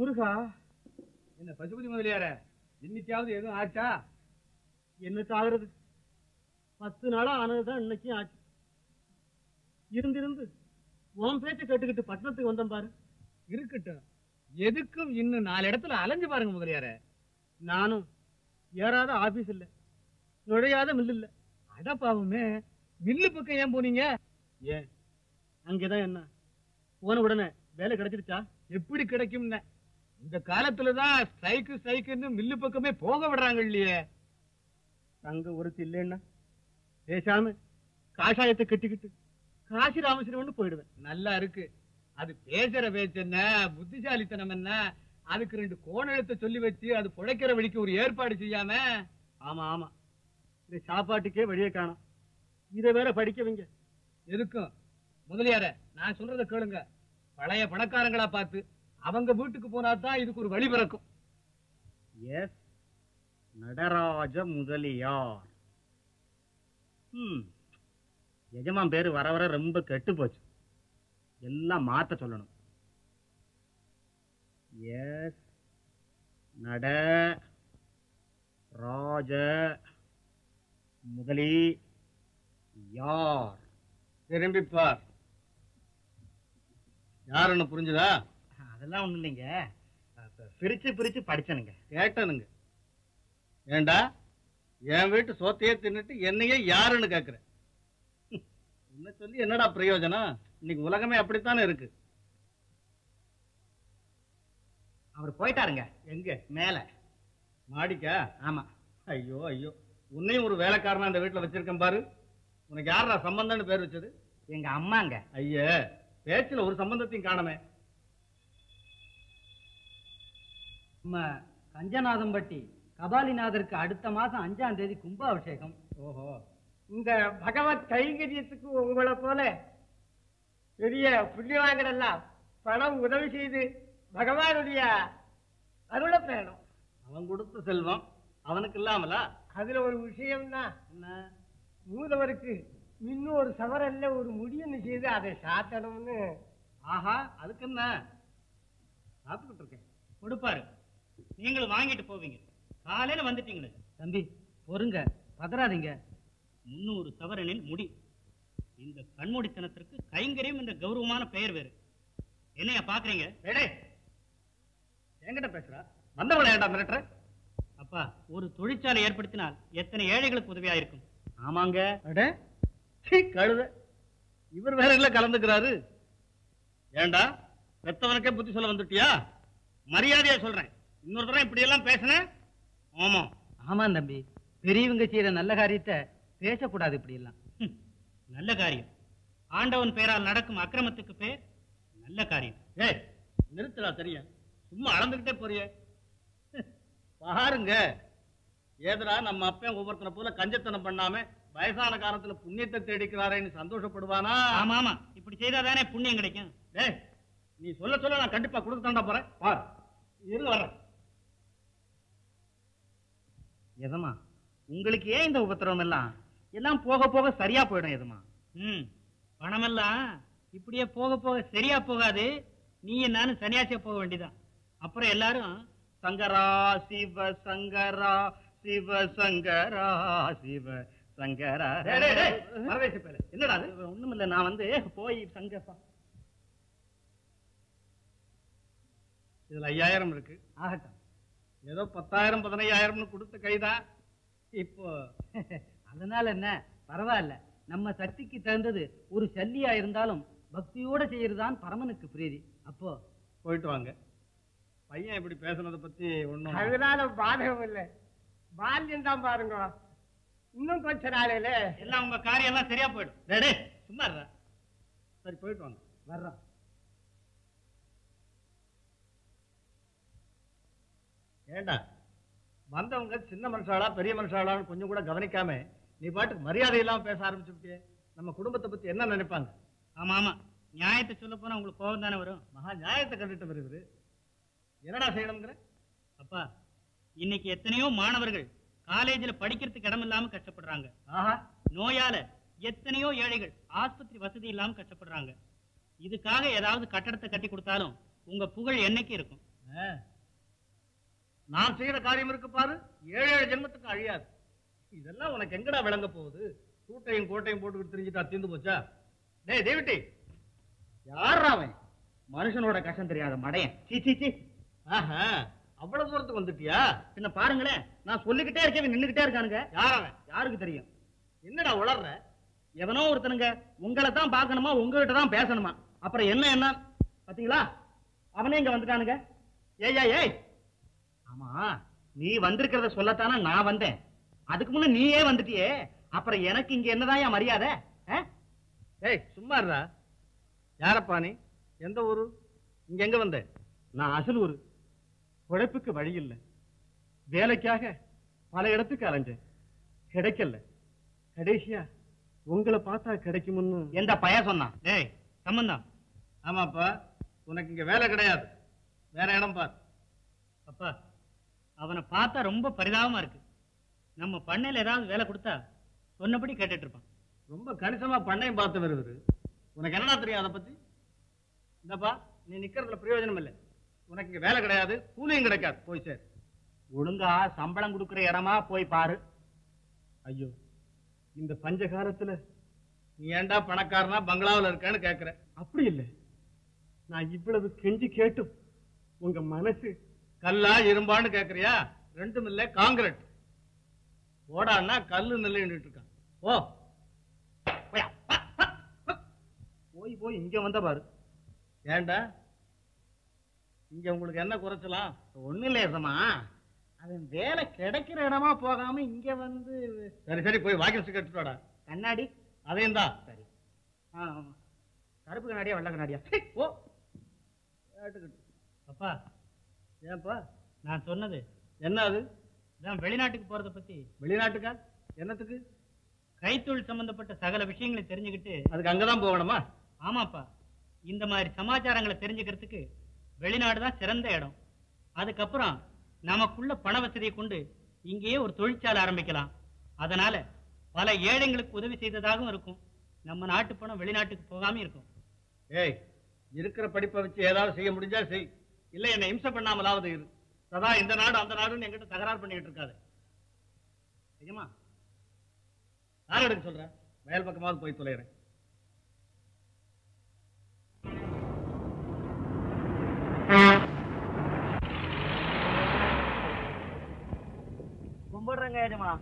முருகா என்ன பசுபதி முதலியார இன்னைக்காவது எதுவும் ஆச்சா என்னத்து ஆகுறது பத்து நாளா ஆனதுதான் இன்னைக்கும் ஆச்சு இருந்திருந்து உன் பேச்ச கேட்டுக்கிட்டு பட்டணத்துக்கு வந்தேன் பாரு இருக்கட்டும் எதுக்கும் இன்னும் நாலு இடத்துல அலைஞ்சு பாருங்க முதலியார நானும் ஏறாத ஆபீஸ் இல்ல நுழையாத மில் இல்ல அடப்பாவுமே மில்லு பக்கம் ஏன் போனீங்க ஏன் அங்கேதான் என்ன போன உடனே வேலை கிடைச்சிருச்சா எப்படி கிடைக்கும்னு இந்த காலத்துலதான் ஸ்ட்ரைக்கு ஸ்ட்ரைக்குன்னு மில்லு பக்கமே போக விடுறாங்க இல்லையே தங்க ஒருத்தி இல்லைன்னா பேசாம காஷாயத்தை கட்டிக்கிட்டு காசி ராமேஸ்வரம்னு போயிடுவேன் நல்லா இருக்கு அது பேசுற பேச்சு என்ன புத்திசாலித்தனம் என்ன அதுக்கு ரெண்டு கோணெழுத்த சொல்லி வச்சு அது புழைக்கிற வழிக்கு ஒரு ஏற்பாடு செய்யாம ஆமா ஆமா இந்த சாப்பாட்டுக்கே வழியை காணும் இதை வேற படிக்க வைங்க எதுக்கும் முதலியார நான் சொல்றத கேளுங்க பழைய பணக்காரங்களா பார்த்து அவங்க வீட்டுக்கு போனா தான் இதுக்கு ஒரு வழி பிறக்கும் எஸ் நடராஜ முதலியார் ம் எஜமான் பேரு வர வர ரொம்ப கெட்டு போச்சு எல்லாம் மாத்த சொல்லணும் எஸ் நட ராஜ முதலி யார் திரும்பி பார் யாருன்னு புரிஞ்சுதா அதெல்லாம் ஒண்ணும் இல்லைங்க பிரிச்சு பிரிச்சு படிச்சனுங்க கேட்டனுங்க ஏண்டா என் வீட்டு சோத்தையே தின்னுட்டு என்னையே யாருன்னு கேக்குற என்ன சொல்லி என்னடா பிரயோஜனம் இன்னைக்கு உலகமே அப்படித்தானே இருக்கு அவர் போயிட்டாருங்க எங்க மேல மாடிக்கா ஆமா ஐயோ ஐயோ உன்னையும் ஒரு வேலைக்காரனா இந்த வீட்டுல வச்சிருக்கேன் பாரு உனக்கு யாரா சம்பந்தம்னு பேர் வச்சது எங்க அம்மாங்க ஐயே பேச்சுல ஒரு சம்பந்தத்தையும் காணமே நம்ம கஞ்சநாதம்பட்டி கபாலிநாதருக்கு அடுத்த மாசம் அஞ்சாம் தேதி கும்பாபிஷேகம் ஓஹோ இந்த பகவத் கைங்கரியத்துக்கு உங்களை போல பெரிய புண்ணியவாங்கடெல்லாம் பணம் உதவி செய்து பகவானுடைய அருளை பெறணும் அவன் கொடுத்த செல்வம் அவனுக்கு இல்லாமலா அதுல ஒரு விஷயம்னா என்ன மூதவருக்கு இன்னும் ஒரு சவரல்ல ஒரு முடியுன்னு செய்து அதை சாத்தணும்னு ஆஹா அதுக்கு என்ன காத்துக்கிட்டு இருக்கேன் கொடுப்பாரு நீங்களும் வாங்கிட்டு போவீங்க காலையில வந்துட்டீங்களே தம்பி பொறுங்க பதறாதீங்க முன்னூறு சவரனில் முடி இந்த கண்மூடித்தனத்திற்கு கைங்கரியம் என்ற கௌரவமான பெயர் வேறு என்னைய பாக்குறீங்க ஏடே என்கிட்ட பேசுறா வந்தவளை ஏன்டா மிரட்டுற அப்பா ஒரு தொழிற்சாலை ஏற்படுத்தினால் எத்தனை ஏழைகளுக்கு உதவியா இருக்கும் ஆமாங்க அடே சீ, கழுத இவர் வேற இல்ல கலந்துக்கிறாரு ஏண்டா பெத்தவனுக்கே புத்தி சொல்ல வந்துட்டியா மரியாதையா சொல்றேன் இன்னொரு தடவை இப்படி எல்லாம் பேசுனேன் ஆமா ஆமாம் தம்பி பெரியவங்க செய்யற நல்ல காரியத்தை பேசக்கூடாது இப்படி எல்லாம் ஹம், நல்ல காரியம் ஆண்டவன் பெயரால் நடக்கும் அக்கிரமத்துக்கு பேர் நல்ல காரியம் ஏய் நிறுத்துடா தெரியும் சும்மா அளந்துகிட்டே போறியே பாருங்க ஏதரா நம்ம அப்பன் ஒவ்வொருத்தனை போல கஞ்சத்தனம் பண்ணாம வயசான காலத்துல புண்ணியத்தை தேடிக்கிறாரேன்னு சந்தோஷப்படுவானா ஆமா ஆமா இப்படி செய்தாதானே புண்ணியம் கிடைக்கும் டேய் நீ சொல்ல சொல்ல நான் கண்டிப்பா கொடுத்து தாண்டா போறேன் பார் இரு வர்றேன் எதமா உங்களுக்கு ஏன் இந்த உபத்திரவம் எல்லாம் எல்லாம் போக போக சரியா போயிடும் எதுமா ம் பணமெல்லாம் இப்படியே போக போக சரியா போகாது நீ நானும் சன்னியாசியா போக வேண்டியதான் அப்புறம் எல்லாரும் சங்கரா சிவ சங்கரா சிவ சங்கரா சிவ சங்கரா டேய், டேய், டேய், பரதேசி பயலே. என்னடா அது ஒண்ணும் இல்ல நான் வந்து போய் சங்கப்பா இதுல ஐயாயிரம் இருக்கு ஆகட்டும் ஏதோ பத்தாயிரம் பதினையாயிரம்னு கொடுத்த கைதான் இப்போ அதனால என்ன பரவாயில்ல நம்ம சக்திக்கு தகுந்தது ஒரு சல்லியா இருந்தாலும் பக்தியோட செய்யறதுதான் பரமனுக்கு பிரீதி அப்போ போயிட்டு வாங்க பையன் இப்படி பேசுனதை பத்தி ஒண்ணும் அதனால பாதகம் இல்லை பால்யம் தான் பாருங்க இன்னும் கொஞ்ச நாளையில எல்லாம் உங்க காரியம் எல்லாம் சரியா போயிடும் டேய், டேய், சும்மா இருடா. சரி போயிட்டு வாங்க வர்றோம் ஏண்டா வந்தவங்க சின்ன மனுஷாளா பெரிய மனுஷாளான்னு கொஞ்சம் கூட கவனிக்காம நீ பாட்டுக்கு மரியாதை இல்லாம பேச ஆரம்பிச்சுட்டியே நம்ம குடும்பத்தை பத்தி என்ன நினைப்பாங்க ஆமா ஆமா நியாயத்தை சொல்ல போனா உங்களுக்கு கோபம் தானே வரும் மகா நியாயத்தை கண்டுட்டு வருது என்னடா செய்யணுங்கிற அப்பா இன்னைக்கு எத்தனையோ மாணவர்கள் காலேஜ்ல படிக்கிறதுக்கு இடம் இல்லாம கஷ்டப்படுறாங்க ஆஹா நோயால எத்தனையோ ஏழைகள் ஆஸ்பத்திரி வசதி இல்லாம கஷ்டப்படுறாங்க இதுக்காக ஏதாவது கட்டடத்தை கட்டி கொடுத்தாலும் உங்க புகழ் என்னைக்கு இருக்கும் ஆ. நான் செய்யற காரியம் இருக்கு பாரு ஏழு ஏழு ஜென்மத்துக்கு அழியாது இதெல்லாம் உனக்கு எங்கடா விளங்க போகுது சூட்டையும் கோட்டையும் போட்டுக்கிட்டு தெரிஞ்சுட்டா தீர்ந்து போச்சா டேய் தேவிட்டி யார் அவன் மனுஷனோட கஷ்டம் தெரியாத மடையன் சீ சீ சீ ஆஹா அவ்வளவு தூரத்துக்கு வந்துட்டியா பின்ன பாருங்களேன் நான் சொல்லிக்கிட்டே இருக்கேன் நின்னுக்கிட்டே இருக்கானுங்க யார் அவன் யாருக்கு தெரியும் என்னடா உளர்ற எவனோ ஒருத்தனுங்க உங்களை தான் பார்க்கணுமா உங்ககிட்ட தான் பேசணுமா அப்புறம் என்ன என்ன பாத்தீங்களா அவனே இங்க வந்துட்டானுங்க ஏய்யா ஏய் ஆமா நீ வந்திருக்கிறத சொல்லத்தானே நான் வந்தேன் அதுக்கு முன்ன நீயே வந்துட்டியே அப்புறம் எனக்கு இங்க என்னதான் மரியாதை ஆ? ஏய் சும்மா இருடா யாரப்பா நீ எந்த ஊரு இங்க எங்க வந்த நான் அசல் ஒரு உழைப்புக்கு வழி இல்லை வேலைக்காக பல இடத்துக்கு அலைஞ்சேன் கிடைக்கல கடைசியா உங்களை பார்த்தா கிடைக்கும்னு எந்த பய சொன்னான் டேய் சம்பந்தம் ஆமாப்பா உனக்கு இங்க வேலை கிடையாது வேற இடம் பார் அப்பா அவனை பார்த்தா ரொம்ப பரிதாபமா இருக்கு நம்ம பண்ணையில ஏதாவது வேலை கொடுத்தா சொன்னபடி கேட்டுட்டு இருப்பான் ரொம்ப கணிசமா பண்ணையும் பார்த்து வருவது உனக்கு என்னடா தெரியும் அதை பத்தி இந்தப்பா நீ நிக்கிறதுல பிரயோஜனம் இல்லை உனக்கு இங்க வேலை கிடையாது கூலியும் கிடைக்காது போய் சேர் ஒழுங்கா சம்பளம் கொடுக்கிற இடமா போய் பாரு ஐயோ இந்த பஞ்ச காலத்துல நீ ஏன்டா பணக்காரனா பங்களாவுல இருக்கேன்னு கேக்குற அப்படி இல்லை நான் இவ்வளவு கெஞ்சி கேட்டும் உங்க மனசு கல்லா இரும்பான்னு கேக்குறியா ரெண்டும் இல்ல காங்கிரட் ஓடான்னா கல்லு நெல்லுன்னு இருக்கான் ஓ போய் அப்பா, அப்பா, அப்பா. போய் போய் இங்க வந்த பாரு ஏன்டா இங்க உங்களுக்கு என்ன குறைச்சலாம் ஒண்ணு இல்ல ஏசமா அவன் வேலை கிடைக்கிற இடமா போகாம இங்க வந்து சரி சரி போய் வாக்கிங் ஸ்டிக் எடுத்துட்டு வாடா கண்ணாடி அதையும் தான் சரி ஆ, ஆமா. கருப்பு கண்ணாடியா வெள்ளை கண்ணாடியா ஓ கேட்டுக்கிட்டு அப்பா ஏன்பா நான் சொன்னது என்ன அது இதான் வெளிநாட்டுக்கு போறத பத்தி வெளிநாட்டுக்கா என்னத்துக்கு கைத்தொழில் சம்பந்தப்பட்ட சகல விஷயங்களை தெரிஞ்சுக்கிட்டு அதுக்கு அங்கதான் போகணுமா ஆமாப்பா இந்த மாதிரி சமாச்சாரங்களை தெரிஞ்சுக்கிறதுக்கு வெளிநாடு தான் சிறந்த இடம் அதுக்கப்புறம் நமக்குள்ள பண வசதியை கொண்டு இங்கேயே ஒரு தொழிற்சாலை ஆரம்பிக்கலாம் அதனால பல ஏழைங்களுக்கு உதவி செய்ததாகவும் இருக்கும் நம்ம நாட்டு பணம் வெளிநாட்டுக்கு போகாம இருக்கும் ஏய் இருக்கிற படிப்பை வச்சு ஏதாவது செய்ய முடிஞ்சா செய் இல்ல என்னை இம்சை பண்ணாமலாவது இரு சதா இந்த நாடு அந்த நாடுன்னு என்கிட்ட தகராறு பண்ணிட்டு இருக்காது நிஜமா யார் எடுக்க சொல்ற வயல் பக்கமாவது போய் தொலைகிறேன் கும்பிடுறேங்க ஏஜமா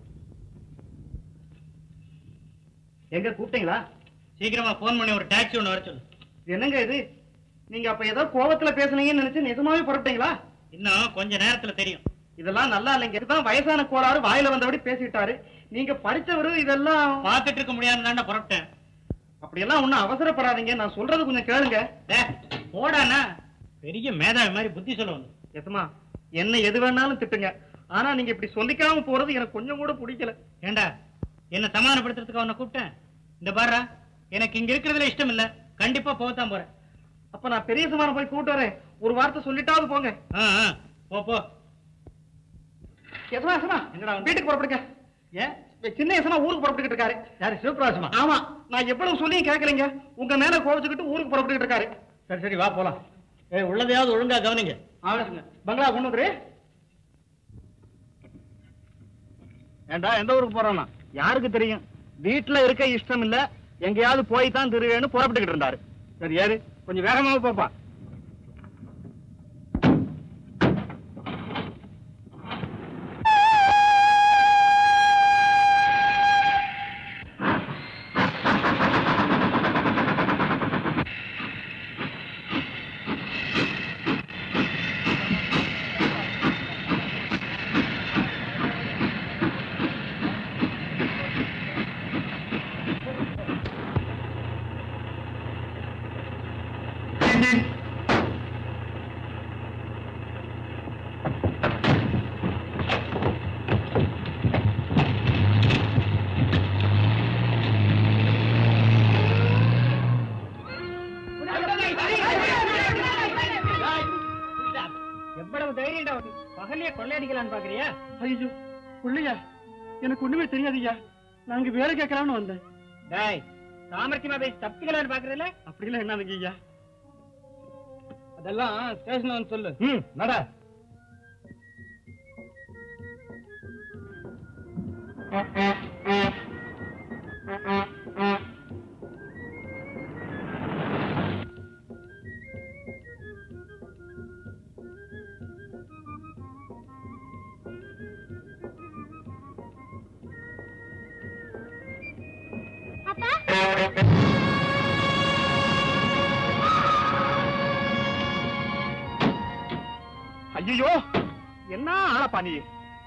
எங்க கூப்பிட்டீங்களா சீக்கிரமா போன் பண்ணி ஒரு டாக்ஸி ஒன்று வர சொல்லு என்னங்க இது நீங்க அப்ப ஏதோ கோவத்துல பேசுனீங்கன்னு நினைச்சு நிஜமாவே புறப்பட்டீங்களா இன்னும் கொஞ்ச நேரத்துல தெரியும் இதெல்லாம் நல்லா இல்லைங்க இதுதான் வயசான கோளாறு வாயில வந்தபடி பேசிட்டாரு நீங்க படிச்சவரு இதெல்லாம் பார்த்துட்டு இருக்க முடியாது தாண்டா புறப்பட்டேன் அப்படியெல்லாம் ஒண்ணும் அவசரப்படாதீங்க நான் சொல்றது கொஞ்சம் கேளுங்க போடாண்ணா பெரிய மேதாவி மாதிரி புத்தி சொல்லுவாங்க எசமா என்ன எது வேணாலும் திட்டுங்க ஆனா நீங்க இப்படி சொல்லிக்காம போறது எனக்கு கொஞ்சம் கூட பிடிக்கல ஏண்டா என்ன சமாதானப்படுத்துறதுக்கு அவனை கூப்பிட்டேன் இந்த பாரு எனக்கு இங்க இருக்கிறதுல இஷ்டம் இல்ல கண்டிப்பா போகத்தான் போறேன் அப்ப நான் பெரிய சமாதானம் போய் கூப்பிட்டு வரேன் ஒரு வார்த்தை சொல்லிட்டாவது போங்க போ போ எசமா எசமா எங்கடா வீட்டுக்கு புறப்படுங்க ஏன் சின்ன எசமா ஊருக்கு புறப்பட்டுக்கிட்டு இருக்காரு யாரு சிவபிரகாசமா ஆமா நான் எவ்வளவு சொல்லியும் கேட்கலைங்க உங்க மேல கோவச்சுக்கிட்டு ஊருக்கு புறப்பட்டுக்கிட்டு இருக்காரு சரி சரி வா போலாம் ஏய் உள்ளதையாவது ஒழுங்கா கவனிங்க ஆகட்டுங்க பங்களா கொண்டு வந்துரு ஏண்டா எந்த ஊருக்கு போறானா யாருக்கு தெரியும் வீட்டுல இருக்க இஷ்டம் இல்ல எங்கேயாவது போய் தான் திருவேன்னு புறப்பட்டுக்கிட்டு இருந்தாரு சரி யாரு கொஞ்சம் வேகமாக போப்பா எவ்வளவு தைரியம்டா உனக்கு? பகல்லையே கொள்ளையடிக்கலான்னு பாக்குறியா ஐயோ பிள்ளையா எனக்கு ஒண்ணுமே தெரியாதுய்யா நாங்க வேலை கேட்கலாம்னு வந்தேன் டேய் சாமர்த்தியமா பேசி தப்பிக்கலான்னு பாக்குறதுல அப்படிலாம் என்னதுங்க ஐயா அதெல்லாம் ஸ்டேஷன் வந்து சொல்லு ம் நட ஐயோ என்ன ஆளப்பா நீ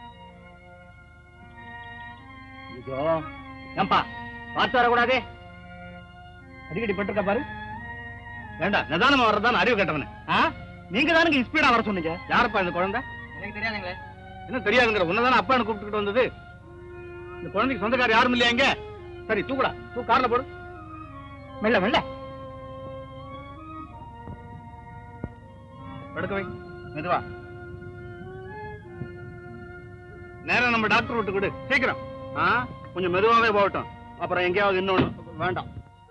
ஐயோ ஏம்பா பார்த்து வரக்கூடாதே அடிக்கடி பட்டிருக்க பாரு வேண்டாம் நிதானமா வர்றதான் அறிவு கட்டவனே ஆ நீங்க தானுங்க ஸ்பீடா வர சொன்னீங்க யாருப்பா இந்த குழந்தை எனக்கு தெரியாதுங்களே என்ன தெரியாதுங்கிற உன்னதானே அப்பா எனக்கு கூப்பிட்டுக்கிட்டு வந்தது இந்த குழந்தைக்கு சொந்தக்காரர் யாரும் இல்லையா இங்க சரி தூக்குடா தூ கார்ல போடு மெல்ல மெல்ல படுக்க வை மெதுவா நேரா நம்ம டாக்டர் விட்டு கொடு சீக்கிரம் ஆ கொஞ்சம் மெதுவாவே போகட்டும் அப்புறம் எங்கேயாவது இன்னொன்னு வேண்டாம்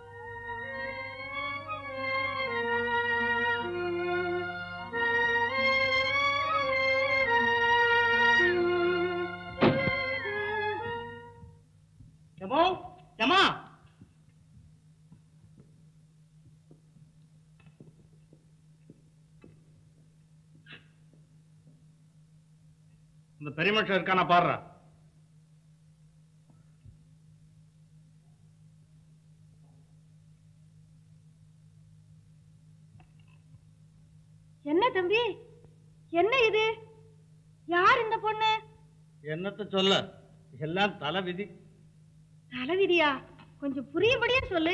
எமோ எமா இந்த பெரிய மனுஷன் இருக்கானா பாடுறா என்ன தம்பி என்ன இது யார் இந்த பொண்ணு என்னத்த சொல்ல எல்லாம் தலை விதி தலைவிதியா கொஞ்சம் புரியும்படியா சொல்லு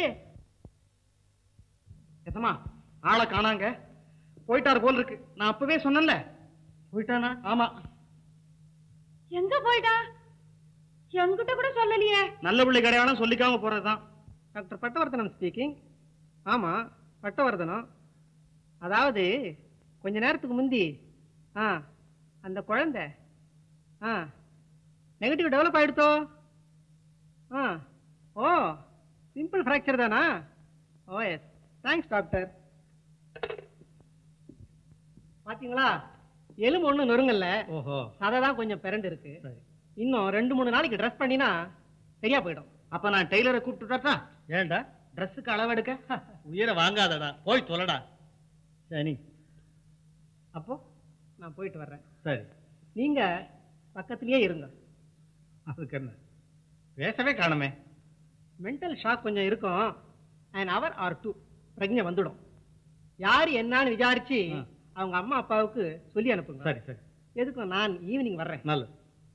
எசமா ஆளை காணாங்க போயிட்டாரு போல் இருக்கு நான் அப்பவே சொன்னேன்ல போயிட்டானா ஆமா எங்க போயிட்டா என்கிட்ட கூட சொல்லலையே நல்ல பிள்ளை கிடையாதும் சொல்லிக்காம போறதுதான் டாக்டர் பட்டவர்தனம் ஸ்பீக்கிங் ஆமா பட்டவர்தனம் அதாவது கொஞ்ச நேரத்துக்கு முந்தி ஆ அந்த குழந்தை ஆ நெகட்டிவ் டெவலப் ஆயிடுத்தோ ஆ ஓ சிம்பிள் ஃப்ராக்சர் தானா ஓ எஸ் தேங்க்ஸ் டாக்டர் பாத்தீங்களா எலும்பு ஒன்றும் நொறுங்கல்ல ஓஹோ அதை தான் கொஞ்சம் பிறண்டு இருக்கு இன்னும் ரெண்டு மூணு நாளைக்கு ட்ரெஸ் பண்ணினா சரியா போயிடும் அப்ப நான் டெய்லரை கூப்பிட்டுட்டா ஏன்டா ட்ரெஸ்ஸுக்கு அளவெடுக்க உயிரை வாங்காதடா போய் தொலைடா சரி அப்போ நான் போயிட்டு வர்றேன் சரி நீங்க பக்கத்திலேயே இருங்க அதுக்கு என்ன பேசவே காணுமே மென்டல் ஷாக் கொஞ்சம் இருக்கும் அண்ட் அவர் ஆர் டூ பிரஜை வந்துடும் யார் என்னன்னு விசாரிச்சு ஆ. அவங்க அம்மா அப்பாவுக்கு சொல்லி அனுப்புங்க சரி சரி எதுக்கும் நான் ஈவினிங் வர்றேன் நல்லது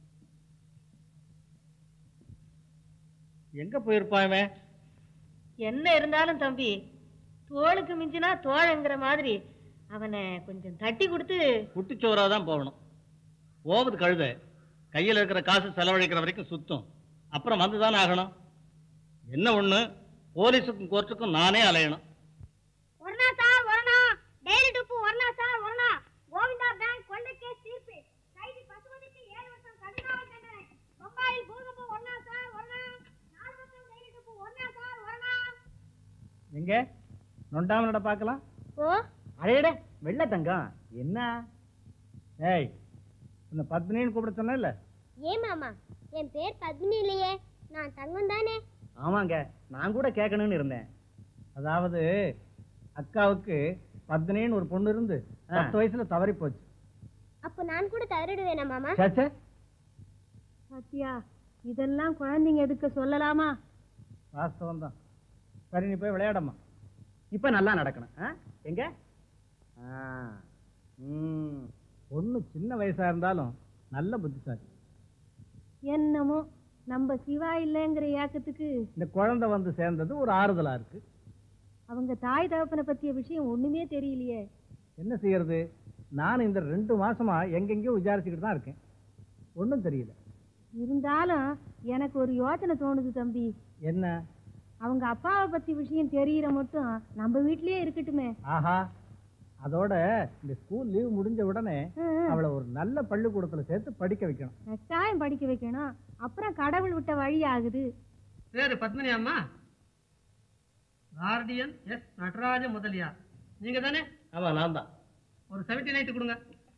எங்க போயிருப்பான் இவன் என்ன இருந்தாலும் தம்பி தோளுக்கு மிஞ்சினா தோழங்கிற மாதிரி அவனை கொஞ்சம் தட்டி கொடுத்து குட்டிச்சோரா தான் போகணும் போவது கழுத கையில் இருக்கிற காசு செலவழிக்கிற வரைக்கும் சுத்தும் அப்புறம் வந்து தானே ஆகணும் என்ன ஒண்ணு போலீஸுக்கும் கோர்ட்டுக்கும் நானே அலையணும் ஒரணா சார் ஒரணா டெய்லி டுப்பு ஒரணா சார் ஒரணா கோவிந்தா பேங்க் கொள்ளை கேஸ் தீர்ப்பு கைதி பசுமதிக்கு ஏழு வருஷம் கடுங்காவல் தண்டனை பம்பாயில் பூகம்பம் ஒரணா சார் ஒரணா நாலு வருஷம் டெய்லி டுப்பு ஒரணா சார் ஒரணா எங்க நொண்டாமனோட பார்க்கலாம் ஓ அடையட வெள்ள தங்கம் என்ன ஏய் உன்னை பத்மினின்னு கூப்பிட சொன்னேன்ல ஏன் மாமா என் பேர் பத்மினி இல்லையே நான் தங்கம் தானே ஆமாங்க நான் கூட கேட்கணும்னு இருந்தேன் அதாவது அக்காவுக்கு பத்மினின்னு ஒரு பொண்ணு இருந்து பத்து வயசுல தவறி போச்சு அப்போ நான் கூட தவறிடுவேனா மாமா சேச்சே பாத்தியா இதெல்லாம் குழந்தைங்க எதுக்கு சொல்லலாமா வாஸ்தவம் தான் சரி நீ போய் விளையாடம்மா இப்ப நல்லா நடக்கணும் ஆ? எங்க ஆ. ம். பொண்ணு சின்ன வயசா இருந்தாலும் நல்ல புத்திசாலி என்னமோ நம்ம சிவா இல்லைங்கிற ஏக்கத்துக்கு இந்த குழந்தை வந்து சேர்ந்தது ஒரு ஆறுதலா இருக்கு அவங்க தாய் தகப்பனை பத்திய விஷயம் ஒண்ணுமே தெரியலையே என்ன செய்யறது நான் இந்த ரெண்டு மாசமா எங்கெங்கேயோ விசாரிச்சுக்கிட்டு தான் இருக்கேன் ஒன்றும் தெரியல இருந்தாலும் எனக்கு ஒரு யோசனை தோணுது தம்பி என்ன அவங்க அப்பாவை பத்தி விஷயம் தெரியற மட்டும் நம்ம வீட்லயே இருக்கட்டுமே ஆஹா அதோட இந்த ஸ்கூல் லீவ் முடிஞ்ச உடனே ம், அவளை ஒரு நல்ல பள்ளிக்கூடத்துல சேர்த்து படிக்க வைக்கணும் கட்டாயம் படிக்க வைக்கணும் அப்புறம் கடவுள் விட்ட வழி ஆகுது பேரு பத்மினி அம்மா கார்டியன் எஸ் நடராஜ முதலியார் நீங்க தானே ஆமா நான் தான் ஒரு செவன்டி நைட்டு கொடுங்க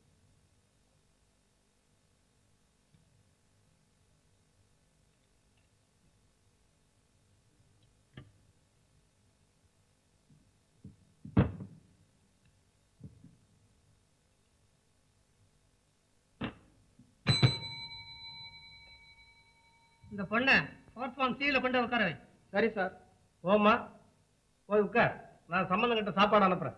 இந்த பொண்ணை பிளாட்ஃபார்ம் சீல கொண்டு உட்கார வை சரி சார் ஓம்மா போய் உட்கார் நான் சம்பந்தம் கிட்ட சாப்பாடு அனுப்புறேன்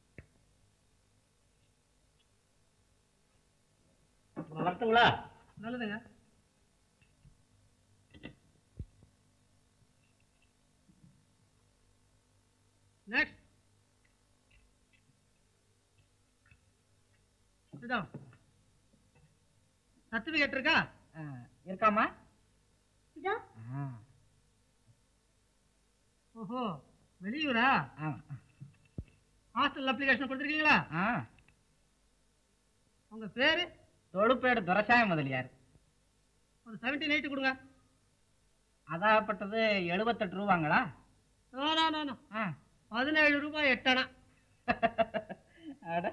அப்புறம் வரட்டுங்களா நல்லதுங்க நெக்ஸ்ட் இதான் சர்டிபிகேட் இருக்கா இருக்காமா இதோ ஓஹோ வெளியூரா ஹாஸ்டல் அப்ளிகேஷன் கொடுத்துருக்கீங்களா உங்க பேரு தொழுப்பேடு துரசாய முதலியார் ஒரு செவன்டி நைட்டு கொடுங்க அதாகப்பட்டது எழுபத்தெட்டு ரூபாங்களா நோ, நோ, நோ, நோ. ஆ. பதினேழு ரூபாய் எட்டணா அட.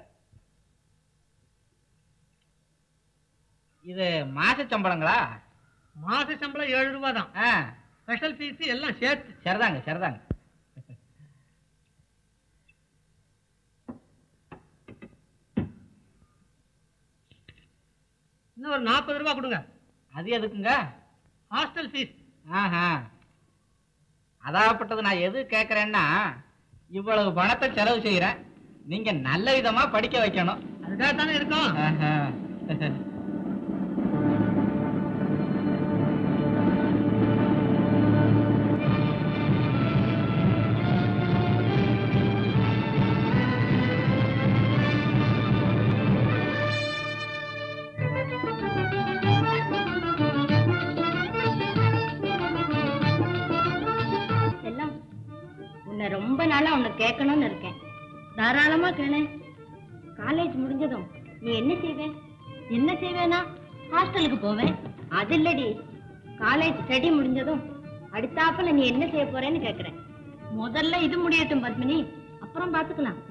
இது மாச சம்பளங்களா மாச சம்பளம் ஏழு ரூபாய் தான் ஆ ஸ்பெஷல் ஃபீஸ் எல்லாம் சேர்த்து சரிதாங்க சரிதாங்க இன்னும் ஒரு நாற்பது ரூபாய் கொடுங்க அது எதுக்குங்க ஹாஸ்டல் ஃபீஸ் ஆஹா அதாகப்பட்டது நான் எது கேட்கறேன்னா இவ்வளவு பணத்தை செலவு செய்யறேன் நீங்க நல்ல விதமா படிக்க வைக்கணும் அதுக்காக தானே இருக்கோம் ஆஹா. செல்லம் உன்னை ரொம்ப நாளா உன்னை கேட்கணும்னு இருக்கேன் தாராளமா கேளு காலேஜ் முடிஞ்சதும் நீ என்ன செய்வே என்ன செய்வேனா ஹாஸ்டலுக்கு போவேன் அது இல்லடி காலேஜ் ஸ்டடி முடிஞ்சதும் அடுத்தாப்புல நீ என்ன செய்ய போறேன்னு கேக்குறேன் முதல்ல இது முடியட்டும் பத்மினி அப்புறம் பாத்துக்கலாம்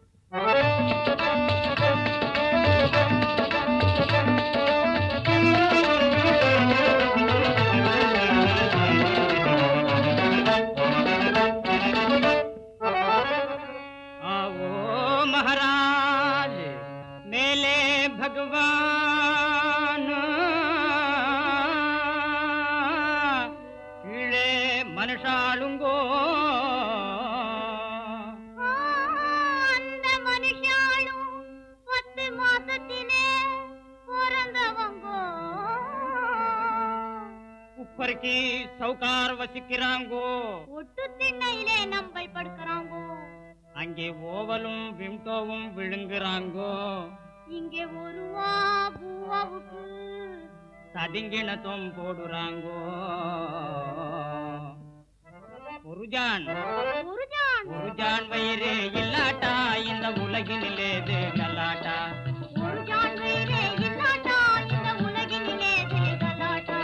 आओ महाराज मेले भगवान கீழே மனுஷாளுங்கோ அந்த மனுஷாலும் பத்து மாசத்திலே பிறந்தவங்கோ உப்பருக்கு சவுகார் வசிக்கிறாங்கோ ஒட்டு திண்ணையிலே நம்பை படுக்கிறாங்கோ அங்கே ஓவலும் விம்டோவும் விழுங்குறாங்கோ இங்கே ஒருவா பூவாவுக்கு சதிங்கிணத்தும் போடுறாங்கோ ஒருஜான் ஒருஜான் ஒருஜான் வயிறு இல்லாட்டா இந்த உலகினிலேது கல்லாட்டா ஒருஜான் வேறே இல்லாட்டா இந்த உலகினிலே கலாட்டா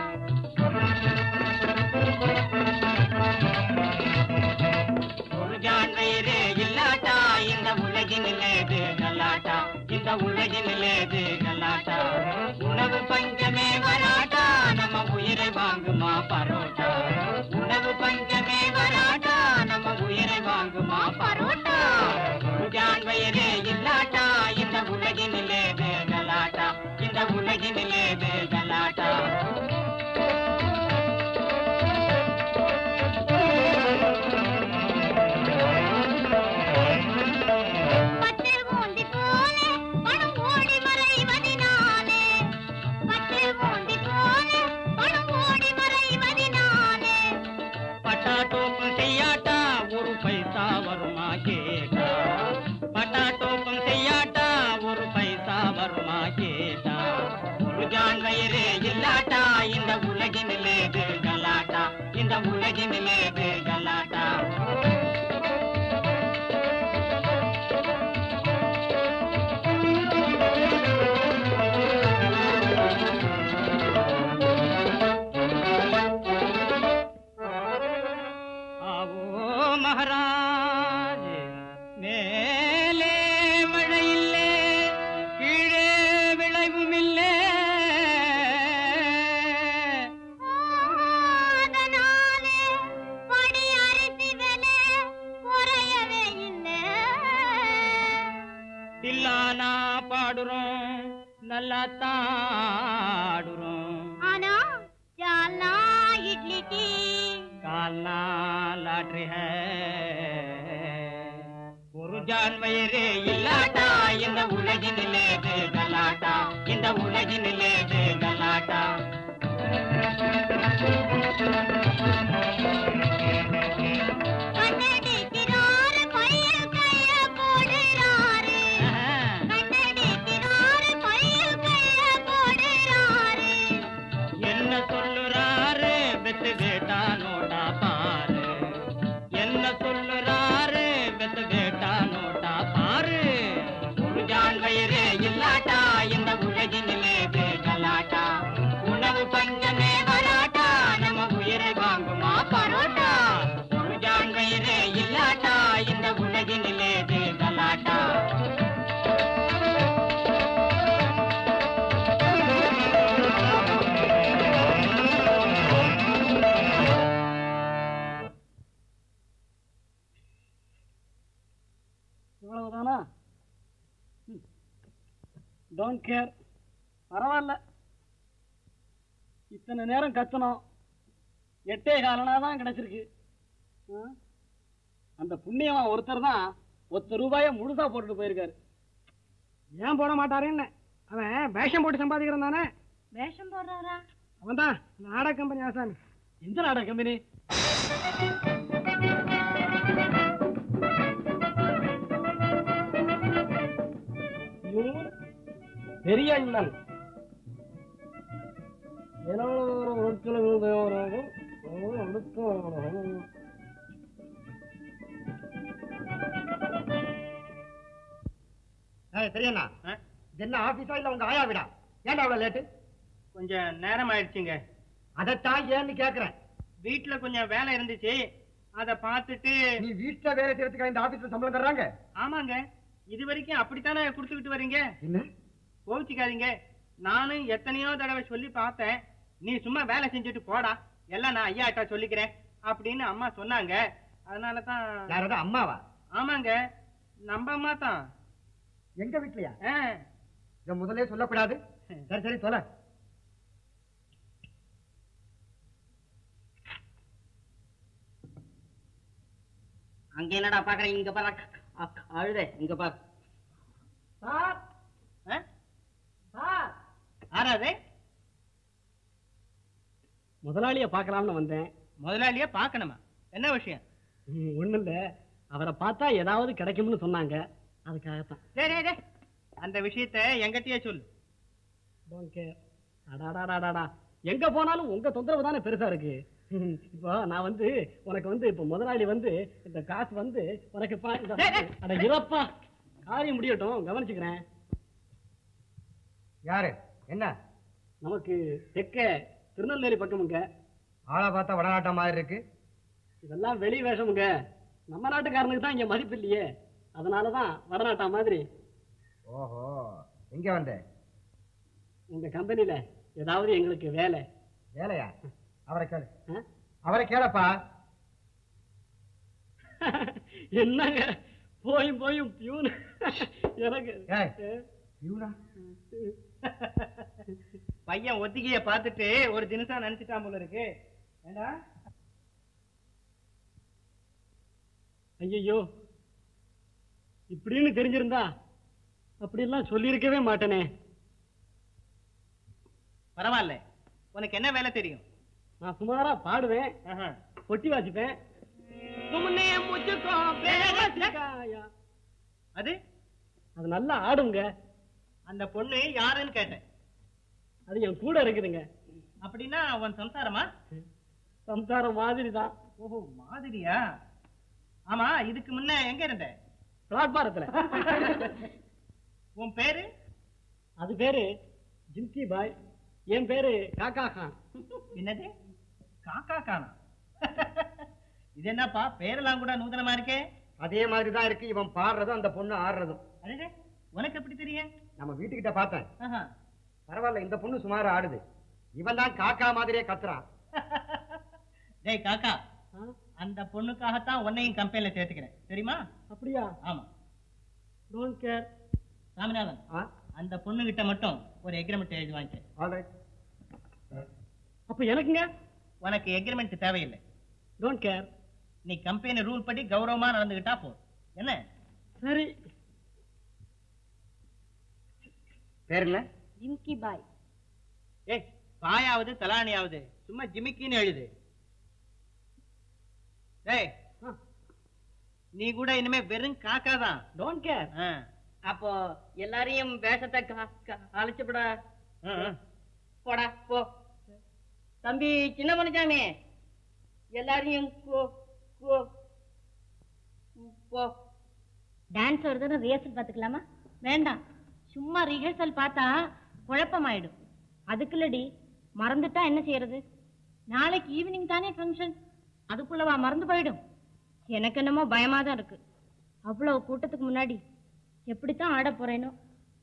ஒருஜான் வயிறு இல்லாட்டா இந்த உலகினிலேது கல்லாட்டா இந்த உலகினிலேது கல்லாட்டா உணவு பஞ்சமே வராட்டா நம்ம உயிரை வாங்குமா பரோட்டா உணவு பஞ்சமே வராட்டா நம்ம உயிரை வாங்குமா பரோட்டா ஒருஜான் வயிறு இல்லாட்டா இந்த உலகினிலேது கலாட்டா இந்த உலகினிலேது கலாட்டா பட்டு ஓந்தி போலே பணம் ஓடி மறைவதினாலே பட்டு ஓந்தி போலே பணம் ஓடி மறைவதினாலே பட்டாட்டோப்பும் செய்யாட்டா ஒரு பைசா வருமா கேட்டா பட்டாட்டோப்பும் செய்யாட்டா ஒரு பைசா வருமா கேட்டா ஒரு ஜான் வயிறு இல்லாட்டா இந்த உலகினிலேது கலாட்டா இந்த உலகினிலேது கலாட்டா ஆவோ மகாராஜ் மேலே மழையில்லே ஆடுறோம் நல்லா தாடுறோம் ஆனா சால்னா இட்லி டீ கால்னா லாட்ரி ஹே ஒரு ஜான் வயிறு இல்லாட்டா இந்த உலகினிலே இது கலாட்டா இந்த உலகினிலே இது கலாட்டா கண்ணடிக்கிறாரு கையில் கைய போடுறாரு கண்ணடிக்கிறாரு கையில் கைய போடுறாரு என்ன சொல்லுறாரு வெத்து வேட்டா நோட்டா பாரு என்ன சொல்லுறாரு வெத்து வேட்டா நோட்டா பாரு ஒரு ஜான் வயிறு இல்லாட்டா இந்த உலகினிலே இது கலாட்டா உணவு பஞ்சமே வராட்டா நம்ம உயிரை வாங்குமா பரோட்டா ஒரு ஜான் வயிறு இல்லாட்டா இந்த உலகினிலே இது கலாட்டா இவ்வளவுதானா டோன்ட் கேர் பரவாயில்ல இத்தனை நேரம் கத்தணும் எட்டே காலனா தான் கிடைச்சிருக்கு ஆ? அந்த புண்ணியவன் ஒருத்தர் தான் ஒத்த ரூபாய முழுசா போட்டுட்டு போயிருக்காரு ஏன் போட மாட்டாருன்னு அவன் வேஷம் போட்டு சம்பாதிக்கிறான் தானே வேஷம் போடுறாரா அவன் தான் நாடக கம்பெனி ஆசாமி எந்த நாடக கம்பெனி பெரிய அண்ணன் சரியண்ணா இது என்ன ஆபீஸா இல்ல உங்க ஆயா விடா ஏன்டா அவ்வளவு லேட்டு கொஞ்சம் நேரம் ஆயிடுச்சுங்க அதைத்தான் ஏன்னு கேக்குறேன் வீட்டுல கொஞ்சம் வேலை இருந்துச்சு அத பார்த்துட்டு நீ வீட்டுல வேலை செய்யறதுக்கு இந்த ஆபீஸ்ல சம்பளம் தர்றாங்க ஆமாங்க இது வரைக்கும் அப்படித்தானே கொடுத்துக்கிட்டு வர்றீங்க என்ன கோவிச்சுக்காதீங்க நானும் எத்தனையோ தடவை சொல்லி பார்த்தேன் நீ சும்மா வேலை செஞ்சுட்டு போடா எல்லாம் நான் ஐயாட்டா சொல்லிக்கிறேன் அப்படின்னு அம்மா சொன்னாங்க அதனால தான் யாராவது அம்மாவா ஆமாங்க நம்ம அம்மா தான் எங்க வீட்லயா ஆ, இத முதல்ல சொல்லக்கூடாது சரி சரி சொல்ல அங்க என்னடா பாக்குறேன் இங்க பாரு அழுத இங்க பாரு சார் ஆ? சார் ஆறாது முதலாளிய பார்க்கலாம்னு வந்தேன் முதலாளியா பார்க்கணுமா என்ன விஷயம் ஒண்ணு இல்ல அவரை பார்த்தா ஏதாவது கிடைக்கும்னு சொன்னாங்க அதுக்காகத்தான் டேய், டேய், டேய். அந்த விஷயத்த எங்கிட்டயே சொல்லு டோன்ட் கேர் அடாடாடாடாடா எங்க போனாலும் உங்க தொந்தரவு தானே பெருசா இருக்கு இப்போ நான் வந்து உனக்கு வந்து இப்போ முதலாளி வந்து இந்த காசு வந்து உனக்கு பா- இந்த- அட இறப்பா காரியம் முடியட்டும் கவனிச்சுக்கிறேன் யாரு என்ன நமக்கு தெற்க திருநெல்வேலி பக்கமுங்க ஆளா பார்த்தா வடநாட்டம் மாதிரி இருக்கு இதெல்லாம் வெளி வேஷமுங்க நம்ம நாட்டுக்காரனுக்கு தான் இங்க மதிப்பு இல்லையே அதனாலதான் வடநாட்டா மாதிரி ஓஹோ எங்க வந்த உங்க கம்பெனில ஏதாவது எங்களுக்கு வேலை வேலையா அவரை கேளு ஆ? அவரை கேளப்பா என்னங்க போயும் போயும் பியூன் எனக்கு ஏய். இவனா பையன் ஒத்திகைய பார்த்துட்டு ஒரு தினசா நினைச்சிட்டான் போல இருக்கு ஏண்டா ஐயோ இப்படின்னு தெரிஞ்சிருந்தா அப்படியெல்லாம் சொல்லியிருக்கவே மாட்டேனே பரவாயில்ல உனக்கு என்ன வேலை தெரியும் நான் சுமாரா பாடுவேன் ஆஹா. பொட்டி வாசிப்பேன் சும்னே முச்சுக்கோ பேரசிக்காயா. அது அது நல்லா ஆடுங்க அந்த பொண்ணு யாருன்னு கேட்டேன் அது என் கூட இருக்குதுங்க அப்படின்னா உன் சம்சாரமா சம்சாரம் மாதிரி தான் ஓஹோ மாதிரியா ஆமா இதுக்கு முன்ன எங்க இருந்த பிளாட்பாரத்துல உன் பேரு அது பேரு ஜிம்கி பாய் என் பேரு காக்கா கான் என்னது காக்கா காணா இது என்னப்பா பேரெல்லாம் கூட நூதனமா இருக்கே அதே மாதிரி தான் இருக்கு இவன் பாடுறதும் அந்த பொண்ணு ஆடுறதும் அடடே உனக்கு எப்படி தெரியும் நம்ம வீட்டுக்கிட்ட பார்த்தேன் ஆஹா. பரவாயில்ல இந்த பொண்ணு சுமாரா ஆடுது இவன் தான் காக்கா மாதிரியே கத்துறான் டேய் காக்கா ஆ? அந்த பொண்ணுக்காகத்தான் உன்னையும் கம்பெனில சேர்த்துக்கிறேன் தெரியுமா அப்படியா ஆமா டோன்ட் கேர் சாமிநாதன் ஆ? அந்த பொண்ணு கிட்ட மட்டும் ஒரு எக்ரிமெண்ட் எழுதி வாங்கிக்க ஆல்ரைட் அப்ப எனக்குங்க உனக்கு எக்ரிமெண்ட் தேவையில்லை டோன்ட் கேர் நீ கம்பெனி ரூல் படி கௌரவமா நடந்துகிட்டா போதும் என்ன சரி பேர் என்ன ஜிம்கி பாய் ஏய் பாயாவது தலானியாவது சும்மா ஜிமிக்கின்னு எழுது டேய் நீ கூட இனிமே வெறும் காக்கா தான் டோன்ட் கேர் அப்போ எல்லாரையும் வேஷத்தை அழைச்சுப்பட போடா போ தம்பி சின்ன மனுஷாமி எல்லாரையும் கோ- கோ- போ டான்ஸ் வருதுன்னு ரிஹர்சல் பார்த்துக்கலாமா வேண்டாம் சும்மா ரிஹர்சல் பார்த்தா குழப்பமாயிடும் அதுக்குள்ளடி மறந்துட்டா என்ன செய்யறது நாளைக்கு ஈவினிங் தானே ஃபங்க்ஷன் அதுக்குள்ளவா மறந்து போயிடும் எனக்கு என்னமோ பயமா தான் இருக்கு அவ்வளவு கூட்டத்துக்கு முன்னாடி எப்படித்தான் ஆட போறேனோ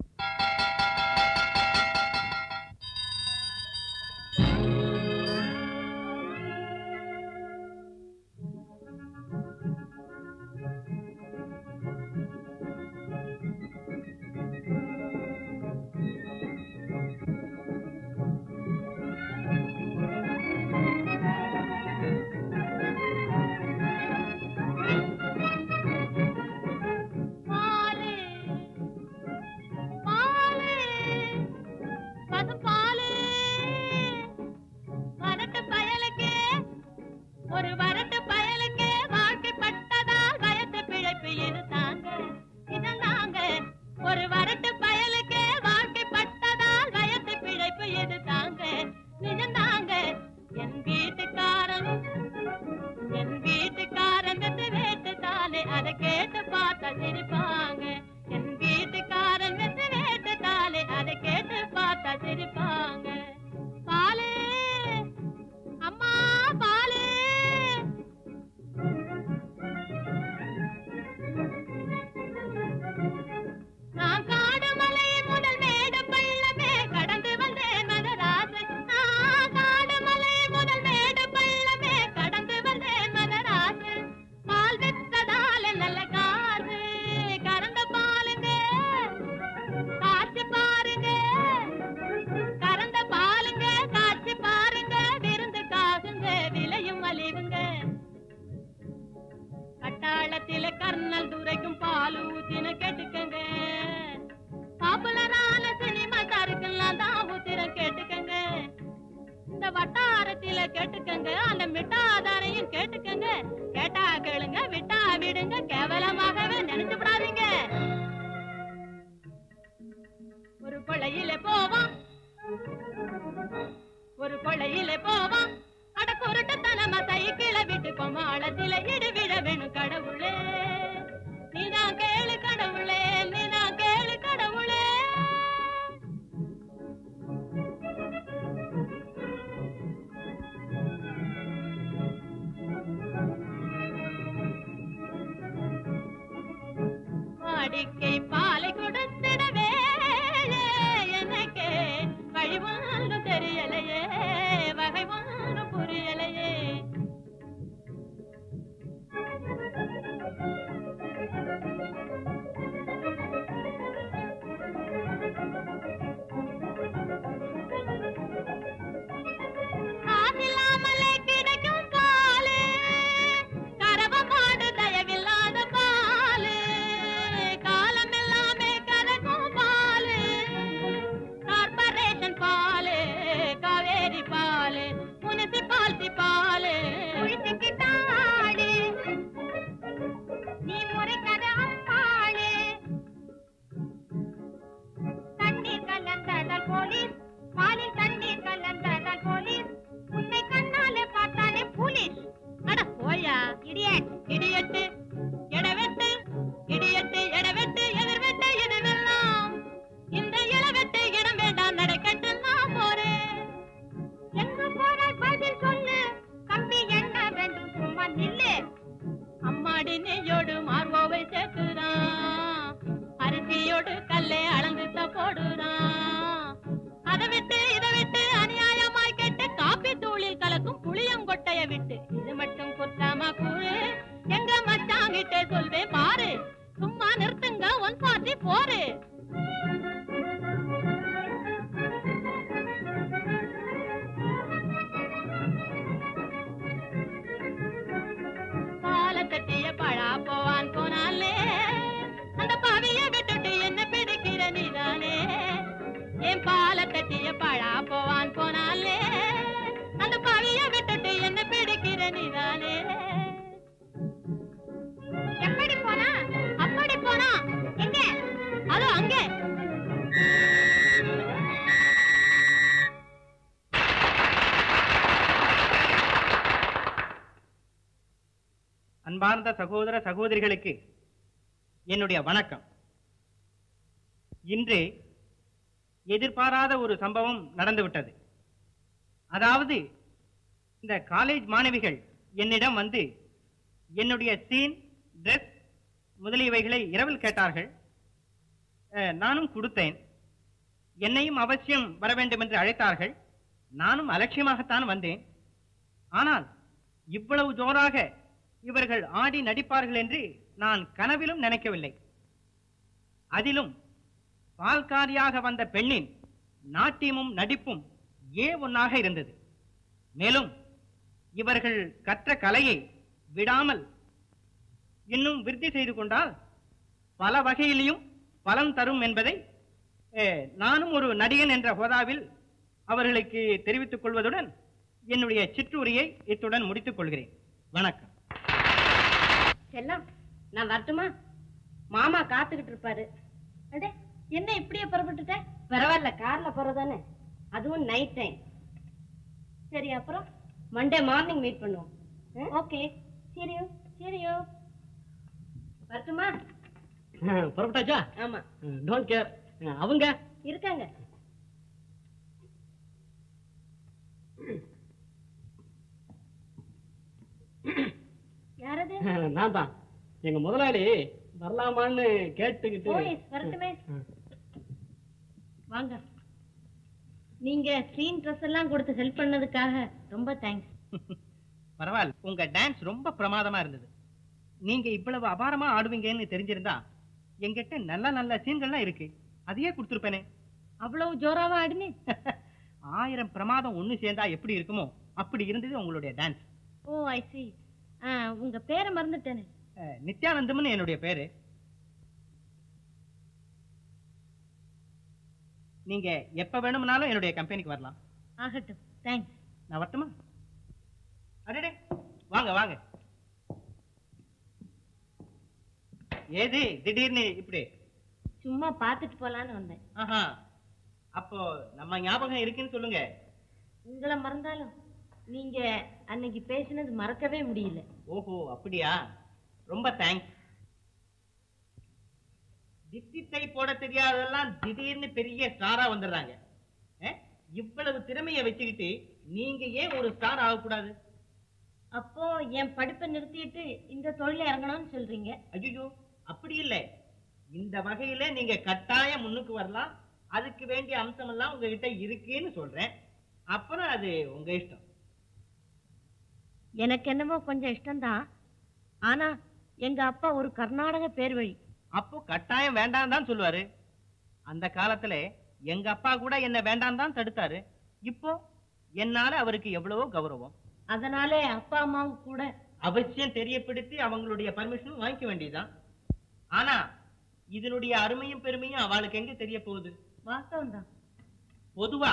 பாலு பாலு பசும்பாலு வரட்டு பயலுக்கு ஒரு வரட்டு பயலுக்கு வாழ்க்கைப்பட்டதால் வயத்து பிழைப்பு இருந்தாங்க இருந்தாங்க ஒரு வரட்டு பயலுக்கு வாழ்க்கைப்பட்டதால் வயத்து பிழைப்பு இருந்தாங்க நிஜந்தாங்க என் வீட்டுக்காரன் என் வீட்டுக்காரன் வெத்து வேட்டுத்தாலே அதை கேட்டு பார்த்தா சிரிப்பாங்க என் வீட்டுக்காரன் வெத்து வேட்டுத்தாலே அதை கேட்டு பார்த்தா சிரிப்பாங்க பாலு அம்மா பாலு நான் காடு மலை முதல் மேடு பள்ளமே கடந்து வந்தேன் மதராசு நான் காடு மலை முதல் மேடு பள்ளமே கடந்து வந்தேன் மதராசு பால் வித்ததால நல்ல காசு கறந்த பாலுங்க காய்ச்சி பாருங்க கறந்த பாலுங்க காய்ச்சி பாருங்க விருந்து காசுங்க விலையும் மலிவுங்க கட்டாளத்தில கர்னல் துரைக்கும் பால் ஊத்தின கேட்டுக்கங்க பாப்புலரான சினிமா தாருக்கெல்லாம் தான் ஊத்திரம் கேட்டுக்கங்க இந்த வட்டாரத்தில கேட்டுக்கங்க அந்த மிட்டாதாரையும் கேட்டுக்கங்க கேட்டா கேளுங்க விட்டா விடுங்க கேவலமாகவே நினைச்சு விடாதீங்க ஒரு கொள்ளையில போவான் ஒரு கொள்ளையில போவான் அட குருட்டுத்தனமா சைக்கிள விட்டு கொமாளத்தில இடு விட வேணும் கடவுளே நீதான் கேளு கடவுளே நீதான் கேளு கடவுளே வாடிக்கை பாலை கொடுத்திடவே எனக்கு வழி ஒன்றும் தெரியலையே வகை ஒன்றும் புரியலையே காசில்லாமலே கிடைக்கும் பாலு கறவ மாடு தயவில்லாத பாலு காலம் எல்லாமே கலக்கும் பாலு கார்பரேஷன் பாலு காவேரி பாலு முனிசிபாலிட்டி பாலு நீ முறைக்காத அம்மாளே தண்ணீர் கலந்ததால் போலீஸ் பாலில் தண்ணீர் கலந்ததால் போலீஸ் உன்னை கண்ணாலே பார்த்தாலே போலீஸ் அட போயா இடியட் இடியட்டு எடவெட்டு இடியட்டு எடவெட்டு எதிர்வெட்டு இதுவெல்லாம் இந்த இளவெட்டு இடம் வேண்டாம் நடக்கட்டு நான் போறேன் எங்க போறாய் பதில் சொல்லு கம்பி என்ன வேண்டும் சும்மா நில்லு அம்மாடி நெய்யோடு மார்போவை சேர்த்துறான் அரிசியோடு கல்லை அளந்துத்த போடுறான் அதை விட்டு இதை விட்டு அநியாயமாய் கேட்டு காப்பி தூளில் கலக்கும் புளியங்கொட்டைய விட்டு இது மட்டும் குத்தாம கூறு எங்க மச்சாங்கிட்டே சொல்வேன் பாரு சும்மா நிறுத்துங்க ஒன் பார்ட்டி போரு தட்டிய பழா போவான் போனாலே அந்த பாவிய விட்டுட்டு என்ன பிடிக்கிற நீதானே என் பால தட்டிய பழா போவான் போனாலே அந்த பாவிய விட்டுட்டு என்ன பிடிக்கிற நீதானே எப்படி போனா அப்படி போனா எங்க அதோ அங்கே அன்பார்ந்த சகோதர சகோதரிகளுக்கு என்னுடைய வணக்கம் இன்று எதிர்பாராத ஒரு சம்பவம் நடந்துவிட்டது அதாவது இந்த காலேஜ் மாணவிகள் என்னிடம் வந்து என்னுடைய சீன் ட்ரெஸ் முதலியவைகளை இரவில் கேட்டார்கள் அஹ், நானும் கொடுத்தேன் என்னையும் அவசியம் வர வேண்டும் என்று அழைத்தார்கள் நானும் அலட்சியமாகத்தான் வந்தேன் ஆனால் இவ்வளவு ஜோராக இவர்கள் ஆடி நடிப்பார்கள் என்று நான் கனவிலும் நினைக்கவில்லை அதிலும் பால்காரியாக வந்த பெண்ணின் நாட்டியமும் நடிப்பும் ஏ ஒன்னாக இருந்தது மேலும் இவர்கள் கற்ற கலையை விடாமல் இன்னும் விருத்தி செய்து கொண்டால் பல வகையிலையும் பலன் தரும் என்பதை அஹ், நானும் ஒரு நடிகன் என்ற ஹோதாவில் அவர்களுக்கு தெரிவித்துக் கொள்வதுடன் என்னுடைய சிற்றுரையை இத்துடன் முடித்துக் கொள்கிறேன் வணக்கம் செல்லம் நான் வரட்டுமா மாமா காத்துக்கிட்டு இருப்பாரு அடே என்ன இப்படியே புறப்பட்டுட்ட பரவாயில்ல கார்ல போறதானே அதுவும் நைட் டைம் சரி அப்புறம் மண்டே மார்னிங் மீட் பண்ணுவோம் ஓகே சரியோ சரியோ வரட்டுமா புறப்பட்டாச்சா ஆமா டோன்ட் கேர் அவங்க இருக்காங்க யாரது நான் தான் எங்க முதலாளி வரலாமான்னு கேட்டுக்கிட்டு ஓ எஸ் வரட்டுமே வாங்க நீங்க ஸ்க்ரீன் ட்ரெஸ் எல்லாம் கொடுத்து ஹெல்ப் பண்ணதுக்காக ரொம்ப தேங்க்ஸ் பரவாயில்ல உங்க டான்ஸ் ரொம்ப பிரமாதமா இருந்தது நீங்க இவ்வளவு அபாரமா ஆடுவீங்கன்னு தெரிஞ்சிருந்தா எங்கிட்ட நல்ல நல்ல சீன்கள்லாம் இருக்கு அதையே கொடுத்துருப்பேனே அவ்வளவு ஜோராவா ஆடுனே ஆயிரம் பிரமாதம் ஒண்ணு சேர்ந்தா எப்படி இருக்குமோ அப்படி இருந்தது உங்களுடைய டான்ஸ் ஓ ஐ சி உங்க பேரை மறந்துட்டேனே அஹ், நித்யானந்தம்னு என்னுடைய பேரு நீங்க எப்ப வேணும்னாலும் என்னுடைய கம்பெனிக்கு வரலாம் ஆகட்டும் தேங்க்ஸ் நான் வரட்டுமா அடடே வாங்க வாங்க ஏது திடீர்னு இப்படி சும்மா பார்த்துட்டு போலான்னு வந்தேன் ஆஹா அப்போ நம்ம ஞாபகம் இருக்குன்னு சொல்லுங்க உங்களை மறந்தாலும் நீங்க அன்னைக்கு பேசினது மறக்கவே முடியல ஓஹோ அப்படியா ரொம்ப தேங்க்ஸ் தித்தித்தை போட தெரியாததெல்லாம் திடீர்னு பெரிய ஸ்டாரா வந்துடுறாங்க அஹ், இவ்வளவு திறமையை வச்சுக்கிட்டு நீங்க ஏன் ஒரு ஸ்டார் ஆகக்கூடாது அப்போ என் படிப்பை நிறுத்திட்டு இந்த தொழில இறங்கணும்னு சொல்றீங்க ஐயோ அப்படி இல்லை இந்த வகையில நீங்க கட்டாயம் முன்னுக்கு வரலாம் அதுக்கு வேண்டிய அம்சம் எல்லாம் உங்ககிட்ட இருக்குன்னு சொல்றேன் அப்புறம் அது உங்க இஷ்டம் எனக்கு என்னமோ கொஞ்சம் இஷ்டம்தான் ஆனா எங்க அப்பா ஒரு கர்நாடக பேர் வழி அப்போ கட்டாயம் வேண்டாம் தான் சொல்லுவாரு அந்த காலத்துல எங்க அப்பா கூட என்ன வேண்டாம் தான் தடுத்தாரு இப்போ என்னால அவருக்கு எவ்வளவோ கௌரவம் அதனாலே அப்பா அம்மாவுக்கு கூட அவசியம் தெரியப்படுத்தி அவங்களுடைய பர்மிஷன் வாங்கிக்க வேண்டியதுதான் ஆனா இதனுடைய அருமையும் பெருமையும் அவளுக்கு எங்க தெரிய போகுது வாஸ்தவம் தான் பொதுவா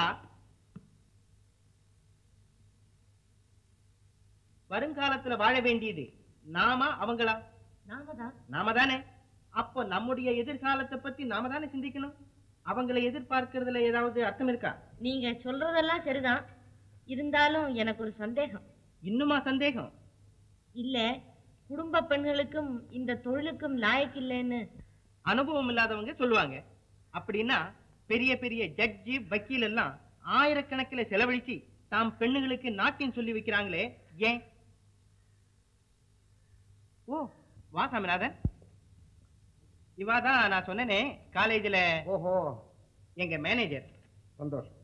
வருங்காலத்துல வாழ வேண்டியது நாம அவங்களா நாம தான் நாம தானே அப்போ நம்முடைய எதிர்காலத்தை பத்தி நாம தானே சிந்திக்கணும் அவங்களை எதிர்பார்க்கறதுல ஏதாவது அர்த்தம் இருக்கா நீங்க சொல்றதெல்லாம் சரிதான் இருந்தாலும் எனக்கு ஒரு சந்தேகம் இன்னுமா சந்தேகம் இல்ல குடும்ப பெண்களுக்கும் இந்த தொழிலுக்கும் லாயக்கு இல்லைன்னு அனுபவம் இல்லாதவங்க சொல்லுவாங்க அப்படின்னா பெரிய பெரிய ஜட்ஜி வக்கீல் எல்லாம் ஆயிரக்கணக்கில் செலவழிச்சு தாம் பெண்ணுங்களுக்கு நாட்டியம் சொல்லி வைக்கிறாங்களே ஏன் ஓ வா சாமிநாதன் இவாதான் நான் சொன்னேனே காலேஜில் ஓஹோ எங்க மேனேஜர் சந்தோஷம்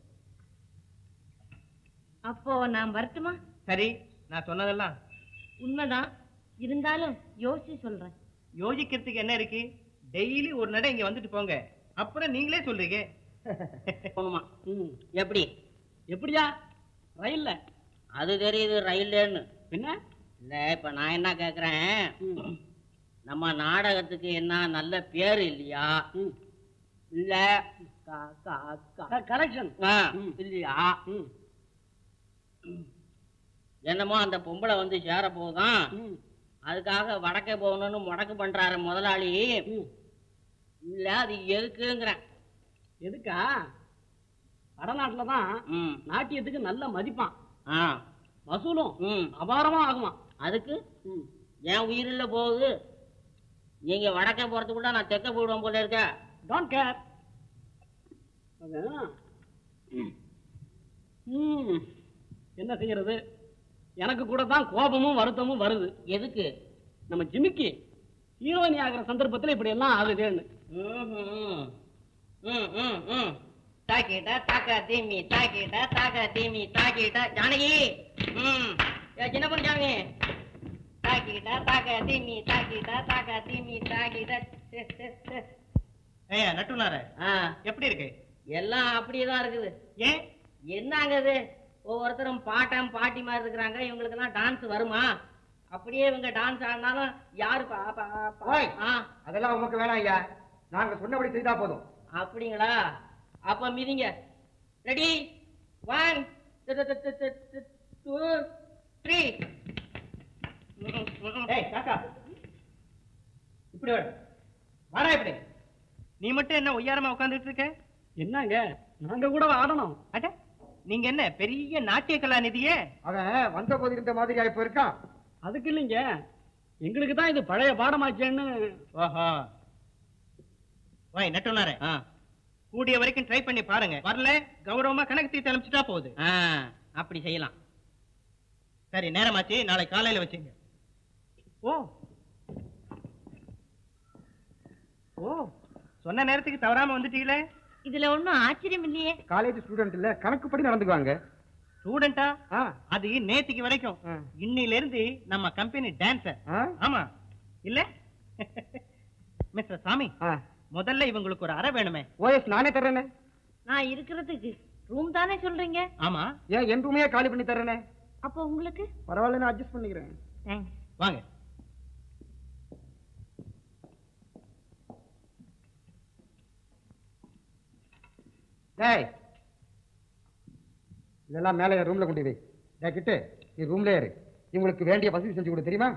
அப்போ நான் வரட்டுமா சரி நான் சொன்னதெல்லாம் உண்மைதான் இருந்தாலும் யோசிச்சு சொல்றேன் யோசிக்கிறதுக்கு என்ன இருக்கு டெய்லி ஒரு நடை இங்க வந்துட்டு போங்க அப்புறம் நீங்களே சொல்றீங்க போகணுமா ம் எப்படி எப்படியா ரயில்ல அது தெரியுது ரயில்லேன்னு பின்ன இல்ல இப்ப நான் என்ன கேக்குறேன் நம்ம நாடகத்துக்கு என்ன நல்ல பேரு இல்லையா இல்ல கரெக்ஷன் ஆ, இல்லையா என்னமோ அந்த பொம்பளை வந்து சேர போகுதான் அதுக்காக வடக்கே போகணும்னு முடக்கு பண்றாரு முதலாளி இல்ல அது எதுக்குங்கிறேன் எதுக்கா வடநாட்டுல தான் ம் நாட்டியத்துக்கு நல்ல மதிப்பான் ஆ வசூலும் ம் அபாரமா ஆகுமா அதுக்கு என் உயிரில்ல போகுது நீங்க வடக்கே போறதுக்குள்ள நான் தெக்க போடுவேன் போல இருக்க டோன்ட் கேர் என்ன செய்யறது எனக்கு கூட தான் கோபமும் வருத்தமும் வருது எதுக்கு நம்ம ஜிமிக்கி ஹீரோயினி ஆகிற சந்தர்ப்பத்துல இப்படி எல்லாம் ஆகுதுன்னு ம்ஹும். ம், ம், ம். தாக்கிட்ட தாக்க தீமி தாக்கிட்ட தாக்க தீமி தாக்கிட்ட ஜானகி ம் ஏ, சின்ன பொண்ணு ஜானகி தாக்கிட்ட தாக்க தீமி தாக்கிட்ட தாக்க தீமி தாக்கிட்ட சே, சே, சே. ஏய் நட்டுனார ஆ எப்படி இருக்கு எல்லாம் அப்படியே தான் இருக்குது ஏன் என்னங்க இது ஒவ்வொருத்தரும் பாட்டம் பாட்டி மாதிரி இருக்கிறாங்க இவங்களுக்கெல்லாம் டான்ஸ் வருமா அப்படியே இவங்க டான்ஸ் ஆடினாலும் யாரு பா பா பா- ஓய். ஆ அதெல்லாம் உமக்கு வேணாம் ஐயா நாங்க சொன்னபடி செய்தா போதும் அப்படிங்களா அப்ப மிதிங்க ரெடி ஒன் டூ த்ரீ ஏய் காக்கா இப்படி வாடா வாடா இப்படி நீ மட்டும் என்ன ஒய்யாரமா உட்கார்ந்துட்டு இருக்க என்னங்க நாங்க கூட ஆடணும் அட நீங்க என்ன பெரிய நாட்டிய கலாநிதியே அவன் வந்த போது இருந்த மாதிரி இப்ப இருக்கான் அதுக்கு இல்லைங்க எங்களுக்கு தான் இது பழைய பாடமாச்சேன்னு ஓஹோ வாய் நட்டுனாரே கூடிய வரைக்கும் ட்ரை பண்ணி பாருங்க வரல கௌரவமா கணக்கு தீர்த்து அனுப்பிச்சுட்டா போகுது ஆ அப்படி செய்யலாம் சரி நேரமாச்சு நாளை காலையில வச்சுங்க ஓ ஓ சொன்ன நேரத்துக்கு தவறாம வந்துட்டீங்களே இதுல ஒண்ணும் ஆச்சரியம் இல்லையே காலேஜ் ஸ்டூடெண்ட் இல்ல கணக்குப்படி நடந்துக்குவாங்க ஸ்டூடெண்டா ஆ, அது நேத்திக்கு வரைக்கும் ஆ. இன்னில இருந்து நம்ம கம்பெனி டான்சர் ஆ, ஆமா இல்ல மிஸ்டர் சாமி ஆ. முதல்ல இவங்களுக்கு ஒரு அறை வேணுமே ஓஎஸ் நானே தர்றேனே நான் இருக்கிறதுக்கு ரூம் தானே சொல்றீங்க ஆமா ஏன் என் ரூமையே காலி பண்ணி தர்றேனே அப்போ உங்களுக்கு பரவாயில்ல நான் அட்ஜஸ்ட் பண்ணிக்கிறேன் தேங்க்ஸ் வாங்க டேய் இதெல்லாம் மேலே என் ரூம்ல கொண்டு வை டேய் கிட்டு நீ ரூம்ல இரு இவங்களுக்கு வேண்டிய வசதி செஞ்சு கொடு தெரியுமா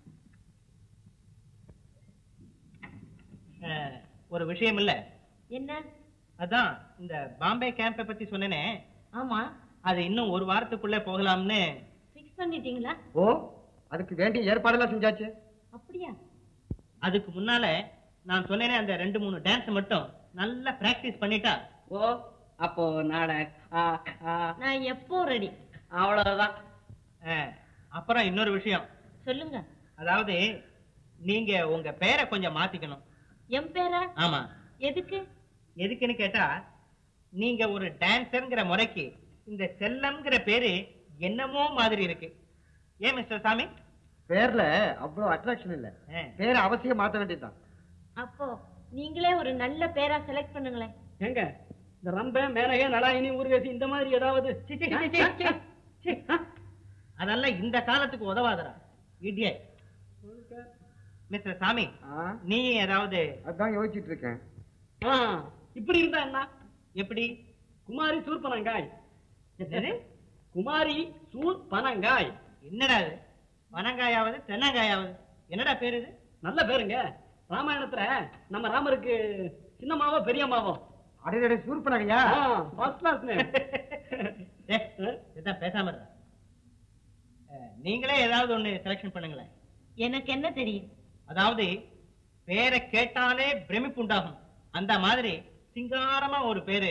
அஹ், ஒரு விஷயம் இல்ல என்ன அதான் இந்த பாம்பே கேம்பை பத்தி சொன்னேனே ஆமா அது இன்னும் ஒரு வாரத்துக்குள்ள போகலாம்னு ஃபிக்ஸ் பண்ணிட்டீங்களா ஓ அதுக்கு வேண்டிய ஏற்பாடெல்லாம் செஞ்சாச்சு அப்படியா அதுக்கு முன்னால நான் சொன்னேனே அந்த ரெண்டு மூணு டான்ஸ் மட்டும் நல்லா பிராக்டிஸ் பண்ணிட்டா ஓ அப்போ நாளை ஆ, ஆ, நான் எப்போ ரெடி அவ்வளவுதான் அஹ், அப்புறம் இன்னொரு விஷயம் சொல்லுங்க அதாவது நீங்க உங்க பேரை கொஞ்சம் மாத்திக்கணும் என் பேரா ஆமா எதுக்கு எதுக்குன்னு கேட்டா நீங்க ஒரு டான்சர்ங்கிற முறைக்கு இந்த செல்லம்ங்கிற பேரு என்னமோ மாதிரி இருக்கு ஏன் மிஸ்டர் சாமி பேர்ல அவ்வளவு அட்ராக்ஷன் இல்ல ஆ. பேரை அவசியம் மாத்த வேண்டியதுதான் அப்போ நீங்களே ஒரு நல்ல பேரா செலக்ட் பண்ணுங்களேன் ஏங்க இந்த ரம்ப மேனகே நலாயினி ஊர்வேசி இந்த மாதிரி ஏதாவது சி, சி, சி, சி, சி, சி. அதெல்லாம் இந்த காலத்துக்கு உதவாதரா இடியட் மிஸ்டர் சாமி ஆ, நீ ஏதாவது அதான் யோசிச்சுட்டு இருக்கேன் ஆ, இப்படி இருந்தா என்ன எப்படி குமாரி சூர்பனங்காய் என்னது? குமாரி சூர் பனங்காய் என்னடா இது பனங்காயாவது தென்னங்காயாவது என்னடா பேரு இது நல்ல பேருங்க ராமாயணத்துல நம்ம ராமருக்கு சின்னமாவோ பெரியம்மாவோ அடையடை சூர்பனகையா ஃபர்ஸ்ட் கிளாஸ் நேம் ஏய், இதான் பேசாம இருடா. அஹ், நீங்களே ஏதாவது ஒண்ணு செலக்ஷன் பண்ணுங்களேன் எனக்கு என்ன தெரியும் அதாவது பேரை கேட்டாலே பிரமிப்பு உண்டாகும் அந்த மாதிரி சிங்காரமா ஒரு பேரு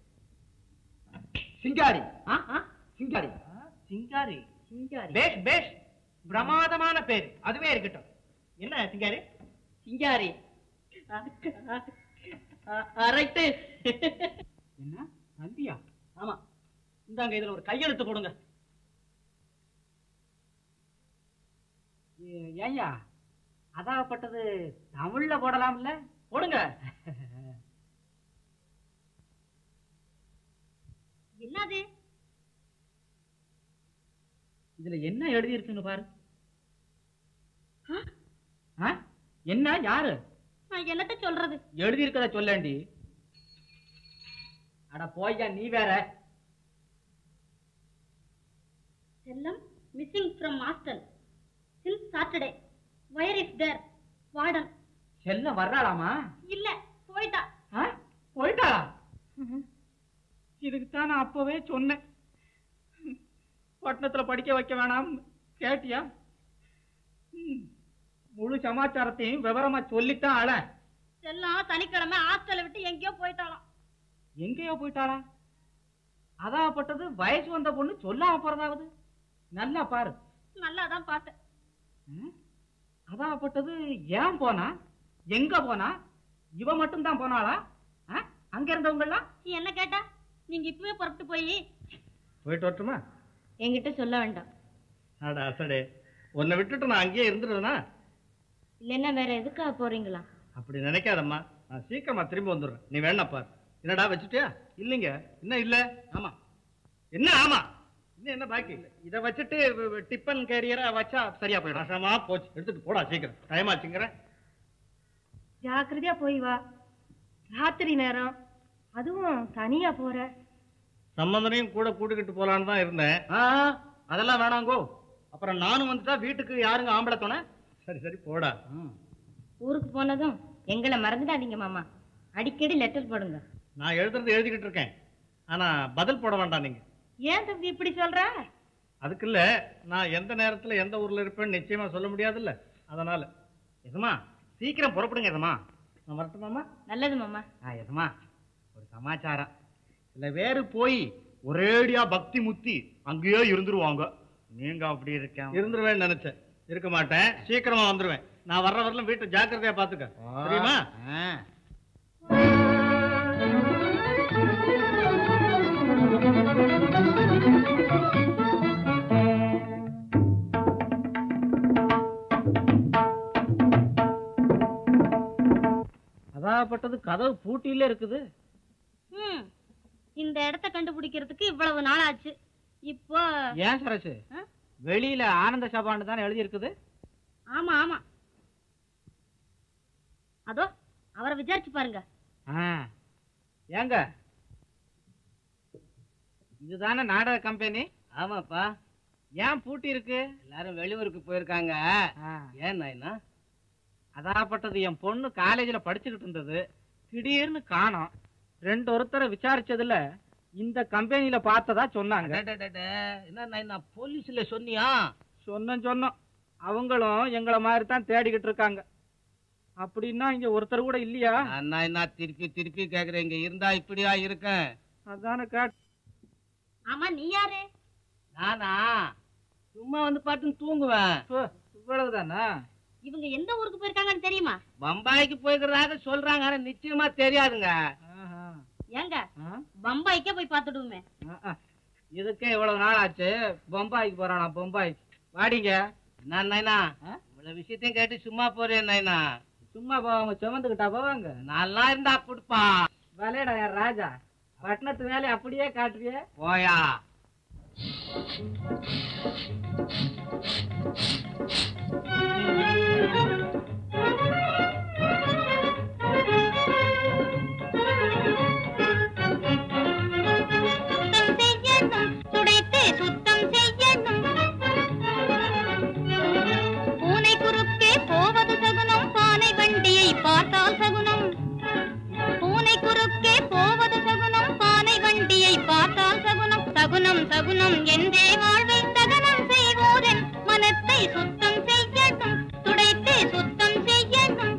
சிங்காரி ஆ, ஆ, சிங்காரி ஆ, சிங்காரி சிங்காரி பேஷ் பேஷ் பிரமாதமான பேரு அதுவே இருக்கட்டும் என்ன சிங்காரி சிங்காரி ரைட்டு என்ன நந்தியா ஆமா இந்தாங்க இதுல ஒரு கையெழுத்து கொடுங்க ஏ- ஏய்யா அதாகப்பட்டது தமிழ்ல போடலாம்ல போடுங்க என்னது இதுல என்ன எழுதி இருக்குன்னு பாரு என்ன யாரு நான் என்னத்த சொல்றது எழுதி இருக்கத சொல்லேண்டி அட போய்யா நீ வேற Chellam missing from hostel since Saturday where is their warden Chellam வர்றாளாமா இல்ல போயிட்டா ஆ? போயிட்டாளா இதுக்கு தான் நான் அப்பவே சொன்னேன் பட்டணத்துல படிக்க வைக்க வேணாம் கேட்டியா ம். முழு சமாச்சாரத்தையும் விவரமா சொல்லித்தான் அழ செல்லம் சனிக்கிழமை ஹாஸ்டலை விட்டு எங்கேயோ போயிட்டாளாம் எங்கேயோ போயிட்டாளா அதாப்பட்டது வயசு வந்த பொண்ணு சொல்லாம போறதாவது நல்லா பாரு நல்லா தான் பார்த்தேன் ம்? அதாப்பட்டது ஏன் போனா எங்க போனா இவ மட்டும் தான் போனாளா ஆ? அங்க இருந்தவங்கலாம் நீ என்ன கேட்டா நீங்க இப்பவே புறப்பட்டு போய் போயிட்டு வரட்டுமா என்கிட்ட சொல்ல வேண்டாம் அட அசடே உன்னை விட்டுட்டு நான் அங்கேயே இருந்துடுறேனா இல்லைன்னா வேற எதுக்காக போறீங்களா அப்படி நினைக்காதம்மா நான் சீக்கிரமா திரும்பி வந்துடுறேன் நீ வேணா பார் என்னடா வச்சுட்டியா இல்லைங்க என்ன இல்ல ஆமா என்ன ஆமா இன்னும் என்ன பாக்கி இத வச்சுட்டு டிப்பன் கேரியரை வச்சா சரியா போயிடும் நாசமா போச்சு எடுத்துட்டு போடா சீக்கிரம் டைம் ஆச்சுங்கிறேன் ஜாக்கிரதையா போய் வா ராத்திரி நேரம் அதுவும் தனியா போற சம்பந்தனையும் கூட கூட்டிக்கிட்டு போலான்னு தான் இருந்தேன் ஆ, அதெல்லாம் வேணாங்கோ அப்புறம் நானும் வந்துட்டா வீட்டுக்கு யாருங்க ஆம்பளை துணை சரி சரி போடா ஊருக்கு போனதும் எங்களை மறந்துடாதீங்க மாமா அடிக்கடி லெட்டர் போடுங்க நான் எழுதுறது எழுதிக்கிட்டு இருக்கேன் ஆனா பதில் போட வேண்டாம் நீங்க ஏன் தம்பி இப்படி சொல்ற அதுக்கு இல்ல நான் எந்த நேரத்துல எந்த ஊர்ல இருப்பேன்னு நிச்சயமா சொல்ல முடியாதுல்ல அதனால எதுமா சீக்கிரம் புறப்படுங்க எதுமா நான் வரட்டுமாமா நல்லது மாமா ஆ எதுமா ஒரு சமாச்சாரம் சில பேரு போய் ஒரேடியா பக்தி முத்தி அங்கேயே இருந்துருவாங்க நீங்க அப்படி இருக்க இருந்துருவேன்னு நினைச்சேன் இருக்க மாட்டேன் சீக்கிரமா வந்துருவேன் நான் வர்ற வரலாம் வீட்டை ஜாக்கிரதையா பாத்துக்க தெரியுமா அதாப்பட்டது கதவு பூட்டியில இருக்குது ம் இந்த இடத்த கண்டுபிடிக்கிறதுக்கு இவ்வளவு நாள் ஆச்சு இப்போ ஏன் சரசு ஆ? வெளியில ஆனந்த சபான்னு தானே எழுதி இருக்குது ஆமா ஆமா அதோ அவரை விசாரிச்சு பாருங்க ஏங்க இதுதானே நாடக கம்பெனி ஆமாப்பா ஏன் பூட்டி இருக்கு எல்லாரும் வெளியூருக்கு போயிருக்காங்க ஆ. ஏன் நாயினா அதாப்பட்டது என் பொண்ணு காலேஜ்ல படிச்சுக்கிட்டு இருந்தது திடீர்னு காணோம் ரெண்டு ஒருத்தரை விசாரிச்சதுல இந்த கம்பெனில பார்த்ததா சொன்னாங்க என்ன நாயினா போலீஸ்ல சொன்னியா சொன்னோம் சொன்னோம் அவங்களும் எங்களை மாதிரி தான் தேடிக்கிட்டு இருக்காங்க அப்படின்னா இங்க ஒருத்தர் கூட இல்லையா அண்ணா என்ன திருப்பி திருப்பி கேக்குறேன் இங்க இருந்தா இப்படியா இருக்கேன் அதானே கேட் ஆமா நீ யாரு நானா சும்மா வந்து பார்த்து தூங்குவேன் இவ்வளவுதானா இவங்க எந்த ஊருக்கு போயிருக்காங்கன்னு தெரியுமா பம்பாய்க்கு போய்க்கிறதாக சொல்றாங்க ஆனா நிச்சயமா தெரியாதுங்க ஆஹா. ஏங்க ஆ? பம்பாய்க்கே போய் பார்த்துடுவோமே ஆ, ஆ. இதுக்கே இவ்வளவு நாள் ஆச்சு பொம்பாய்க்கு போறானா பொம்பாய்க்கு வாடிங்க என்ன நாயினா ஆ? இவ்வளவு விஷயத்தையும் கேட்டு சும்மா போறேன் நாயினா சும்மா போவாங்க சுமந்துக்கிட்டா போவாங்க நல்லா இருந்தா கொடுப்பா விளையாடா என் ராஜா பட்டணத்து வேலையை அப்படியே காட்டுறியே போயா சுத்தம் செய்யணும் துடைத்து சுத்தம் செய்யணும் பூனை குறுக்கே போவது சகுனம் பானை வண்டியை பார்த்தால் சகுனம் பூனை குறுக்கே போவது சகுனம் பானை வண்டியை பார்த்தால் சகுனம் சகுனம் சகுனம் என்றே வாழ்வை தகனம் செய்வோரன் மனத்தை சுத்தம் செய்யணும் துடைத்து சுத்தம் செய்யணும்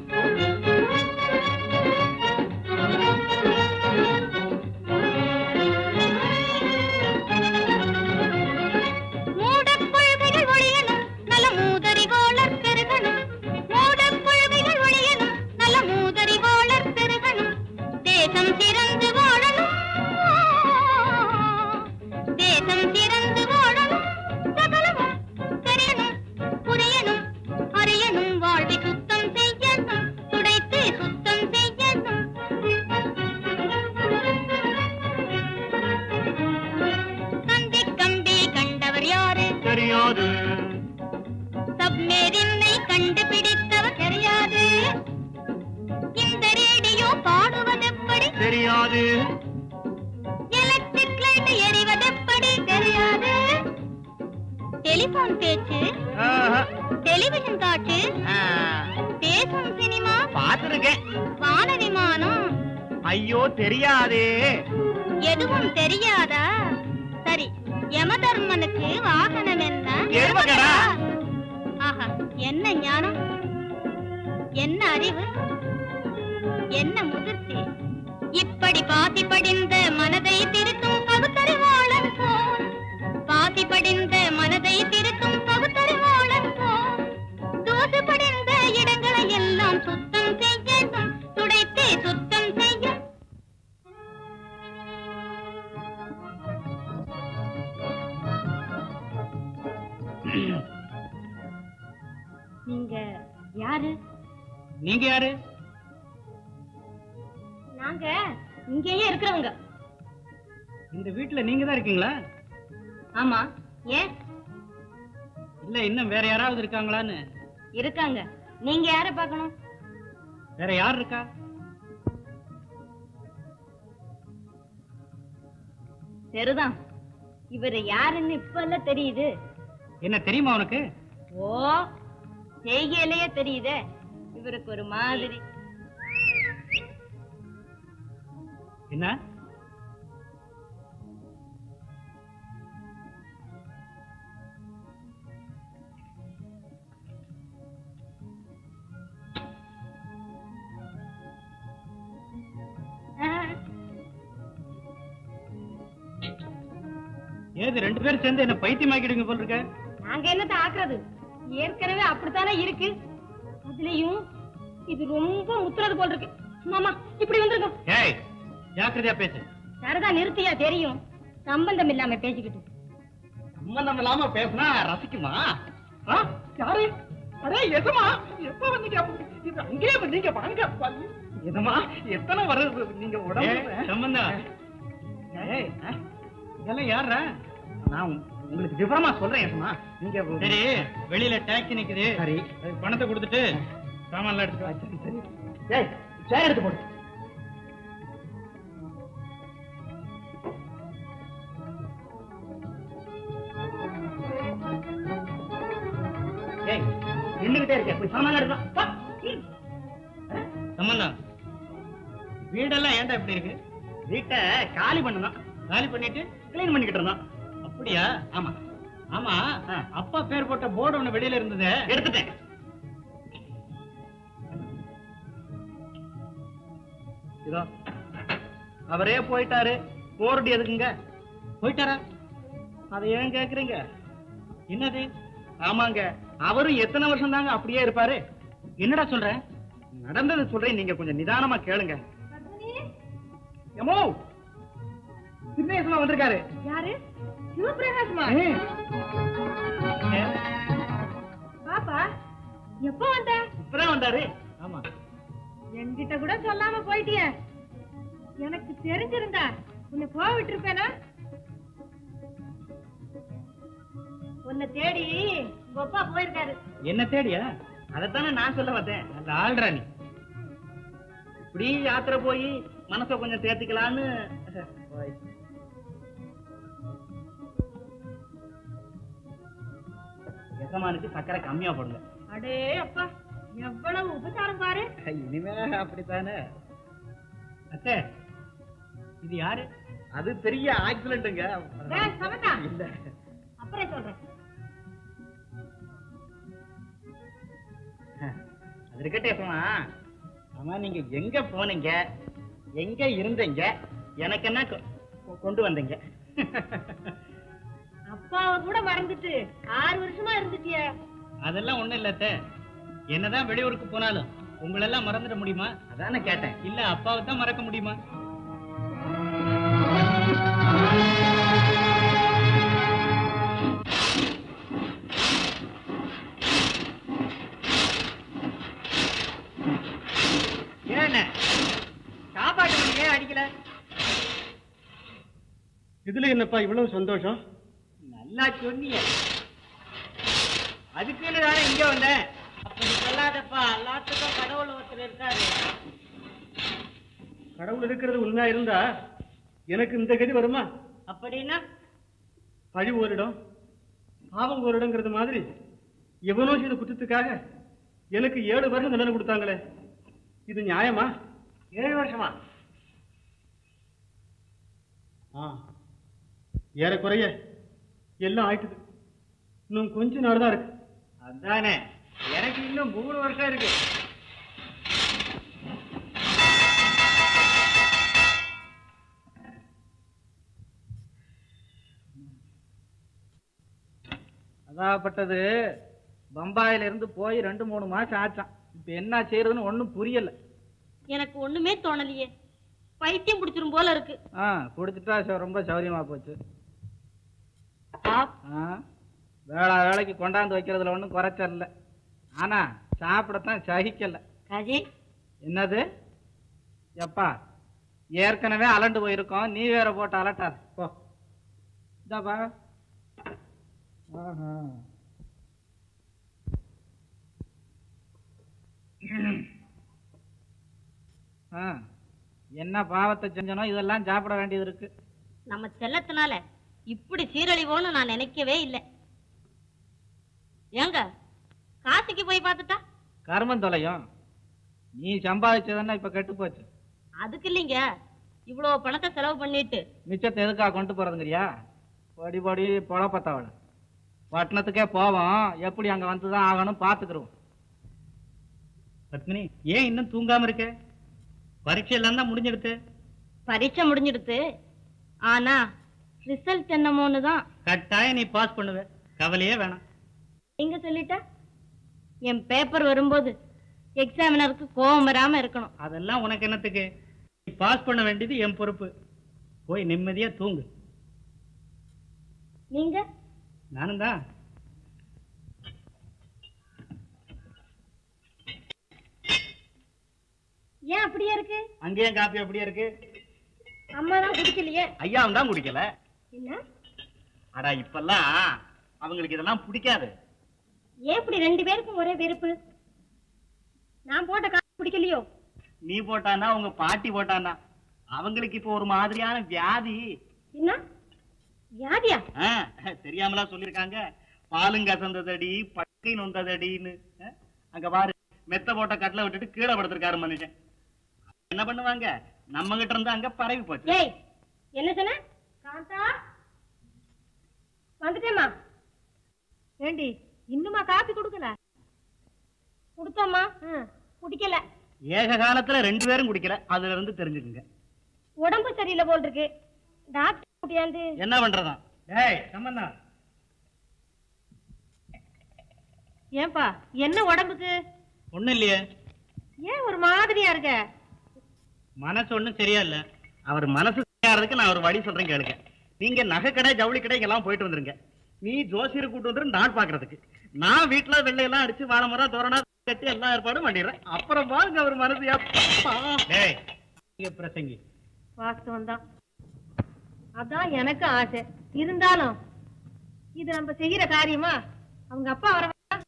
மூடக் கொள்கைகள் ஒழியணும் நல மூதறிவாளர் பெருகணும் மூடக் கொள்கைகள் ஒழியணும் நல மூதறிவாளர் பெருகணும் தேசம் சிறந்து வாழணும் தேசம் சிறந்து வாழணும் சகலமும் தெரியணும் புரியணும் அறியணும் வாழ்வை சுத்தம் செய்யணும் துடைத்து சுத்தம் செய்யணும் கந்தி கம்பி கண்டவர் யாரு தெரியாது சப்மேரினை கண்டுபிடித்தவர் தெரியாது டெலிபோன் பேச்சு ஆஹா. டெலிவிஷன் காட்சி ஆ, பேசும் சினிமா பார்த்திருக்கேன் வான விமானம் ஐயோ தெரியாதே எதுவும் தெரியாதா சரி யமதர்மனுக்கு வாகனம் என்ன எருமக்கடா. ஆஹா என்ன ஞானம் என்ன அறிவு என்ன முதிர்ச்சி இப்படி பாசி படிந்த மனதை திருத்தும் பகுத்தறிவாளன் போல் பாசி படிந்த மனதை திருத்தும் பகுத்தறிவாளன் போல் தூசு படிந்த இடங்களை எல்லாம் சுத்தம் செய்யணும் துடைத்தே சுத்தம் செய்ய நீங்க யாரு நீங்க யாரு நாங்க இங்கேயே இருக்கிறவங்க இந்த வீட்டுல நீங்க தான் இருக்கீங்களா ஆமா ஏன் இல்ல இன்னும் வேற யாராவது இருக்காங்களான்னு இருக்காங்க நீங்க யார பார்க்கணும் வேற யார் இருக்கா சரிதான் இவரு யாருன்னு இப்ப எல்லாம் தெரியுது என்ன தெரியுமா உனக்கு ஓ செய்கையிலேயே தெரியுதே இவருக்கு ஒரு மாதிரி என்ன ஆஹ், ஏது ரெண்டு பேரும் சேர்ந்து என்ன பைத்தியமாக்கிடுங்க போல் இருக்க நாங்க என்னத்த ஆக்குறது ஏற்கனவே அப்படித்தானே இருக்கு அதுலயும் இது ரொம்ப முத்துறது போல் இருக்கு மாமா இப்படி வந்துருங்க ஏய் ஜாக்கிரதையா பேசு சரிதான் நிறுத்தியா தெரியும் சம்பந்தம் இல்லாம பேசிக்கிட்டு சம்பந்தம் இல்லாம பேசினா ரசிக்குமா ஆ, யாரு அடே எதுமா எப்ப வந்தீங்க இது அங்கேயே வந்தீங்க வாங்க எதுமா எத்தனை வருது நீங்க உடம்பு ஏய், சம்பந்தம் ஏய், ஆ, இதெல்லாம் யாரா நான் உங்களுக்கு விவரமா சொல்றேன் ஏசமா நீங்க சரி வெளியில டாக்ஸி நிக்குது சரி. அதுக்கு பணத்தை கொடுத்துட்டு சாமான்லாம் எடுத்து வா. சரி சரி ஏய் சேர் எடுத்து போடு ஏய் நின்னுகிட்டே இருக்கேன் போய் சாமான எடுத்து வா. வா. ம். சம்பந்தம் வீடெல்லாம் ஏன்டா இப்படி இருக்கு வீட்டை காலி பண்ணணும் காலி பண்ணிட்டு கிளீன் பண்ணிக்கிட்டு இருந்தோம் அப்படியா ஆமா ஆமா ஆ. அப்பா பேர் போட்ட போர்டு ஒண்ணு வெளியில இருந்தது எடுத்துட்டேன் இதோ அவரே போயிட்டாரு போர்டு எதுக்குங்க போயிட்டாரா அதை ஏன் கேக்குறீங்க என்னது ஆமாங்க அவரும் எத்தனை வருஷம் தாங்க அப்படியே இருப்பாரு என்னடா சொல்ற நடந்தது சொல்றேன் நீங்க கொஞ்சம் நிதானமா கேளுங்க எமோ சின்ன வயசுல வந்திருக்காரு யாரு சிவபிரகாஷ்மா பாப்பா எப்போ வந்த இப்பதான் வந்தாரு ஆமா என்கிட்ட கூட சொல்லாம போயிட்டிய எனக்கு தெரிஞ்சிருந்தா உன்னை போக விட்டுருப்பேனா உன்னை தேடி உங்க அப்பா போயிருக்காரு என்ன தேடியா அதைத்தானே நான் சொல்ல வந்தேன் அந்த ஆள்றா நீ இப்படி யாத்திரை போய் மனசை கொஞ்சம் தேர்த்திக்கலான்னு போய். எசமானுக்கு சக்கரை கம்மியா போடுங்க அடே அப்பா எவ்வளவு உபசாரம் பாரு இனிமே அப்படித்தானே அத்தை இது யாரு அது பெரிய ஆக்சிடென்ட்டுங்க டேய், சமந்தா. இல்ல அப்புறம் சொல்றேன் அது இருக்கட்டும் எப்பமா ஆமா நீங்க எங்க போனீங்க எங்க இருந்தீங்க எனக்கு என்ன கொ- கொ- கொண்டு வந்தீங்க அப்பாவை கூட மறந்துட்டு ஆறு வருஷமா இருந்துட்டியே அதெல்லாம் ஒண்ணும் இல்ல அத்தை என்னதான் வெளியூருக்கு போனாலும் உங்களெல்லாம் மறந்துட முடியுமா அதானே கேட்டேன் இல்ல அப்பாவை தான் மறக்க முடியுமா ஏண்ணே சாப்பாட்டு மணிக்கே அடிக்கல இதுல என்னப்பா இவ்வளவு சந்தோஷம் நல்லா சொன்னீங்க அதுக்குன்னு தானே இங்க வந்தேன் அப்படி சொல்லாதப்பா எல்லாத்துக்கும் கடவுள் ஒருத்தர் இருக்காரு கடவுள் இருக்கிறது உண்மையா இருந்தா எனக்கு இந்த கதி வருமா அப்படின்னா பழி ஓரிடும் பாவம் ஒரு இடங்கிறது மாதிரி எவனோ செய்த குற்றத்துக்காக எனக்கு ஏழு வருஷம் தண்டனை கொடுத்தாங்களே இது நியாயமா ஏழு வருஷமா ஆ ஏறக்குறைய எல்லாம் ஆயிட்டுது இன்னும் கொஞ்ச நாள் தான் இருக்கு அதானே எனக்கு இன்னும் மூணு வருஷம் இருக்கு அதாகப்பட்டது பம்பாயில இருந்து போய் ரெண்டு மூணு மாசம் ஆச்சான் இப்ப என்ன செய்யறதுன்னு ஒண்ணும் புரியல எனக்கு ஒண்ணுமே தோணலையே பைத்தியம் பிடிச்சிரும் போல இருக்கு ஆ குடிச்சிட்டா ச- ரொம்ப சௌரியமா போச்சு ஆ வேளா வேலைக்கு கொண்டாந்து வைக்கிறதுல ஒன்றும் குறைச்சல் இல்லை ஆனா சாப்பிடத்தான் சகிக்கல ராஜி என்னது எப்பா ஏற்கனவே அலண்டு போயிருக்கோம் நீ வேற போட்டு அலட்டாத போ இந்தாப்பா ஆஹா. ஆ என்ன பாவத்தை செஞ்சனோ இதெல்லாம் சாப்பிட வேண்டியது இருக்கு நம்ம செல்லத்தினால இப்படி சீரழிவோன்னு நான் நினைக்கவே இல்லை ஏங்க காசிக்கு போய் பார்த்துட்டா கர்மம் தொலையும் நீ சம்பாதிச்சதுன்னா இப்ப கெட்டு போச்சு அதுக்கு இல்லைங்க இவ்வளோ பணத்தை செலவு பண்ணிட்டு மிச்சத்தை எதுக்காக கொண்டு போறதுங்கறியா பொடி பொடி பொழப்பத்தவள பட்டணத்துக்கே போவோம் எப்படி அங்க வந்துதான் ஆகணும் பாத்துக்கிறோம் பத்மினி ஏன் இன்னும் தூங்காம இருக்க பரீட்சை எல்லாம் தான் முடிஞ்சிடுத்து பரீட்சை முடிஞ்சிடுத்து ஆனா ரிசல்ட் என்னமோன்னு தான் கட்டாயம் நீ பாஸ் பண்ணுவ கவலையே வேணாம் நீங்க சொல்லிட்டா என் பேப்பர் வரும்போது எக்ஸாமினருக்கு கோபம் வராம இருக்கணும் அதெல்லாம் உனக்கு என்னத்துக்கு நீ பாஸ் பண்ண வேண்டியது என் பொறுப்பு போய் நிம்மதியா தூங்கு நீங்க நானும் தான் ஏன் அப்படியே இருக்கு அங்கேயும் காப்பி அப்படியே இருக்கு அம்மா தான் குடிக்கலையே ஐயாவும் தான் குடிக்கல என்ன அடா இப்பெல்லாம் அவங்களுக்கு இதெல்லாம் பிடிக்காது ஏன் இப்படி ரெண்டு பேருக்கும் ஒரே வெறுப்பு நான் போட்ட காசு பிடிக்கலையோ நீ போட்டானா உங்க பாட்டி போட்டானா அவங்களுக்கு இப்ப ஒரு மாதிரியான வியாதி என்ன வியாதியா ஆ, தெரியாமலா சொல்லிருக்காங்க பாலும் கசந்ததடி பக்கை நொந்ததடின்னு ஆ, அங்க பாரு மெத்த போட்ட கட்டில விட்டுட்டு கீழே படுத்திருக்காரு மனுஷன் என்ன பண்ணுவாங்க நம்ம கிட்ட இருந்து அங்க பரவி போச்சு ஏய் என்ன சொன்ன காந்தா வந்துட்டேம்மா ஏண்டி இன்னுமா காப்பி கொடுக்கல கொடுத்தோம்மா குடிக்கல ஏக காலத்துல ரெண்டு பேரும் குடிக்கல அதுல இருந்து தெரிஞ்சுக்குங்க உடம்பு சரியில்லை போல் இருக்கு டாக்டர் கூட்டியாந்து என்ன பண்றதா ஏய் சம்பந்தா ஏன்பா என்ன உடம்புக்கு ஒண்ணும் இல்லையே ஏன் ஒரு மாதிரியா இருக்க மனசு ஒண்ணும் சரியா இல்ல அவர் மனசு சரியாறதுக்கு நான் ஒரு வழி சொல்றேன் கேளுங்க நீங்க நகை கடை ஜவுளி கடை எல்லாம் போயிட்டு வந்துருங்க நீ ஜோசியரை கூட்டு வந்துரு நாள் பாக்குறதுக்கு நான் வீட்டுல வெள்ளையெல்லாம் அடிச்சு வாழை மரம் தோரணா கட்டி எல்லா ஏற்பாடும் பண்ணிடுறேன் அப்புறம் பாருங்க அவர் மனசு எப்பா. டேய் இங்க பிரசங்கி வாஸ்தவம் தான் அதான் எனக்கு ஆசை இருந்தாலும் இது நம்ம செய்யற காரியமா அவங்க அப்பா வர வேண்டாம்?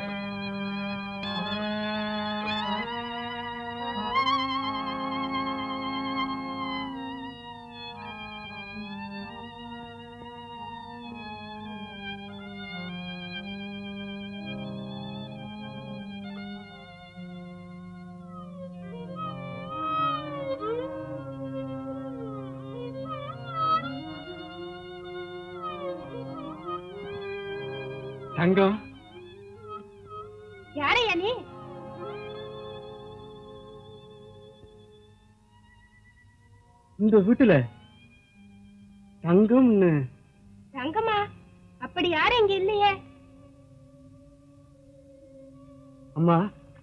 தங்கம் யாரையா நீ இந்த வீட்டுல தங்கம்னு தங்கம்மா அப்படி யாரும் இங்க இல்லையே அம்மா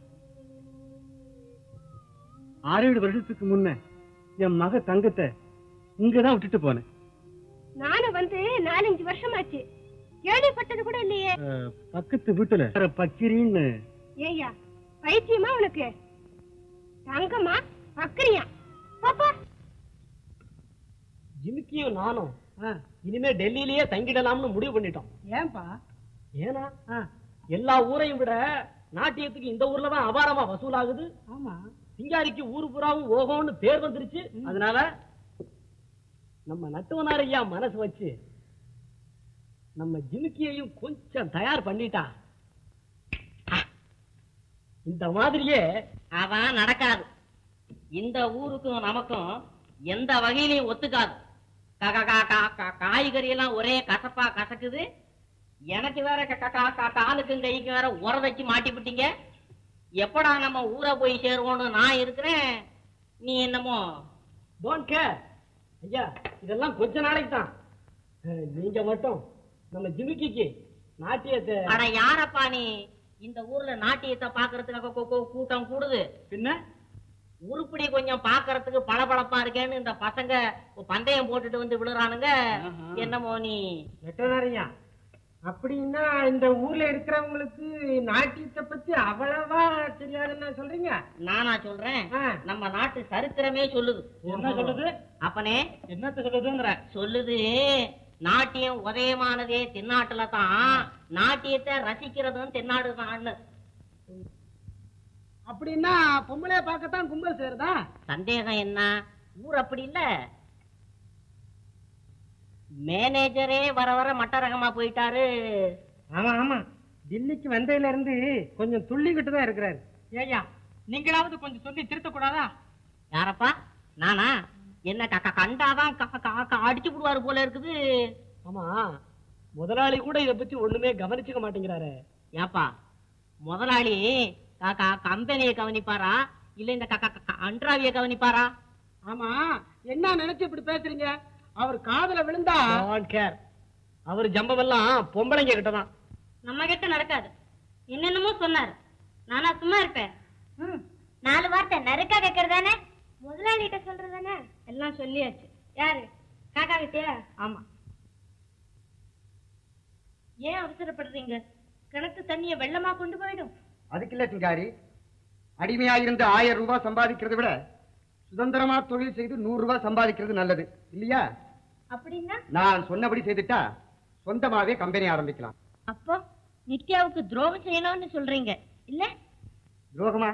ஆறு ஏழு வருஷத்துக்கு முன்ன என் மக தங்கத்தை இங்கதான் விட்டுட்டு போனேன் நானும் வந்து நாலஞ்சு வருஷமாச்சு கேள்விப்பட்டது கூட இல்லையே அஹ், பக்கத்து வீட்டுல வேற பக்கிரின்னு ஏய்யா பைத்தியமா உனக்கு தங்கம்மா பக்கரியா பாப்பா ஜிமிக்கியும் நானும் இனிமே டெல்லியிலேயே தங்கிடலாம்னு முடிவு பண்ணிட்டோம் ஏன்பா ஏன்னா எல்லா ஊரையும் விட நாட்டியத்துக்கு இந்த ஊர்ல தான் அபாரமா வசூலாகுது ஆமா சிங்காரிக்கு ஊர் புறாவும் ஓகோன்னு பேர் வந்துருச்சு அதனால நம்ம நட்டுவனார் ஐயா மனசு வச்சு நம்ம ஜினுக்கியையும் கொஞ்சம் தயார் பண்ணிட்டா ஆ, இந்த மாதிரியே அதான் நடக்காது இந்த ஊருக்கும் நமக்கும் எந்த வகையிலையும் ஒத்துக்காது கா- கா- கா- கா- கா- காய்கறி எல்லாம் ஒரே கசப்பா கசக்குது எனக்கு வேற க- க- கா- கா- காலுக்கும் கைக்கும் வேற உர வச்சு மாட்டி விட்டீங்க எப்படா நம்ம ஊரை போய் சேருவோம்னு நான் இருக்கிறேன் நீ என்னமோ டோன்ட் கேர் ஐயா இதெல்லாம் கொஞ்ச நாளைக்கு தான் அஹ், நீங்க மட்டும் நம்ம ஜிமிக்கிக்கு நாட்டியத்தை அட யாரப்பா நீ இந்த ஊர்ல நாட்டியத்தை பாக்குறதுக்காக கூ- கூ- கூட்டம் கூடுது பின்ன உருப்படி கொஞ்சம் பாக்குறதுக்கு பளபளப்பா இருக்கேன்னு இந்த பசங்க பந்தயம் போட்டுட்டு வந்து விழுறானுங்க என்னமோ நீ வெட்டனாரியா அப்படின்னா இந்த ஊர்ல இருக்கிறவங்களுக்கு நாட்டியத்தை பத்தி அவ்வளவா தெரியாதுன்னு சொல்றீங்க நானா சொல்றேன் ஆ. நம்ம நாட்டு சரித்திரமே சொல்லுது என்ன சொல்லுது அப்பனே என்னத்த சொல்லுதுங்கிற சொல்லுது நாட்டியம் உதயமானதே தென்னாட்டுல தான் நாட்டியத்தை ரசிக்கிறதும் தென்னாடு தான் அப்படின்னா பொம்பளைய பார்க்கத்தான் கும்பல் சேருதா சந்தேகம் என்ன ஊர் அப்படி இல்ல மேனேஜரே வர வர மட்ட ரகமா போயிட்டாரு ஆமா ஆமா டில்லிக்கு வந்ததுல இருந்து கொஞ்சம் துள்ளிக்கிட்டு தான் இருக்கிறாரு ஏய்யா நீங்களாவது கொஞ்சம் சொல்லி திருத்தக்கூடாதா யாரப்பா நானா என்ன க- க- கண்டாதான் க- க- க- அடிச்சு விடுவாரு போல இருக்குது ஆமா முதலாளி கூட இத பத்தி ஒண்ணுமே கவனிச்சுக்க மாட்டேங்கிறாரு ஏப்பா முதலாளி க- க- கம்பெனியை கவனிப்பாரா இல்ல இந்த க- க- க- அன்றாவிய கவனிப்பாரா ஆமா என்ன நினைச்சு இப்படி பேசுறீங்க அவர் காதுல விழுந்தா கேர் அவர் ஜம்பமெல்லாம் பொம்பளைங்க கிட்ட தான் நம்ம கிட்ட நடக்காது என்னென்னமோ சொன்னாரு நானா சும்மா இருப்பேன் ம், நாலு வார்த்தை நறுக்கா கேக்குறதானே முதலாளிகிட்ட சொல்றதானே எல்லாம் சொல்லியாச்சு யாரு காக்கா கிட்டயா ஆமா ஏன் அவசரப்படுறீங்க கிணத்து தண்ணிய வெள்ளமா கொண்டு போயிடும் அதுக்கு இல்ல சிங்காரி அடிமையாயிருந்து ஆயிரம் ரூபாய் சம்பாதிக்கிறதை விட சுதந்திரமா தொழில் செய்து நூறு ரூபாய் சம்பாதிக்கிறது நல்லது இல்லையா அப்படின்னா நான் சொன்னபடி செய்துட்டா சொந்தமாவே கம்பெனி ஆரம்பிக்கலாம் அப்போ நித்யாவுக்கு துரோகம் செய்யணும்னு சொல்றீங்க இல்ல துரோகமா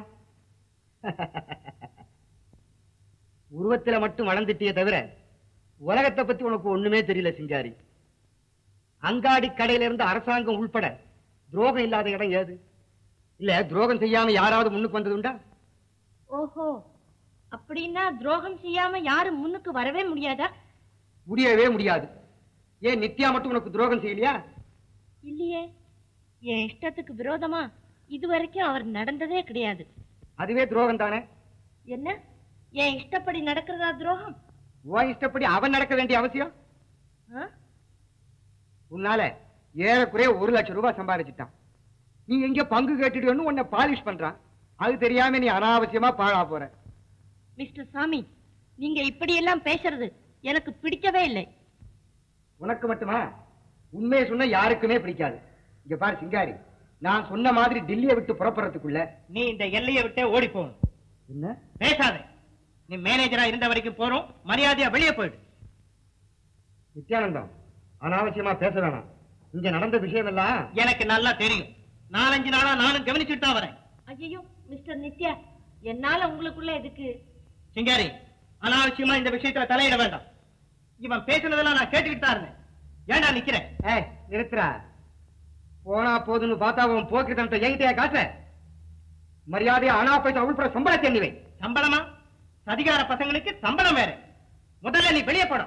உருவத்துல மட்டும் வளர்ந்துட்டியே தவிர உலகத்தை பத்தி உனக்கு ஒண்ணுமே தெரியல சிங்காரி அங்காடி கடையில இருந்து அரசாங்கம் உள்பட துரோகம் இல்லாத இடம் ஏது இல்ல துரோகம் செய்யாம யாராவது முன்னுக்கு வந்தது உண்டா ஓஹோ அப்படின்னா துரோகம் செய்யாம யாரும் முன்னுக்கு வரவே முடியாதா முடியவே முடியாது ஏன் நித்யா மட்டும் உனக்கு துரோகம் செய்யலையா இல்லையே என் இஷ்டத்துக்கு விரோதமா இது வரைக்கும் அவர் நடந்ததே கிடையாது அதுவே துரோகம் தானே என்ன என் இஷ்டப்படி நடக்கிறதா துரோகம் உன் இஷ்டப்படி அவன் நடக்க வேண்டிய அவசியம் ஆ? உன்னால ஏறக்குறைய ஒரு லட்சம் ரூபாய் சம்பாதிச்சிட்டான் நீ எங்க பங்கு கேட்டுடுன்னு உன்னை பாலிஷ் பண்றான் அது தெரியாம நீ அனாவசியமா பாழா போற மிஸ்டர் சாமி நீங்க இப்படியெல்லாம் பேசுறது எனக்கு பிடிக்கவே இல்லை உனக்கு மட்டுமா உண்மையை சொன்ன யாருக்குமே பிடிக்காது இங்க பாரு சிங்காரி நான் சொன்ன மாதிரி டில்லியை விட்டு புறப்படுறதுக்குள்ள நீ இந்த எல்லையை விட்டே ஓடி போகணும் என்ன பேசாத நீ மேனேஜரா இருந்த வரைக்கும் போறோம் மரியாதையா வெளியே போயிடு நித்யானந்தம் அனாவசியமா பேச வேணாம் இங்க நடந்த விஷயம் எல்லாம் எனக்கு நல்லா தெரியும் நாலஞ்சு நாளா நானும் கவனிச்சுட்டு தான் வரேன் ஐயோ மிஸ்டர் நித்யா என்னால உங்களுக்குள்ள எதுக்கு சிங்காரி அனாவசியமா இந்த விஷயத்துல தலையிட வேண்டாம் இவன் பேசுனதெல்லாம் நான் கேட்டுக்கிட்டு தான் இருந்தேன் ஏன்டா நிக்கிறேன் ஏய் நிறுத்துறா போனா போதுன்னு பார்த்தா உன் போக்கிருத்தனத்தை என்கிட்டயா காச மரியாதையா அனா பைசா உள்பட சம்பளத்தை எண்ணிவை சம்பளமா சதிகார பசங்களுக்கு சம்பளம் வேற முதல்ல நீ வெளியே போடும்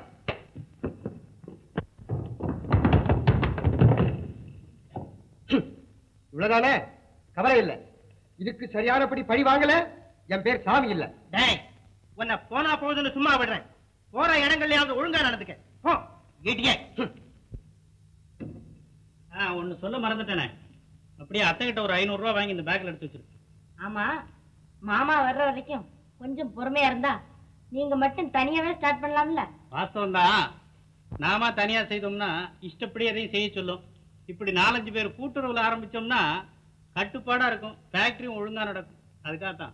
இவ்வளவுதானே கவலை இல்ல இதுக்கு சரியானபடி பழி வாங்கல என் பேர் சாமி இல்ல டேய் உன்னை போனா போகுதுன்னு சும்மா விடுறேன் போற இடங்கள்லயாவது ஒழுங்கா நடந்துக்க போ இடியே ஆ ஒன்னு சொல்ல மறந்துட்டேனே அப்படியே அத்தை கிட்ட ஒரு ஐநூறு ரூபாய் வாங்கி இந்த பேக்ல எடுத்து வச்சிரு ஆமா மாமா வர்ற வரைக்கும் கொஞ்சம் பொறுமையா இருந்தா நீங்க மட்டும் தனியாவே ஸ்டார்ட் பண்ணலாம்ல வாஸ்தவம் தான் நாம தனியா செய்தோம்னா இஷ்டப்படி எதையும் செய்ய சொல்லும் இப்படி நாலஞ்சு பேர் கூட்டுறவுல ஆரம்பிச்சோம்னா கட்டுப்பாடா இருக்கும் ஃபேக்டரியும் ஒழுங்கா நடக்கும் அதுக்காகத்தான்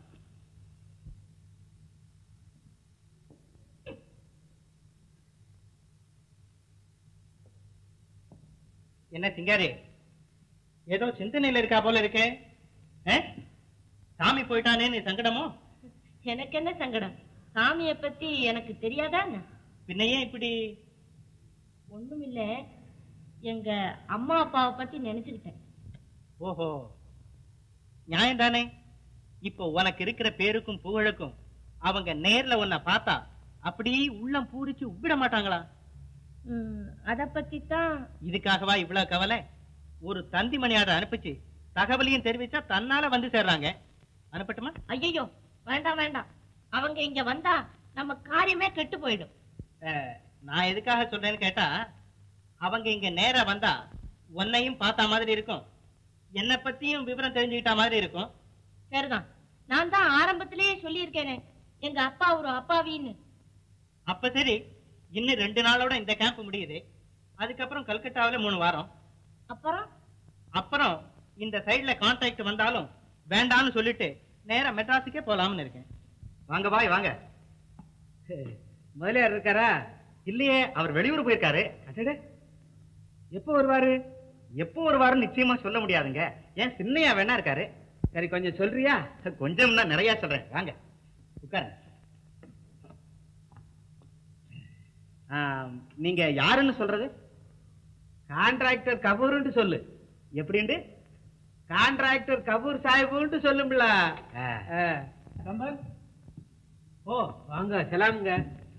என்ன சிங்காரி ஏதோ சிந்தனையில இருக்கா போல இருக்கே ஆ? சாமி போயிட்டானே நீ சங்கடமோ எனக்கு என்ன சங்கடம் சாமியை பத்தி எனக்கு தெரியாதா என்ன? பின்னையே இப்படி ஒண்ணும் இல்ல எங்க அம்மா அப்பாவை பத்தி நினைச்சுக்கிட்டேன் ஓஹோ நியாயம் தானே இப்போ உனக்கு இருக்கிற பேருக்கும் புகழுக்கும் அவங்க நேர்ல உன்னை பார்த்தா அப்படியே உள்ளம் பூரிச்சு உப்பிட மாட்டாங்களா ம், அத பத்தி தான் இதுக்காகவா இவ்வளவு கவலை ஒரு தந்தி மணியாட அனுப்பிச்சு தகவலையும் தெரிவிச்சா தன்னால வந்து சேர்றாங்க அனுப்பட்டுமா ஐயோ வேண்டாம் வேண்டாம் அவங்க இங்க வந்தா நம்ம காரியமே கெட்டு போயிடும் அஹ், நான் எதுக்காக சொல்றேன்னு கேட்டா அவங்க இங்க நேரா வந்தா உன்னையும் பார்த்த மாதிரி இருக்கும் என்னை பத்தியும் விவரம் தெரிஞ்சுக்கிட்ட மாதிரி இருக்கும் சரிதான் நான் தான் ஆரம்பத்திலேயே சொல்லியிருக்கேனே எங்க அப்பா ஒரு அப்பாவின்னு அப்ப சரி இன்னும் ரெண்டு நாளோட இந்த கேம்ப் முடியுது அதுக்கப்புறம் கல்கட்டாவுல மூணு வாரம் அப்புறம் அப்புறம் இந்த சைடுல கான்ட்ராக்ட் வந்தாலும் வேண்டாம்னு சொல்லிட்டு நேரா மெட்ராஸுக்கே போலாம்னு இருக்கேன் வாங்க பாய் வாங்க முதலியார் இருக்காரா இல்லையே அவர் வெளியூர் போயிருக்காரு அடடே எப்போ வருவாரு எப்போ வருவாருன்னு நிச்சயமா சொல்ல முடியாதுங்க ஏன் சின்னையா வேணா இருக்காரு சரி கொஞ்சம் சொல்றியா கொஞ்சம்னா நிறைய சொல்றேன் வாங்க உட்காருங்க ஆ, நீங்க யாருன்னு சொல்றது கான்ட்ராக்டர் கபூர்னு சொல்லு எப்படின்ட்டு கான்ட்ராக்டர் கபூர் சாஹிபுன்ட்டு சொல்லும்ல கம்பல் ஓ வாங்க சலாமுங்க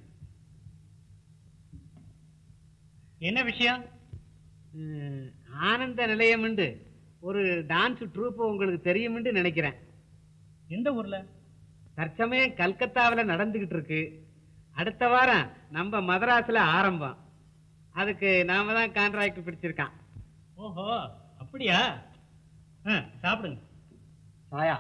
என்ன விஷயம் ம், ஆனந்த நிலையம் ஒரு டான்ஸ் ட்ரூப் உங்களுக்கு தெரியும்னு நினைக்கிறேன் எந்த ஊர்ல தற்சமயம் கல்கத்தாவில் நடந்துகிட்டு இருக்கு அடுத்த வாரம் நம்ம மதராஸ்ல ஆரம்பம் அதுக்கு நாம தான் கான்ட்ராக்ட் பிடிச்சிருக்கான் ஓஹோ அப்படியா ஆ, சாப்பிடுங்க சாயா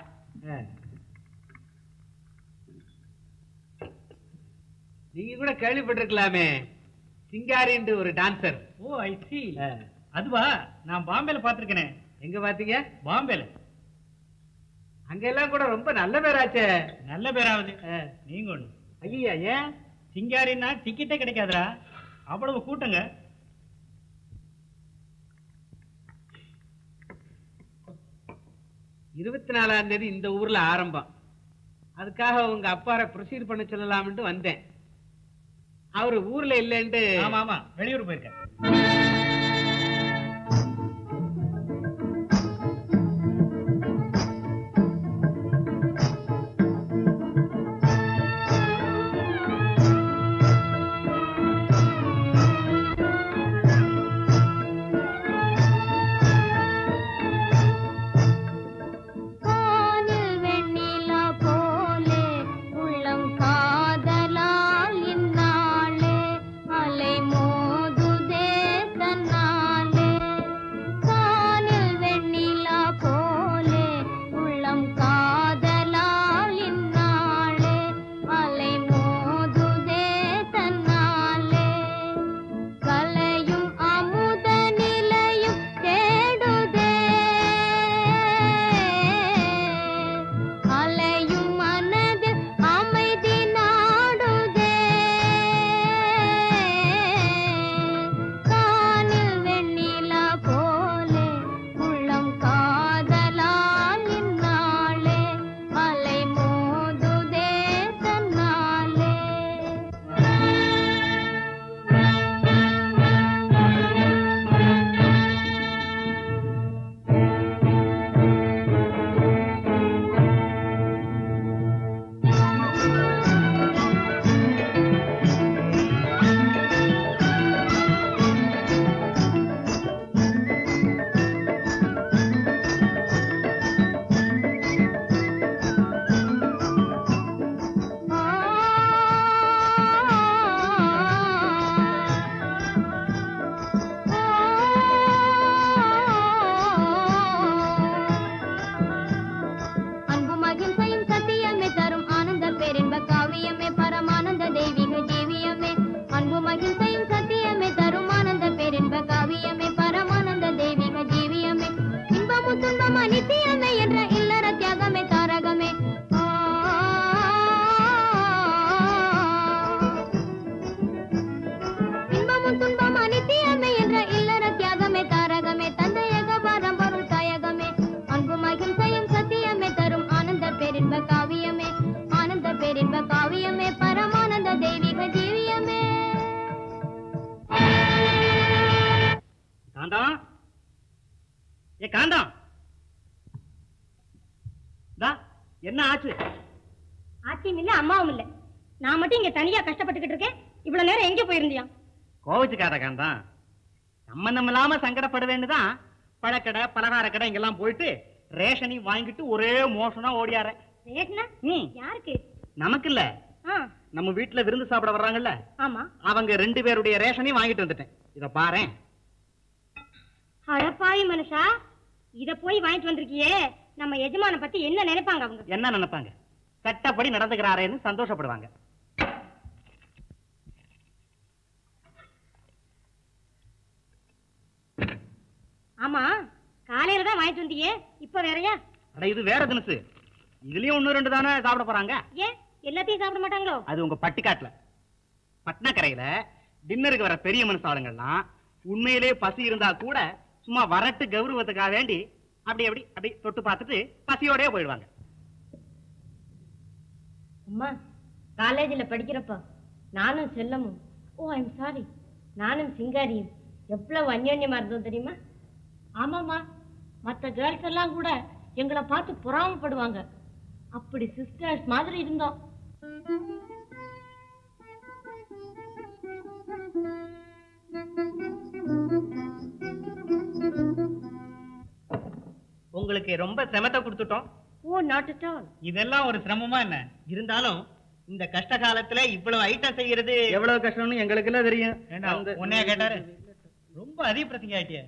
நீங்க கூட கேள்விப்பட்டிருக்கலாமே சிங்காரின்ட்டு ஒரு டான்சர் ஓ ஐ சி அதுவா நான் பாம்பேல பாத்திருக்கேனே எங்க பாத்தீங்க பாம்பேல அங்கெல்லாம் கூட ரொம்ப நல்ல பேராச்சே நல்ல பேராவது நீங்க ஒண்ணு ஐயா ஏன் சிங்காரின்னா டிக்கெட்டே கிடைக்காதுடா அவ்வளவு கூட்டங்க இருபத்தி நாலாம் தேதி இந்த ஊர்ல ஆரம்பம் அதுக்காக உங்க அப்பாரை ப்ரொசீட் பண்ண சொல்லலாம்னு வந்தேன் அவரு ஊர்ல இல்லைன்ட்டு ஆமா ஆமா வெளியூர் போயிருக்கேன் காதல் வெண்ணிலா போலே உள்ளம் காதலால் இந்நாளே அலை மோதுதே தன்னாலே காதல் வெண்ணிலா போலே உள்ளம் காதலால் இந்நாளே அலை மோதுதே தன்னாலே கலையும் அமுத நிலையும் தேடுதே அலையும் மனது அமைதி நாடுதே காணில் வெண்ணிலா போலே உள்ளம் காதலால் இந்நாளே அலை மோதுதே தன்னாலே அன்பு மகிழ்ச்சியும் சத்தியமே தரும் ஆனந்த பேரின்ப காவியமே பரமானந்த தெய்வீக ஜீவியமே அன்பு மகிழ்ச்சியும் சத்தியமே தரும் ஆனந்த பேரின்ப காவியமே பரமானந்த தெய்வீக ஜீவியமே இன்பமும் துன்பம் அனித்தியமே என்ற இல்லற தியாகமே தாரகமே ஆ. இன்பமும் துன்பம் அனித்தியமே என்ற இல்லற தியாகமே தாரகமே தந்தையக பாரம் பொருள் தாயகமே அன்பு மகிழ்ச்சியும் சத்தியமே தரும் ஆனந்த பேரின்ப காவியமே ஆனந்த பேரின்ப காவியமே பரமானந்த தெய்வீக ஜீவியமே என்ன ஆச்சு ஆச்சியும் இல்ல அம்மாவும் இல்ல நான் மட்டும் இங்க தனியா கஷ்டப்பட்டுக்கிட்டு இருக்கேன் இவ்வளவு நேரம் எங்க போயிருந்தியா கோவிச்சுக்காத காந்தான் சம்பந்தம் இல்லாம சங்கடப்பட வேண்டுதான் பழக்கடை பலகார கடை இங்கெல்லாம் போயிட்டு ரேஷனையும் வாங்கிட்டு ஒரே மோசனா ஓடியார ரேஷனா ம் யாருக்கு நமக்கு இல்ல ஆ நம்ம வீட்டுல விருந்து சாப்பிட வர்றாங்கல்ல ஆமா அவங்க ரெண்டு பேருடைய ரேஷனையும் வாங்கிட்டு வந்துட்டேன் இத பாரேன் அடப்பாவி மனுஷா இத போய் வாங்கிட்டு வந்திருக்கியே நம்ம எஜமான பத்தி என்ன நினைப்பாங்க அவங்க என்ன நினைப்பாங்க சட்டப்படி நடந்துக்கிறாரேன்னு சந்தோஷப்படுவாங்க ஆமா காலையில தான் வாங்கிட்டு வந்தியே இப்ப வேறயா அட இது வேற தினசு இதுலயும் ஒண்ணு ரெண்டு தானே சாப்பிட போறாங்க ஏன் எல்லாத்தையும் சாப்பிட மாட்டாங்களோ அது உங்க பட்டிக்காட்டுல பட்னக்கரையில டின்னருக்கு வர பெரிய மனுஷாளுங்கள்லாம் உண்மையிலே பசி இருந்தா கூட சும்மா வரட்டு கௌரவத்துக்காக வேண்டி அப்படி அப்படி அப்படி தொட்டு பார்த்துட்டு பசியோடயே போயிடுவாங்க அம்மா காலேஜில் படிக்கிறப்ப நானும் செல்லமும் ஓ ஐம் சாரி நானும் சிங்காரியும் எவ்வளவு அந்யோன்யமா இருந்தோம் தெரியுமா ஆமாம்மா மற்ற கேர்ள்ஸ் எல்லாம் கூட எங்களை பார்த்து பொறாமப்படுவாங்க அப்படி சிஸ்டர்ஸ் மாதிரி இருந்தோம் உங்களுக்கு ரொம்ப சிரமத்தை கொடுத்துட்டோம் ஓ நாட் அட் ஆல் இதெல்லாம் ஒரு சிரமமா என்ன இருந்தாலும் இந்த கஷ்ட காலத்துல இவ்வளவு ஐட்டம் செய்யறது எவ்வளவு கஷ்டம்னு எங்களுக்கு எல்லாம் தெரியும் அந்த- உன்னையா கேட்டாரு ரொம்ப அதிக பிரச்சனை ஆயிட்டியே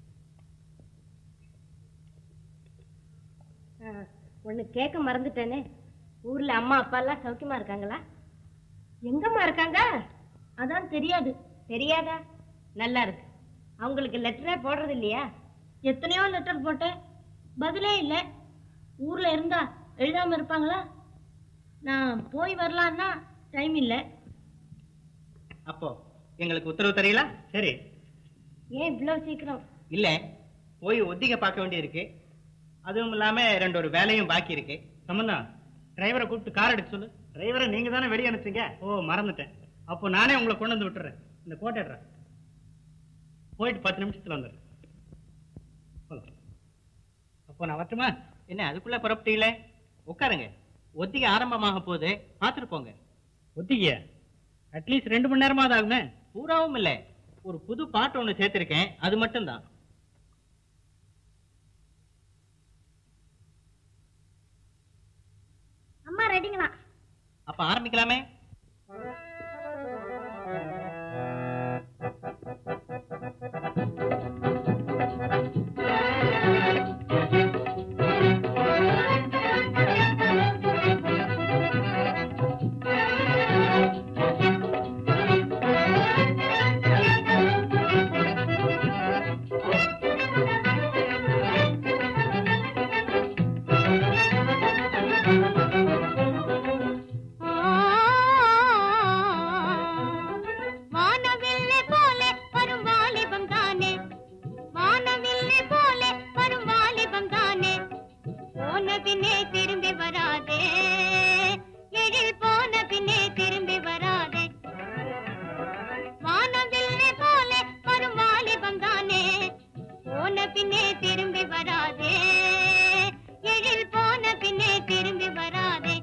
ஒன்று கேட்க மறந்துட்டேனே ஊர்ல அம்மா அப்பா எல்லாம் சௌக்கியமா இருக்காங்களா எங்கம்மா இருக்காங்க அதான் தெரியாது தெரியாதா நல்லா இருக்கு அவங்களுக்கு லெட்டரே போடுறது இல்லையா எத்தனையோ லெட்டர் போட்டேன் பதிலே இல்லை ஊர்ல இருந்தா எழுதாம இருப்பாங்களா நான் போய் வரலான்னா டைம் இல்லை அப்போ எங்களுக்கு உத்தரவு தெரியல சரி ஏன் இவ்வளோ சீக்கிரம் இல்ல போய் ஒத்திகை பார்க்க வேண்டியிருக்கு அதுவும் இல்லாம ரெண்டு ஒரு வேலையும் பாக்கி இருக்கு சம்பந்தா டிரைவரை கூப்பிட்டு கார் எடுக்க சொல்லு டிரைவரை நீங்க தானே வெளியே அனுப்பிச்சீங்க ஓ மறந்துட்டேன் அப்போ நானே உங்களை கொண்டு வந்து விட்டுறேன் இந்த கோட்டை எடுறேன் போயிட்டு பத்து நிமிஷத்துல வந்துடுறேன் போலாம். அப்போ நான் வரட்டுமா என்ன அதுக்குள்ள புறப்பட்டீங்களே உட்காருங்க ஒத்திகை ஆரம்பமாக போகுது பார்த்துட்டு போங்க ஒத்திகையா அட்லீஸ்ட் ரெண்டு மணி நேரமாவது ஆகுமே பூராவும் இல்ல ஒரு புது பாட்டு ஒண்ணு சேர்த்திருக்கேன் அது மட்டும்தான் அம்மா ரெடிங்களா அப்ப ஆரம்பிக்கலாமே வானவில்லை போலே வரும் வாலிபம் தானே வானவில்லை போலே வரும் வாலிபம் தானே போன பின்னே திரும்பி வராதே எழில் போன பின்னே திரும்பி வராதே வானவில்லை போலே வரும் வாலிபம் தானே போன பின்னே திரும்பி வராதே எழில் போன பின்னே திரும்பி வராதே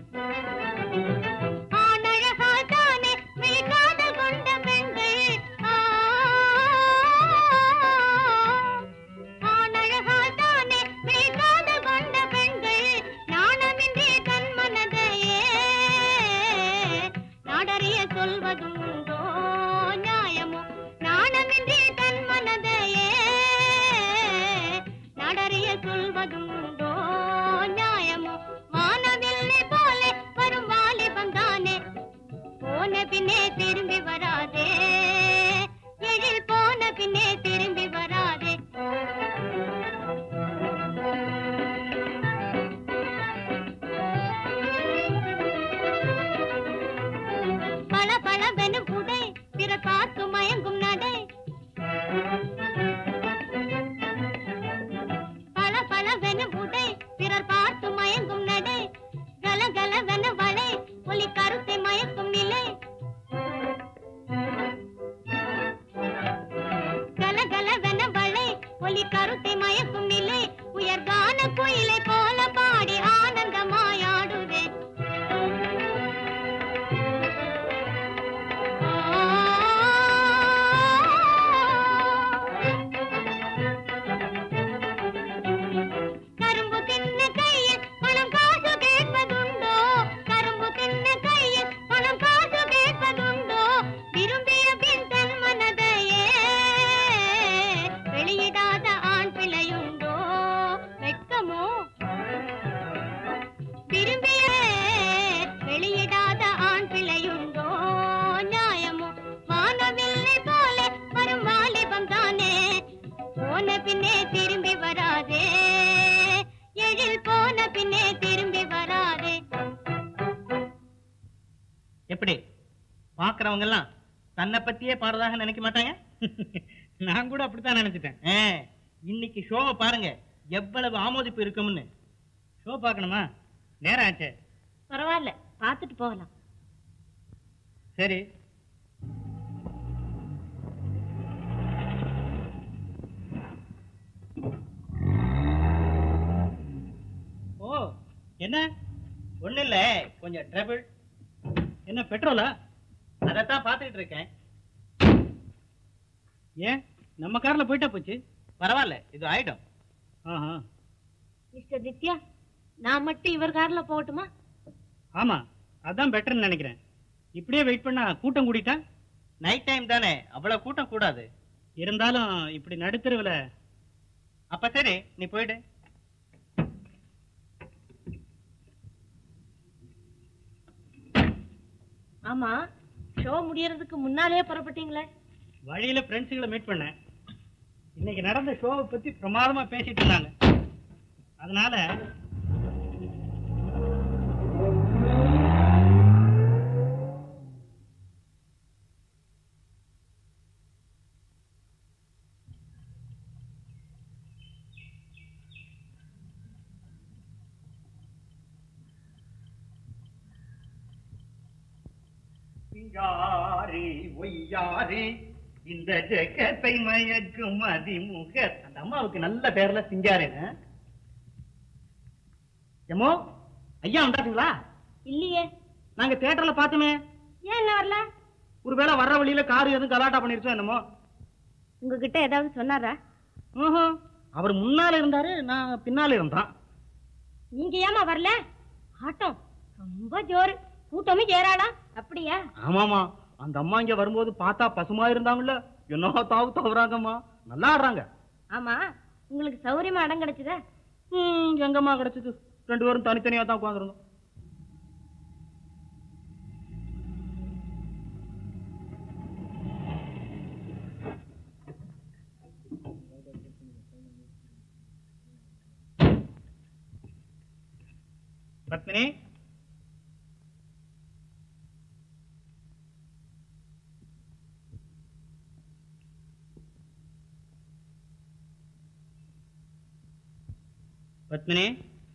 ஆணழகால் தானே விழிக்காதல் கொண்ட பெண்கள் ஆ, ஆணழகால் தானே விழிக்காதல் கொண்ட பெண்கள் நாணமின்றி தன் மனதையே நாடறிய சொல்வதும் உண்டோ நியாயமோ நாணமின்றி தன் மனதையே நாடறிய சொல்வதும் உண்டோ நியாயமோ வானவில்லை போலே வரும் வாலிபம் தானே போன பின்னே திரும்பி வராதே எழில் போன பின்னே திரும்பி வராதே பல பலவெனும் உடை பிற பார்த்து மயங்கும் நடை பல பலவெனும் உடை பிறர் பார்த்து மயங்கும் நடை கலகலவென வளை ஒளி கருத்தை மயக்கும் நிலை கலகலவென வளை ஒளி கருத்தை மயக்கும் நிலை உயர்கான குயிலை போல பாடி ஆனந்தமாயாடும் பாக்குறவங்க எல்லாம் தன்னை பத்தியே பாடுறதாக நினைக்க மாட்டாங்க நான் கூட அப்படித்தான் நினைச்சிட்டேன் ஆ, இன்னைக்கு ஷோவை பாருங்க எவ்வளவு ஆமோதிப்பு இருக்கும்னு ஷோ பார்க்கணுமா நேரம் ஆச்சே பரவாயில்ல பார்த்துட்டு போகலாம் சரி ஓ என்ன ஒண்ணு இல்ல கொஞ்சம் ட்ரபிள் என்ன பெட்ரோலா அதைத்தான் பார்த்துக்கிட்டு இருக்கேன் ஏன் நம்ம கார்ல போயிட்டா போச்சு பரவாயில்ல இது ஆயிடும் ஆஹா மிஸ்டர் நித்யா நான் மட்டும் இவர் கார்ல போகட்டுமா ஆமா அதான் பெட்டர்னு நினைக்கிறேன் இப்படியே வெயிட் பண்ணா கூட்டம் கூடிட்டா நைட் டைம் தானே அவ்வளவு கூட்டம் கூடாது இருந்தாலும் இப்படி நடுத்தருவில் அப்ப சரி நீ போயிடு ஆமா ஷோ முடியறதுக்கு முன்னாலேயே புறப்பட்டீங்களே வழியில ஃப்ரெண்ட்ஸுகளை மீட் பண்ணேன் இன்னைக்கு நடந்த ஷோவை பத்தி பிரமாதமா பேசிட்டு இருந்தாங்க அதனால சிங்காரி ஒய்யாரி இந்த ஜெகத்தை மயக்கும் அதிமுக அந்த அம்மாவுக்கு நல்ல பேர்ல சிங்காரேன்னு எம்மோ ஐயா வந்தாச்சுங்களா இல்லையே நாங்க தியேட்டர்ல பார்த்தோமே ஏன் என்ன வரல ஒருவேளை வர்ற வழியில கார் எதுவும் கலாட்டா பண்ணிருச்சோ என்னமோ உங்ககிட்ட ஏதாவது சொன்னாரா ம்ஹும். அவர் முன்னால இருந்தாரு நான் பின்னால இருந்தான் நீங்க ஏமா வரல ஆட்டம் ரொம்ப ஜோரு கூட்டமும் ஏறாளா அப்படியா ஆமாமா அந்த அம்மா இங்க வரும்போது பார்த்தா பசுமா இருந்தாங்கல்ல என்ன தாவு தவறாங்கம்மா நல்லா ஆடுறாங்க ஆமா உங்களுக்கு சௌரியமா இடம் கிடைச்சதா ம், எங்கம்மா கிடைச்சது ரெண்டு பேரும் தனித்தனியா தான் உட்காந்துருந்தோம் பத்மினி பத்மினி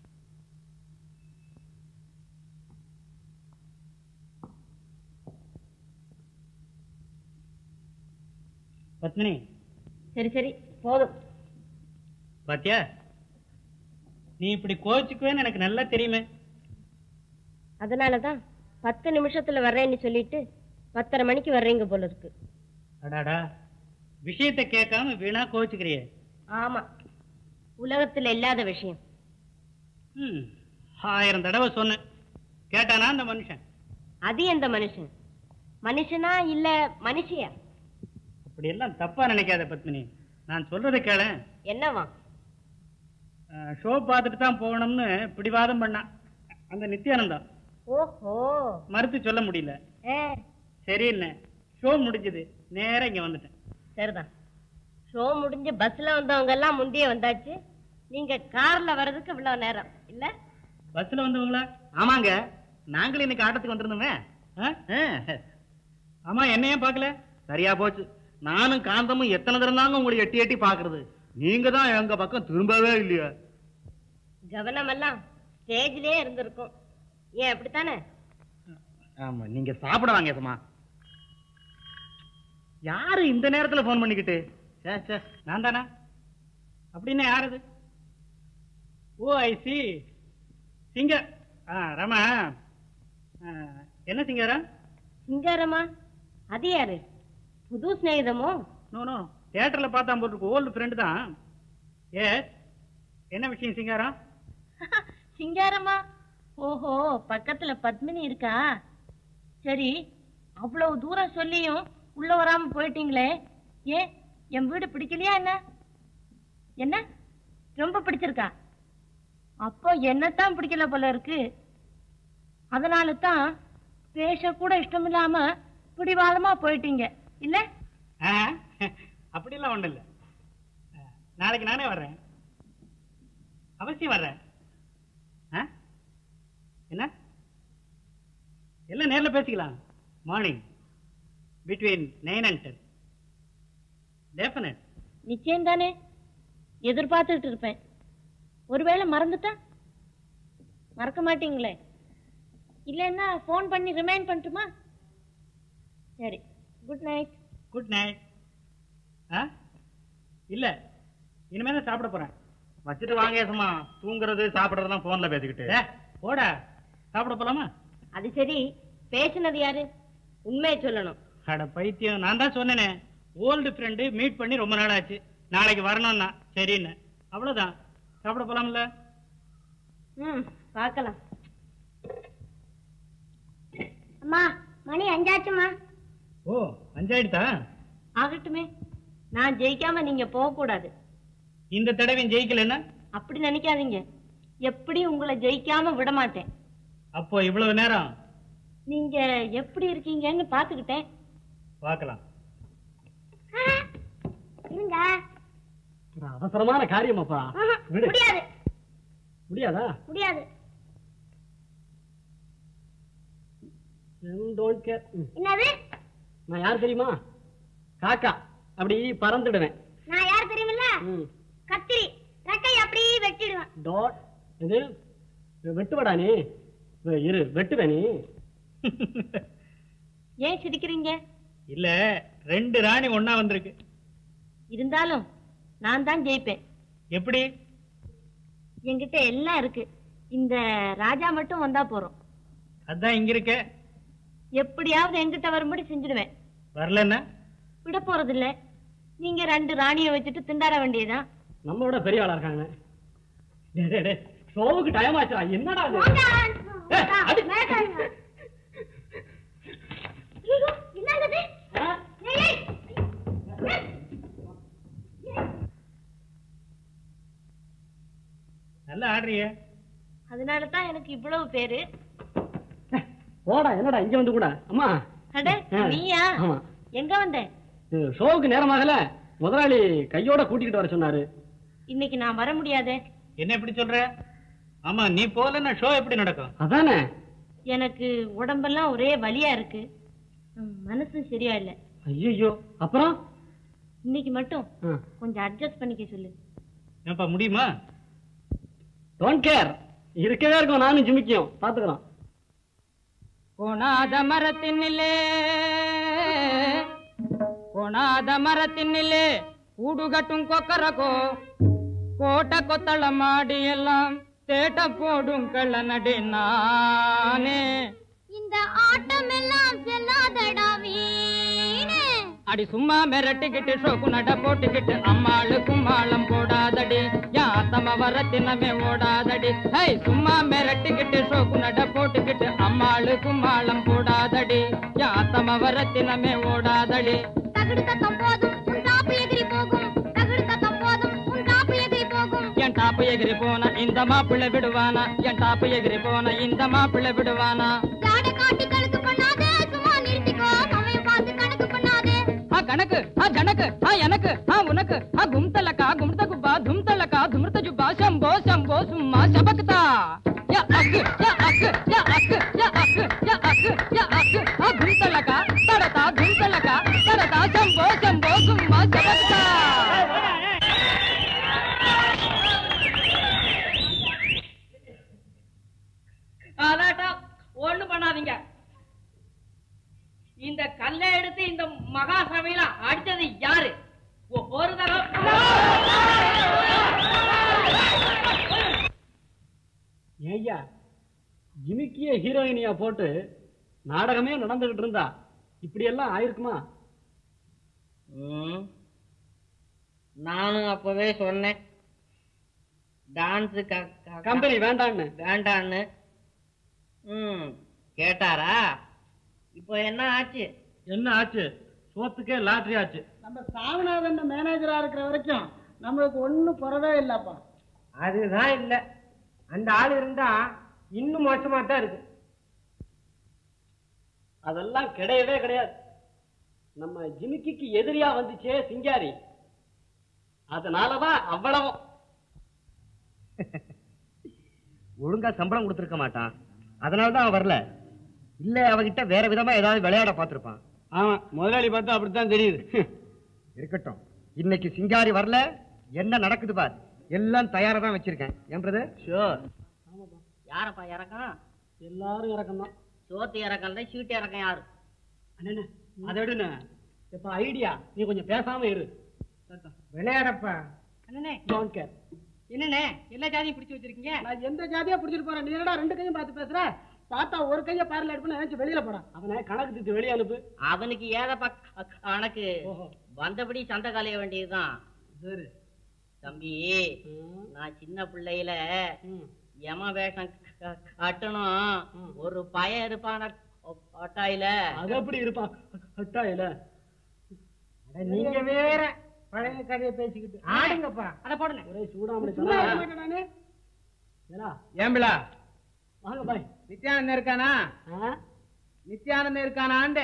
பத்மினி சரி சரி போதும் பாத்தியா நீ இப்படி கோச்சுக்குவேன்னு எனக்கு நல்லா தெரியுமே அதனாலதான் பத்து நிமிஷத்துல வர்றேன்னு சொல்லிட்டு பத்தரை மணிக்கு வர்றீங்க போல இருக்கு அடாடா விஷயத்தை கேட்காம வீணா கோச்சுக்கிறியே ஆமா உலகத்துல இல்லாத விஷயம் ம், ஆயிரம் தடவை சொன்னேன் கேட்டானா அந்த மனுஷன் அது எந்த மனுஷன் மனுஷனா இல்ல மனுஷியா அப்படி எல்லாம் தப்பா நினைக்காத பத்மினி நான் சொல்றதை கேள என்னவா ஷோ பார்த்துட்டு தான் போகணும்னு பிடிவாதம் பண்ணான் அந்த நித்யானந்தம் ஓஹோ மறுத்து சொல்ல முடியல ஏ சரின்னு ஷோ முடிஞ்சது நேரா இங்க வந்துட்டேன் சரிதான் ஷோ முடிஞ்சு பஸ்ல வந்தவங்க எல்லாம் முந்தைய வந்தாச்சு நீங்க கார்ல வர்றதுக்கு இவ்வளவு நேரம் இல்ல பஸ்ல வந்தவங்களா ஆமாங்க நாங்களும் இன்னைக்கு ஆட்டத்துக்கு வந்திருந்தோமே ஆ? ஆ. ஆமா என்னையே பார்க்கல சரியா போச்சு நானும் காந்தமும் எத்தனை தரம் தாங்க உங்களை எட்டி எட்டி பாக்குறது நீங்க தான் எங்க பக்கம் திரும்பவே இல்லையா கவனம் எல்லாம் ஸ்டேஜ்லயே இருந்திருக்கும் ஏன் அப்படித்தானே ஆமா நீங்க சாப்பிட வாங்க ஏசமா யாரு இந்த நேரத்துல போன் பண்ணிக்கிட்டு சே, சே, நான் தானா அப்படின்னு யாரது ஓ ஐ சி சிங்கர் ஆ ரமா ஆ, என்ன சிங்கரா சிங்காரமா அது யாரு புது சிநேகிதமோ நோ நோ தியேட்டர்ல பார்த்தா போட்டுருக்கு ஓல்டு ஃப்ரெண்டு தான் ஏ என்ன விஷயம் சிங்காரா சிங்காரமா ஓஹோ பக்கத்துல பத்மினி இருக்கா சரி அவ்வளவு தூரம் சொல்லியும் உள்ள வராம போயிட்டீங்களே ஏன் என் வீடு பிடிக்கலையா என்ன என்ன ரொம்ப பிடிச்சிருக்கா அப்போ என்னத்தான் பிடிக்கல போல இருக்கு அதனால தான் பேச கூட இஷ்டம் இல்லாம பிடிவாதமா போயிட்டீங்க இல்ல ஆ, அப்படிலாம் ஒண்ணும் இல்ல ஆ, நாளைக்கு நானே வர்றேன் அவசியம் வர்றேன் ஆ? என்ன எல்லாம் நேர்ல பேசிக்கலாம் morning between nine and ten definite நிச்சயம் தானே எதிர்பார்த்துட்டு இருப்பேன் ஒருவேளை மறந்துட்டா மறக்க மாட்டீங்களே இல்லைன்னா ஃபோன் பண்ணி ரிமைண்ட் பண்ணட்டுமா சரி குட் நைட் குட் நைட் ஆ இல்ல இனிமே தான் சாப்பிட போறேன் வச்சுட்டு வாங்க ஏசமா தூங்குறது சாப்பிடுறதெல்லாம் போன்ல பேசிக்கிட்டு ஏ, போடா சாப்பிட போலாமா அது சரி பேசுனது யாரு உண்மையை சொல்லணும் அட பைத்தியம் நான் தான் சொன்னேனே ஓல்டு ஃப்ரெண்டு மீட் பண்ணி ரொம்ப நாள் ஆச்சு நாளைக்கு வரணும்னா சரின்னு அவ்வளவுதான் சாப்பிட போலாம்ல ம் பார்க்கலாம் அம்மா மணி அஞ்சாச்சுமா ஓ அஞ்சாயிடுதா ஆகட்டுமே நான் ஜெயிக்காம நீங்க போக கூடாது இந்த தடவையும் ஜெயிக்கலன்னா அப்படி நினைக்காதீங்க எப்படி உங்களை ஜெயிக்காம விட மாட்டேன் அப்போ இவ்வளவு நேரம் நீங்க எப்படி இருக்கீங்கன்னு பாத்துக்கிட்டேன் பார்க்கலாம் இருங்க ஒரு அவசரமான காரியமாப்பா ஆஹா, விடு முடியாது முடியாதா முடியாது டோன்ட் கேர் என்னது நான் யார் தெரியுமா காக்கா அப்படி பறந்துடுவேன் நான் யார் தெரியுமில்ல ம் கத்திரி ரெக்கை அப்படியே வெட்டிடுவேன் டாட் இது வெட்டுவடா நீ இ- இரு வெட்டுவே நீ ஏன் சிரிக்கிறீங்க இல்ல ரெண்டு ராணி ஒண்ணா வந்திருக்கு இருந்தாலும் நான் தான் ஜெயிப்பேன் எப்படி என்கிட்ட எல்லாம் இருக்கு இந்த ராஜா மட்டும் வந்தா போறோம் அதான் இங்க இருக்க எப்படியாவது என்கிட்ட வரும்படி செஞ்சிடுவேன் வரலன்னா விட போறது இல்ல நீங்க ரெண்டு ராணியை வச்சுட்டு திண்டாட வேண்டியதுதான் நம்மளோட பெரிய ஆளா இருக்காங்க டேய், டேய், டேய், ஷோவுக்கு டைம் ஆச்சுடா என்னடா இது? ஏய், அடி. என்னது ஆ? ஏய், ஏய். நல்லா ஆடுறியே அதனால தான் எனக்கு இவ்வளவு பேரு போடா என்னடா இங்க வந்து கூட அம்மா அட ஆ. நீயா ஆமா எங்க வந்த இது ஷோவுக்கு நேரமாகல முதலாளி கையோட கூட்டிக்கிட்டு வர சொன்னாரு இன்னைக்கு நான் வர முடியாதே என்ன எப்படி சொல்ற ஆமா நீ போகலன்னா ஷோ எப்படி நடக்கும் அதானே எனக்கு உடம்பெல்லாம் ஒரே வலியா இருக்கு ம், மனசும் சரியா இல்ல ஐயோ அப்புறம் இன்னைக்கு மட்டும் ஆ. கொஞ்சம் அட்ஜஸ்ட் பண்ணிக்க சொல்லு ஏன்பா முடியுமா டோன்ட் கேர் இருக்கவே இருக்கும் நானும் ஜிமிக்கியும் பாத்துக்கலாம் கோணாத மரத்தினிலே கோணாத மரத்தினிலே கூடு கட்டும் கொக்கரகோ கோட்டை கொத்தள மாடி எல்லாம் தேட்ட போடும் கள்ள நடி நானே இந்த ஆட்டம் எல்லாம் செல்லாதடா வீணே அடி சும்மா மிரட்டிக்கிட்டு ஷோக்கு நட போட்டுக்கிட்டு அம்மாளு கும்மாளம் போடாதடி யாத்தம வரத்தினமே ஓடாதடி ஹை சும்மா மிரட்டிக்கிட்டு ஷோக்கு நட போட்டுக்கிட்டு அம்மாளு கும்மாளம் போடாதடி யாத்தம வரத்தினமே ஓடாதடி தகுடு தத்தம் போதும் உன் காப்பு எகிரி போகும் தகுடு தத்தம் போதும் உன் காப்பு எகிரி போகும் என் டாப்பு எகிரி போன இந்த மாப்பிள்ளை விடுவானா என் டாப்பு எகிரி போன இந்த மாப்பிள்ளை விடுவானா ஜாட காட்டி கணக்கு பண்ணாதே சும்மா நிறுத்திக்கோ சமயம் பார்த்து கணக்கு பண்ணாதே ஆ கணக்கு ஆ ஜனக்கு ஆ எனக்கு ஆ உனக்கு ஆ கும்தலக்கா கும்த குப்பா தும்தலக்கா துமிர்த்த ஜுப்பா சம்போ சம்போ சும்மா சபக்தா யா அக்கு யா அக்கு யா அக்கு யா அக்கு யா அக்கு யா அக்கு ஆ கும்தலக்கா தடதா கும்தலக்கா தடதா சம்போ சம்போ சும்மா சபக்தா அதாட்டா ஒண்ணு பண்ணாதீங்க இந்த கல்லை எடுத்து இந்த மகா சபையில அடிச்சது யாரு ஒ- ஒரு தடவை ஏய்யா ஜிமிக்கிய ஹீரோயினியா போட்டு நாடகமே நடந்துகிட்டு இருந்தா இப்படி எல்லாம் ஆயிருக்குமா ம். நானும் அப்பவே சொன்னேன் டான்ஸ் கம்பெனி வேண்டான்னு வேண்டான்னு ம் கேட்டாரா இப்போ என்ன ஆச்சு என்ன ஆச்சு சோத்துக்கே லாட்டரி ஆச்சு நம்ம சாமிநாதன் மேனேஜரா இருக்கிற வரைக்கும் நம்மளுக்கு ஒண்ணும் குறவே இல்லப்பா அதுதான் இல்ல அந்த ஆள் இருந்தா இன்னும் மோசமா தான் இருக்கு அதெல்லாம் கிடையவே கிடையாது நம்ம ஜிமிக்கிக்கு எதிரியா வந்துச்சே சிங்காரி அதனாலதான் அவ்வளவும் ஒழுங்கா சம்பளம் கொடுத்துருக்க மாட்டான் அதனால தான் அவன் வரல இல்ல அவகிட்ட வேற விதமா ஏதாவது விளையாட பார்த்திருப்பான் ஆமா முதலாளி பார்த்தா அப்படித்தான் தெரியுது இருக்கட்டும் இன்னைக்கு சிங்காரி வரல என்ன நடக்குது பார் எல்லாம் தயாரா தான் வச்சிருக்கேன் என் பிரதர் ஷோர் யாரப்பா இறக்கம் எல்லாரும் இறக்கம் தான் சோத்து இறக்கம் இல்லை சீட்டு இறக்கம் யாரு அண்ணே அதை விடுண்ணே இப்ப ஐடியா நீ கொஞ்சம் பேசாம இரு விளையாடப்பா அண்ணனே டோன்ட் கேர் என்னண்ணே எல்லா ஜாதியும் பிடிச்சு வச்சிருக்கீங்க நான் எந்த ஜாதியா பிடிச்சிட்டு போறேன் நீ என்னடா ரெண்டு கையும் பார்த்து பேசுற பார்த்தா ஒரு கைய பார்ல எடுப்பு நினைச்சு வெளியில போறான் அவனை கணக்கு திட்டு வெளியே அனுப்பு அவனுக்கு ஏதப்பா க- கணக்கு ஓஹோ வந்தபடி சண்டை கலைய வேண்டியதுதான் சரி தம்பி ம், நான் சின்ன பிள்ளையில ம். யம வேஷம் க- கட்டணும் ஒரு பையன் இருப்பான ஒட்டாயில அது எப்படி இருப்பான் கட்டா இல்ல அட, நீங்க வேற பழைய கதையை பேசிக்கிட்டு ஆடுங்கப்பா அதை போடுங்க ஒரே சூடாமணி சும்மா இருக்க மாட்டேன் நானு. ஏடா ஏம்பிளா வாங்க பாய் நித்யானந்தம் இருக்கானா ஆ? நித்யானந்தம் இருக்கானாண்டே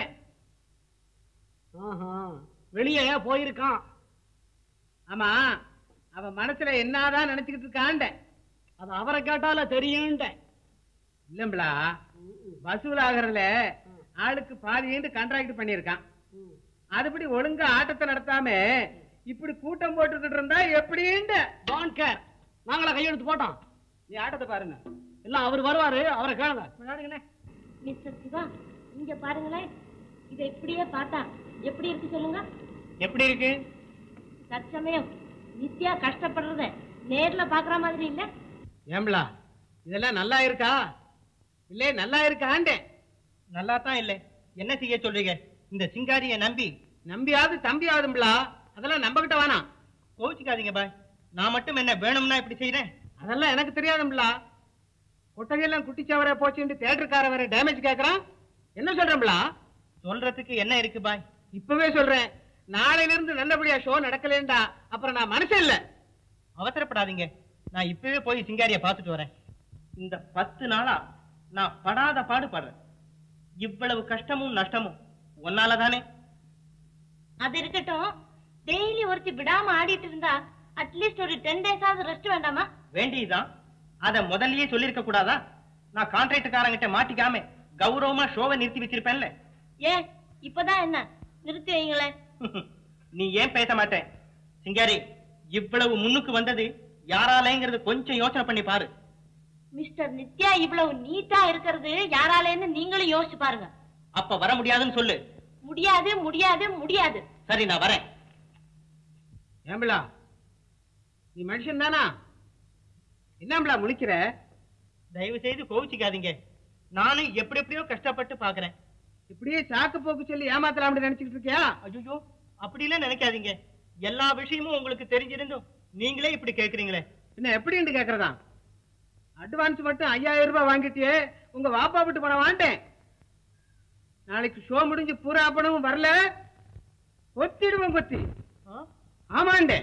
ஆஹா வெளியே போயிருக்கான் ஆமா அவன் மனசுல என்னதான் நினைச்சுக்கிட்டு இருக்காண்ட அது அவரை கேட்டால தெரியும்ட இல்லம்பளா வசூல் ஆகிறதுல ஆளுக்கு பாதியேண்டு கான்ட்ராக்ட் பண்ணியிருக்கான் அதுபடி ஒழுங்கா ஆட்டத்தை நடத்தாம இப்படி கூட்டம் போட்டுக்கிட்டு இருந்தா எப்படின்னு டோன்ட் கேர் நாங்களா கையெழுத்து போட்டோம் நீ ஆட்டத்தை பாருங்க எல்லாம் அவர் வருவாரு அவரை கேளுங்க விளையாடுங்கண்ணே மிஸ்டர் சிவா இங்க பாருங்களேன் இதை இப்படியே பார்த்தா எப்படி இருக்கு சொல்லுங்க எப்படி இருக்கு தற்சமயம் நித்யா கஷ்டப்படுறத நேர்ல பாக்குற மாதிரி இல்ல ஏம்பளா இதெல்லாம் நல்லா இருக்கா இல்லே நல்லா இருக்காண்டே நல்லா தான் இல்லை என்ன செய்ய சொல்றீங்க இந்த சிங்காரியை நம்பி நம்பியாவது தம்பியாவதும்பளா அதெல்லாம் நம்ப கிட்ட வேணாம் கோவிச்சுக்காதீங்க பாய் நான் மட்டும் என்ன வேணும்னா இப்படி செய்யறேன் அதெல்லாம் எனக்கு தெரியாதும்பளா கொட்டகையெல்லாம் குட்டிச்சவரே போச்சுன்னு தேட்டருக்கார வேற டேமேஜ் கேக்குறான் என்ன சொல்றேன்பளா சொல்றதுக்கு என்ன இருக்கு பாய் இப்பவே சொல்றேன் நாளையில இருந்து நல்லபடியா ஷோ நடக்கலேண்டா அப்புறம் நான் மனுஷன் இல்ல அவசரப்படாதீங்க நான் இப்பவே போய் சிங்காரியை பார்த்துட்டு வரேன் இந்த பத்து நாளா நான் படாத பாடு படுறேன் இவ்வளவு கஷ்டமும் நஷ்டமும் ஒன்னால தானே அது இருக்கட்டும் டெய்லி ஒருத்தி விடாம ஆடிட்டு இருந்தா அட்லீஸ்ட் ஒரு டென் டேஸாவது ரெஸ்ட் வேண்டாமா வேண்டியதுதான் அத முதல்லயே சொல்லிருக்க கூடாதா நான் கான்ட்ராக்டுக்காரங்கிட்ட மாட்டிக்காம கௌரவமா ஷோவை நிறுத்தி வச்சிருப்பேன்ல ஏன் இப்பதான் என்ன நிறுத்தி வைங்களேன் நீ ஏன் பேச மாட்டேன் சிங்காரி இவ்வளவு முன்னுக்கு வந்தது யாராலேங்கிறது கொஞ்சம் யோசனை பண்ணி பாரு மிஸ்டர் நித்யா இவ்வளவு நீட்டா இருக்கிறது யாராலேன்னு நீங்களும் யோசிச்சு பாருங்க அப்ப வர முடியாதுன்னு சொல்லு முடியாது முடியாது முடியாது சரி நான் வரேன் ஏம்பிளா நீ மனுஷன் தானா என்னம்பிளா முழிக்கிற தயவு செய்து கோவிச்சுக்காதீங்க நானும் எப்படி எப்படியோ கஷ்டப்பட்டு பாக்குறேன் இப்படியே சாக்கு போக்கு சொல்லி ஏமாத்தலாம் நினைச்சுக்கிட்டு இருக்கியா ஐயோ அப்படிலாம் நினைக்காதீங்க எல்லா விஷயமும் உங்களுக்கு தெரிஞ்சிருந்தும் நீங்களே இப்படி கேக்குறீங்களே என்ன எப்படின்னு கேக்குறதா அட்வான்ஸ் மட்டும் ஐயாயிரம் ரூபாய் வாங்கிட்டியே உங்க வாப்பா விட்டு பணம் வாண்டேன் நாளைக்கு ஷோ முடிஞ்சு பூரா பணமும் வரல கொத்திடுவேன் கொத்தி ஆமாண்டே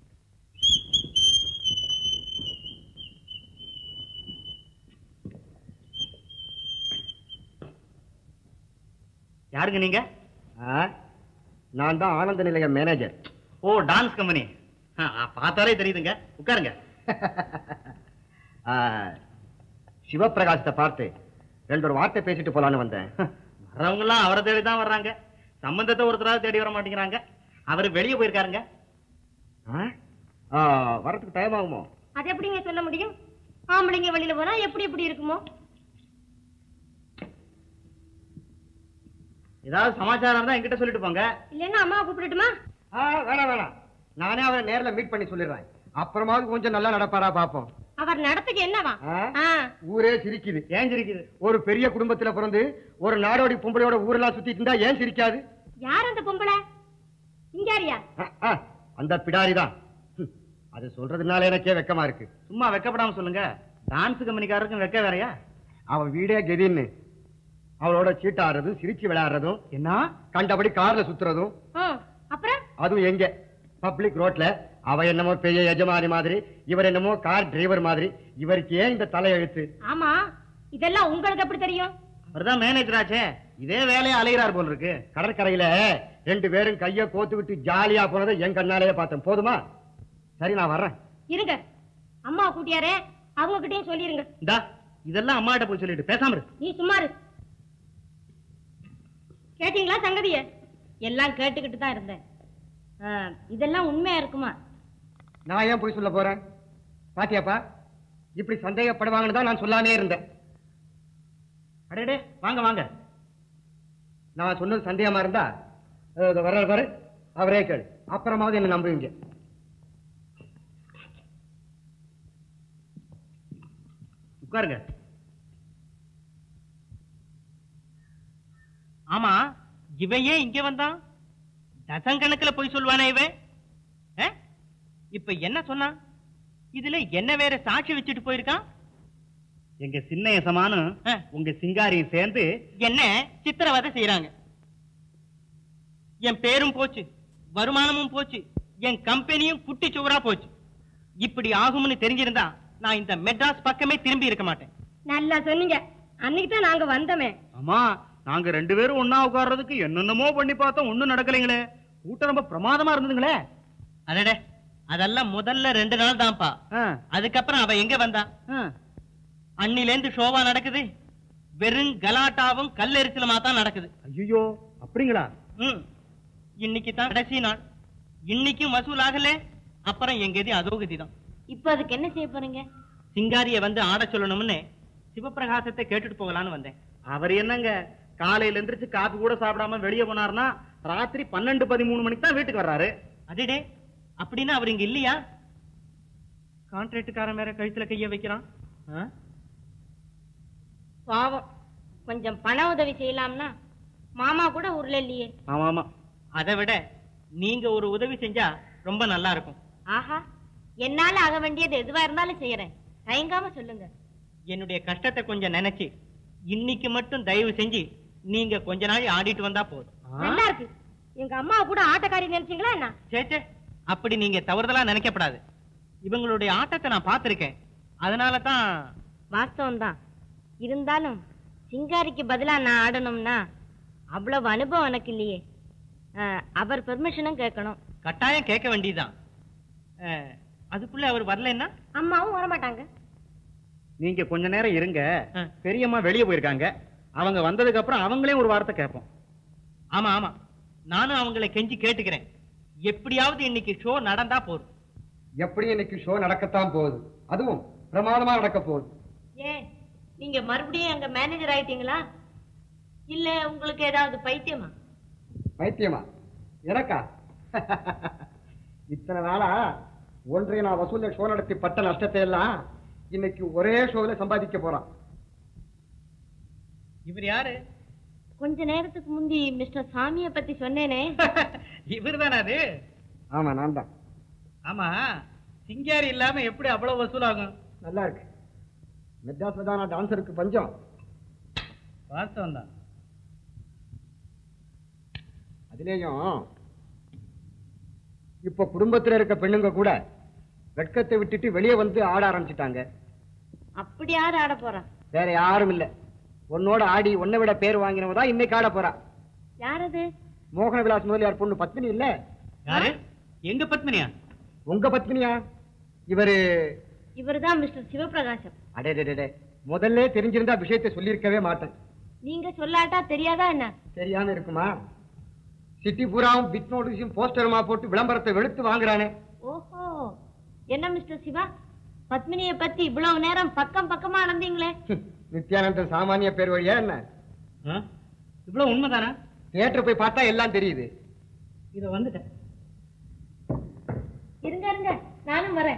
யாருங்க நீங்க நான் தான் ஆனந்த நிலைய மேனேஜர் ஓ டான்ஸ் கம்பெனி பார்த்தாலே தெரியுதுங்க உட்காருங்க ஆ, சிவப்பிரகாசத்தை பார்த்து ரெண்டு ஒரு வார்த்தை பேசிட்டு போலான்னு வந்தேன் வர்றவங்க எல்லாம் அவரை தேடி தான் வர்றாங்க சம்பந்தத்தை ஒருத்தராவது தேடி வர மாட்டேங்கிறாங்க அவர் வெளியே போயிருக்காருங்க ஆ? ஆ, வரதுக்கு டைம் ஆகுமோ அது எப்படிங்க சொல்ல முடியும் ஆம்பளைங்க வெளியில போனா எப்படி எப்படி இருக்குமோ ஏதாவது சமாச்சாரம் இருந்தா என்கிட்ட சொல்லிட்டு போங்க இல்லைன்னா அம்மாவை கூப்பிடட்டுமா ஆ, வேணாம் வேணாம் நானே அவரை நேர்ல மீட் பண்ணி சொல்லிடுறேன் அப்புறமாவது கொஞ்சம் நல்லா நடப்பாரா பாப்போம் அவர் நடத்துக்கு என்னவா ஆ? ஆ, ஊரே சிரிக்குது ஏன் சிரிக்குது ஒரு பெரிய குடும்பத்துல பிறந்து ஒரு நாடோடி பொம்பளையோட ஊரெல்லாம் சுத்திட்டு இருந்தா ஏன் சிரிக்காது யார் அந்த பொம்பளை இங்காரியா ஆ, ஆ, அந்த பிடாரிதான் ஹம், அது சொல்றதுனால எனக்கே வெக்கமா இருக்கு சும்மா வெக்கப்படாம சொல்லுங்க டான்ஸ் கம்பெனிக்காரருக்கும் வெக்க வேறையா அவன் வீடே கெதின்னு அவளோட சீட்டாடுறதும் சிரிச்சு விளையாடுறதும் என்ன கண்டபடி கார்ல சுத்துறதும் ம், அப்புறம் அதுவும் எங்க பப்ளிக் ரோட்ல அவ என்னமோ பெரிய எஜமானி மாதிரி இவர் என்னமோ கார் டிரைவர் மாதிரி இவருக்கு ஏன் இந்த தலையெழுத்து ஆமா இதெல்லாம் உங்களுக்கு எப்படி தெரியும் அவர்தான் மேனேஜர் ஆச்சே இதே வேலையை அலைகிறார் போல் இருக்கு கடற்கரையில ரெண்டு பேரும் கைய கோத்துக்கிட்டு ஜாலியா போனதை என் கண்ணாலேயே பார்த்தேன் போதுமா சரி நான் வர்றேன் இருங்க அம்மா கூட்டியாரே அவங்க கிட்டயும் சொல்லிருங்க இந்தா இதெல்லாம் அம்மாட்ட போய் சொல்லிட்டு பேசாம இரு நீ சும்மா இரு கேட்டீங்களா சங்கதிய எல்லாம் கேட்டுக்கிட்டு தான் இருந்தேன் ஆ, இதெல்லாம் உண்மையா இருக்குமா நான் ஏன் போய் சொல்ல போறேன் பாத்தியாப்பா இப்படி சந்தேகப்படுவாங்கன்னு தான் நான் சொல்லாமே இருந்தேன் அடடே வாங்க வாங்க நான் சொன்னது சந்தேகமா இருந்தா அஹ், வர்றாரு பாரு அவரே கேளு அப்புறமாவது என்ன நம்புவீங்க உட்காருங்க ஆமா இவன் ஏன் இங்க வந்தான் டசன் கணக்குல போய் சொல்லுவானே இவன் ஆ? இப்ப என்ன சொன்னான் இதுல என்ன வேற சாட்சி வச்சுட்டு போயிருக்கான் எங்க சின்ன எசமானும் ஆ. உங்க சிங்காரியும் சேர்ந்து என்ன சித்திரவதை செய்யறாங்க என் பேரும் போச்சு வருமானமும் போச்சு என் கம்பெனியும் குட்டி சுவரா போச்சு இப்படி ஆகும்னு தெரிஞ்சிருந்தா நான் இந்த மெட்ராஸ் பக்கமே திரும்பி இருக்க மாட்டேன் நல்லா சொன்னீங்க அன்னைக்கு தான் நாங்க வந்தோமே ஆமா நாங்க ரெண்டு பேரும் ஒண்ணா உட்கார்றதுக்கு என்னென்னமோ பண்ணி பார்த்தோம் ஒண்ணும் நடக்கலைங்களே கூட்டம் ரொம்ப பிரமாதமா இருந்ததுங்களே அடடே அதெல்லாம் முதல்ல ரெண்டு நாள் தான்ப்பா ஆ, அதுக்கப்புறம் அவ எங்க வந்தா ஆ. அன்னிலேந்து ஷோவா நடக்குது வெறும் கலாட்டாவும் கல்லெரிச்சலுமா தான் நடக்குது ஐயோ அப்படிங்களா ம். இன்னைக்கு தான் கடைசி நாள் இன்னைக்கும் வசூல் ஆகல அப்புறம் எங்க கதி அதோ கதி தான் இப்போ அதுக்கு என்ன செய்ய போறீங்க சிங்காரிய வந்து ஆட சொல்லணும்னு சிவப்பிரகாசத்தை கேட்டுட்டு போகலான்னு வந்தேன் அவர் என்னங்க காலையில எந்திரிச்சு காப்பி கூட சாப்பிடாம வெளியே போனாருன்னா ராத்திரி பன்னெண்டு பதிமூணு மணிக்கு தான் வீட்டுக்கு வர்றாரு அடடே அப்படின்னா அவர் இங்க இல்லையா கான்ட்ராக்டுக்காரன் வேற கழுத்துல கைய வைக்கிறான் ஆ? பாவம் கொஞ்சம் பண உதவி செய்யலாம்னா மாமா கூட ஊர்ல இல்லையே ஆமா ஆமா அதை விட நீங்க ஒரு உதவி செஞ்சா ரொம்ப நல்லா இருக்கும் ஆஹா என்னால ஆக வேண்டியது எதுவா இருந்தாலும் செய்யறேன் தயங்காம சொல்லுங்க என்னுடைய கஷ்டத்தை கொஞ்சம் நினைச்சு இன்னைக்கு மட்டும் தயவு செஞ்சு நீங்க கொஞ்ச நாள் ஆடிட்டு வந்தா போதும் நல்லா இருக்கு எங்க அம்மாவை கூட ஆட்டக்காரி நினைச்சீங்களா என்ன சேச்சே அப்படி நீங்க தவறுதலா நினைக்கப்படாது இவங்களுடைய ஆட்டத்தை நான் பார்த்திருக்கேன் அதனால தான் வாஸ்தவம் தான் இருந்தாலும் சிங்காரிக்கு பதிலா நான் ஆடணும்னா அவ்வளவு அனுபவம் எனக்கு இல்லையே ஆ, அவர் பெர்மிஷனும் கேட்கணும் கட்டாயம் கேட்க வேண்டியதுதான் அஹ், அதுக்குள்ள அவர் வரலன்னா அம்மாவும் வரமாட்டாங்க நீங்க கொஞ்ச நேரம் இருங்க ஆ. பெரியம்மா வெளியே போயிருக்காங்க அவங்க வந்ததுக்கு அப்புறம் அவங்களே ஒரு வார்த்தை கேட்போம் ஆமா ஆமா நானும் அவங்களை கெஞ்சி கேட்டுக்கிறேன் எப்படியாவது இன்னைக்கு ஷோ நடந்தா போதும் எப்படி இன்னைக்கு ஷோ நடக்கத்தான் போகுது அதுவும் பிரமாதமா நடக்க போகுது ஏன் நீங்க மறுபடியும் அங்க மேனேஜர் ஆயிட்டீங்களா இல்ல உங்களுக்கு ஏதாவது பைத்தியமா பைத்தியமா எனக்கா இத்தனை நாளா ஒன்றை நான் வசூல்ல ஷோ நடத்தி பட்ட நஷ்டத்தை எல்லாம் இன்னைக்கு ஒரே ஷோல சம்பாதிக்க போறான் இவர் யாரு கொஞ்ச நேரத்துக்கு முந்தி மிஸ்டர் சாமியை பத்தி சொன்னேனே இவர் தானே அது ஆமா நான் தான் ஆமா சிங்காரி இல்லாம எப்படி அவ்வளவு வசூலாகும் நல்லா இருக்கு மெட்ராஸ்ல தான் நான் டான்சருக்கு பஞ்சம் வாஸ்தவம் தான் அதுலேயும் இப்ப குடும்பத்துல இருக்க பெண்ணுங்க கூட வெட்கத்தை விட்டுட்டு வெளியே வந்து ஆட ஆரம்பிச்சிட்டாங்க அப்படி யாரு ஆட போறா வேற யாரும் இல்ல உன்னோட ஆடி உன்னை விட பேர் வாங்கினவ தான் இன்னைக்கு ஆட போறா யார் அது மோகன விலாஸ் முதலியார் பொண்ணு பத்மினி இல்ல யாரு எங்க பத்மினியா உங்க பத்மினியா இவரு இவர்தான் மிஸ்டர் சிவபிரகாசம் அடே முதல்ல தெரிஞ்சிருந்தா விஷயத்தை சொல்லியிருக்கவே மாட்டேன் நீங்க சொல்லாட்டா தெரியாதா என்ன தெரியாம இருக்குமா சிட்டி பூராவும் பிட் நோட்டீஸும் போஸ்டருமா போட்டு விளம்பரத்தை வெளுத்து வாங்குறானே ஓஹோ என்ன மிஸ்டர் சிவா பத்மினிய பத்தி இவ்வளவு நேரம் பக்கம் பக்கமா நடந்தீங்களே நித்யானந்தன் சாமானிய பேர் வழியா என்ன இவ்வளவு உண்மைதானா தியேட்டர் போய் பார்த்தா எல்லாம் தெரியுது இத வந்துட்டேன் இருங்க இருங்க நானும் வரேன்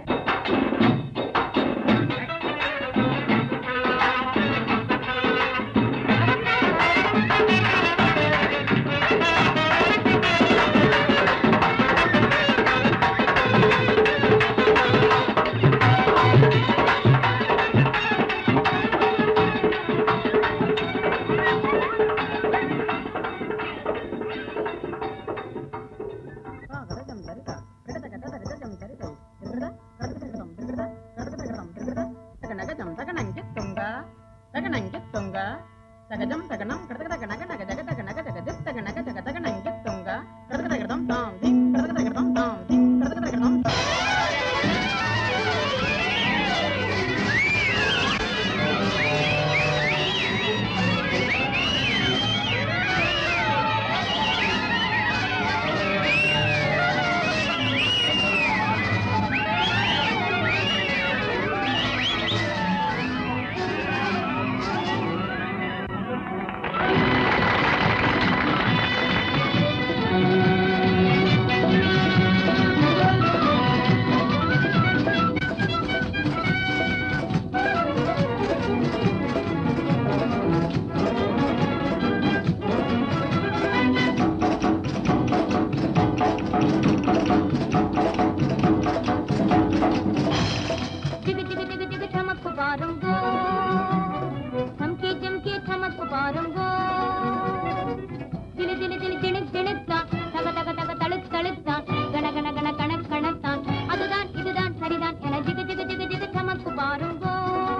பாருங்கோ திணி திணி திணி திணி திணித்தான் தக தக தக தழு தழுத்தான் கண கண கண கண கணத்தான் அதுதான் இதுதான் சரிதான் என ஜிகு ஜிகு ஜிகு ஜிகு சமக்கு பாருங்கோ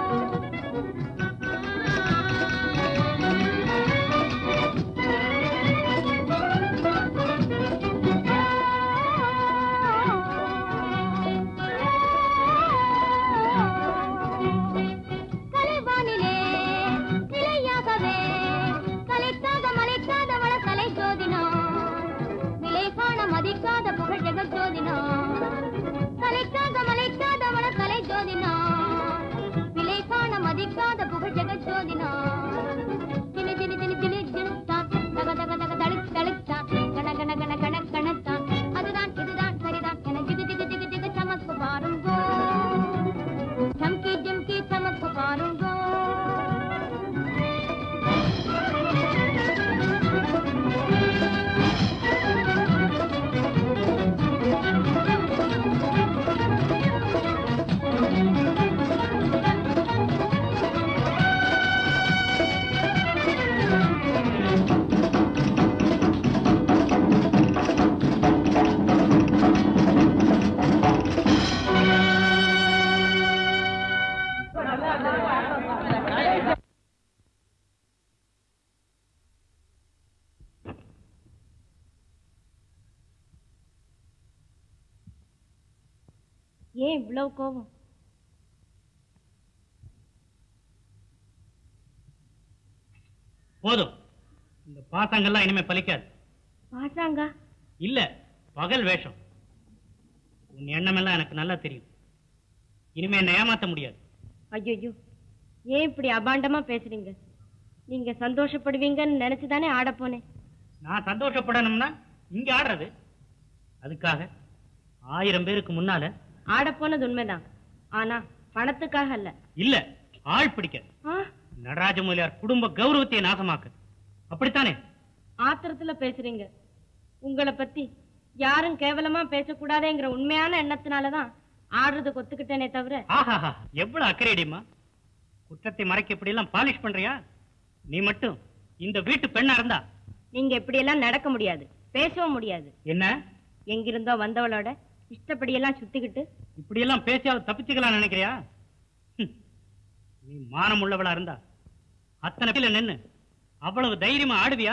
கலைவானிலே நிலையாகவே கலைக்காத மலைக்காத வள கலை ஜோதினோ விலை காண மதிக்காத புகழ் ஜெகத் ஜோதினோ கலைக்காத மலைக்காத வள கலை ஜோதினோ விலை காண மதிக்காத புகழ் ஜெகத் ஜோதினோ திணி திணி திணி திணி திணித்தான் தக தக தக தளி தளித்தான் கண கண கண கண கணத்தான் அதுதான் இதுதான் சரிதான் என ஜிகு ஜிகு ஜிகு ஜிகு சமக்கு பாருங்கோ झमकी झमकी चमक पारूंगो ஏன் இவ்வளவு கோபம் போதும் இந்த பாசங்கள்லாம் இனிமே பலிக்காது பாசாங்க இல்ல பகல் வேஷம் உன் எண்ணமெல்லாம் எனக்கு நல்லா தெரியும் இனிமே என்னை ஏமாத்த முடியாது ஐயோ ஏன் இப்படி அபாண்டமா பேசுறீங்க நீங்க சந்தோஷப்படுவீங்கன்னு நினைச்சுதானே ஆட போனேன் நான் சந்தோஷப்படணும்னா இங்க ஆடுறது அதுக்காக ஆயிரம் பேருக்கு முன்னால ஆட போனது உண்மைதான் ஆனா பணத்துக்காக அல்ல இல்ல ஆள் பிடிக்க ஆ, நடராஜ முதலியார் குடும்ப கௌரவத்தை நாசமாக்க அப்படித்தானே ஆத்திரத்துல பேசுறீங்க உங்களை பத்தி யாரும் கேவலமா பேசக்கூடாதேங்கிற உண்மையான எண்ணத்தினாலதான் ஆடுறதுக்கு ஒத்துக்கிட்டேனே தவிர ஆஹாஹா எவ்வளவு அக்கறையடிமா குற்றத்தை மறைக்க இப்படி எல்லாம் பாலிஷ் பண்றியா நீ மட்டும் இந்த வீட்டு பெண்ணா இருந்தா நீங்க இப்படி எல்லாம் நடக்க முடியாது பேசவும் முடியாது என்ன எங்கிருந்தோ வந்தவளோட இஷ்டப்படியெல்லாம் சுத்திக்கிட்டு இப்படி எல்லாம் பேசியாவது தப்பிச்சுக்கலாம் நினைக்கிறியா ஹம். நீ மானம் உள்ளவளா இருந்தா அத்தனை பேர்ல நின்னு அவ்வளவு தைரியமா ஆடுவியா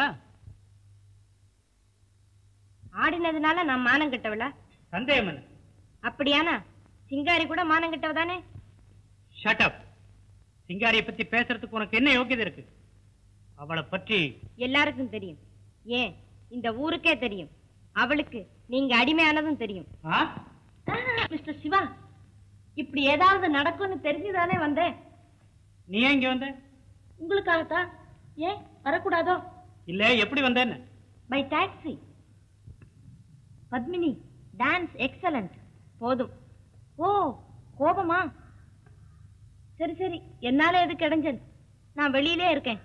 ஆடினதுனால நான் மானம் கெட்டவளா சந்தேகம் என்ன அப்படியானா சிங்காரி கூட மானம் கெட்டவ தானே ஷட் அப் சிங்காரிய பத்தி பேசுறதுக்கு உனக்கு என்ன யோகியதை இருக்கு அவளை பற்றி எல்லாருக்கும் தெரியும் ஏன் இந்த ஊருக்கே தெரியும் அவளுக்கு நீங்க அடிமையானதும் தெரியும் ஆ? மிஸ்டர் சிவா இப்படி ஏதாவது நடக்கும்னு தெரிஞ்சுதானே வந்தேன் நீ ஏன் இங்க வந்த உங்களுக்காகத்தான் ஏன் வரக்கூடாதோ இல்ல எப்படி வந்தேன்னு by taxi Padmini dance excellent போதும் ஓ கோபமா சரி சரி என்னால எதுக்கு இடைஞ்சல் நான் வெளியிலே இருக்கேன்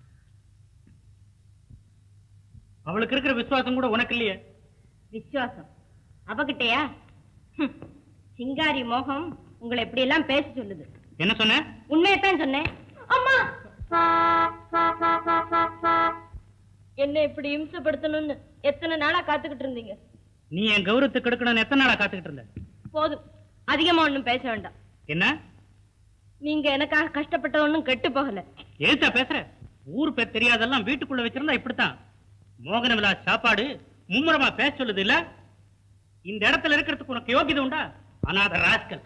அவளுக்கு இருக்கிற விசுவாசம் கூட உனக்கு இல்லையே விசுவாசம் அவகிட்டயா ஹம், சிங்காரி மோகம் உங்களை எப்படி எல்லாம் பேச சொல்லுது என்ன சொன்ன உண்மையத்தான் சொன்னேன் அம்மா என்ன இப்படி இம்சப்படுத்தணும்னு எத்தனை நாளா காத்துக்கிட்டு இருந்தீங்க நீ என் கௌரவத்துக்கு எடுக்கணும்னு எத்தனை நாளா காத்துக்கிட்டு இருந்த போதும் அதிகமா ஒண்ணும் பேச வேண்டாம் என்ன நீங்க எனக்காக கஷ்டப்பட்ட ஒண்ணும் கெட்டு போகல எழுத்தா பேசுற ஊர் பேர் தெரியாதெல்லாம் வீட்டுக்குள்ள வச்சிருந்தா இப்படித்தான் மோகன விலாஸ் சாப்பாடு மும்முரமா பேச சொல்லுது இல்ல இந்த இடத்துல இருக்கிறதுக்கு உனக்கு யோகியதை உண்டா அனாத ராஸ்கல்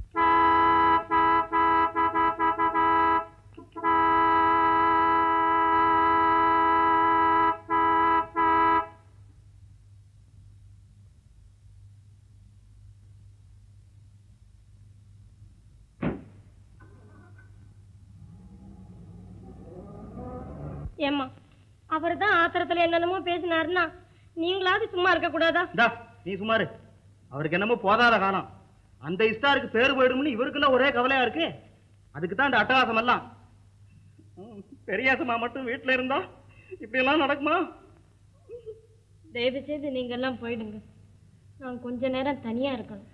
ஏம்மா அவர் தான் ஆத்திரத்துல என்னென்னமோ பேசினாருன்னா நீங்களாவது சும்மா இருக்க கூடாதா இந்தா நீ சுமாரு அவருக்கு என்னமோ போதாத காலம் அந்த இஸ்டாருக்கு பேர் போயிடும்னு இவருக்குள்ள ஒரே கவலையா இருக்கு அதுக்கு தான் இந்த அட்டகாசம் எல்லாம் ம், பெரியாசமா மட்டும் வீட்டுல இருந்தா இப்படி எல்லாம் நடக்குமா தயவு செய்து நீங்க எல்லாம் போயிடுங்க நான் கொஞ்ச நேரம் தனியா இருக்கணும்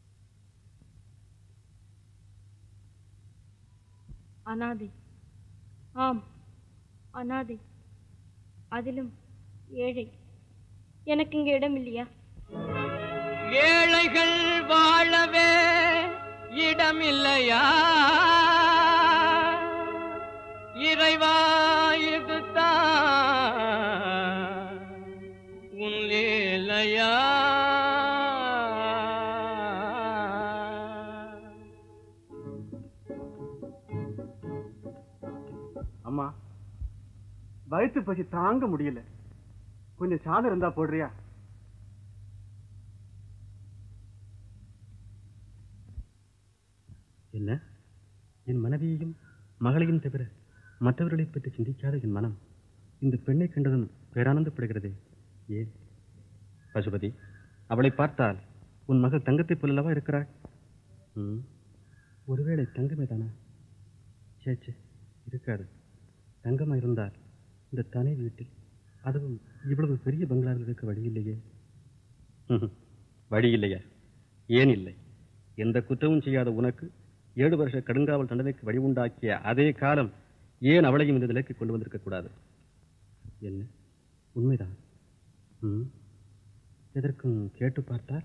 அனாதை ஆம் அனாதை அதிலும் ஏழை எனக்கு இங்க இடம் இல்லையா ஏழைகள் வாழவே இடமில்லையா இறைவா இதுதான் உன் லீலையா அம்மா வயிற்று பசி தாங்க முடியல கொஞ்சம் சாதம் இருந்தா போடுறியா என்ன என் மனைவியையும் மகளையும் தவிர மற்றவர்களை பற்றி சிந்திக்காத என் மனம் இந்த பெண்ணை கண்டதும் பேரானந்தப்படுகிறது ஏன் பசுபதி அவளை பார்த்தால் உன் மகள் தங்கத்தைப் போலல்லவா இருக்கிறாள் ம், ஒருவேளை தங்கமே தானா சே சே இருக்காது தங்கமா இருந்தால் இந்த தனி வீட்டில் அதுவும் இவ்வளவு பெரிய பங்களாவில் இருக்க வழி இல்லையே ம்ஹும். வழி இல்லையா ஏன் இல்லை எந்த குற்றமும் செய்யாத உனக்கு ஏழு வருஷ கடுங்காவல் தண்டனைக்கு வழி உண்டாக்கிய அதே காலம் ஏன் அவளையும் இந்த நிலைக்கு கொண்டு வந்திருக்க கூடாது என்ன உண்மைதான் ம். எதற்கும் கேட்டு பார்த்தால்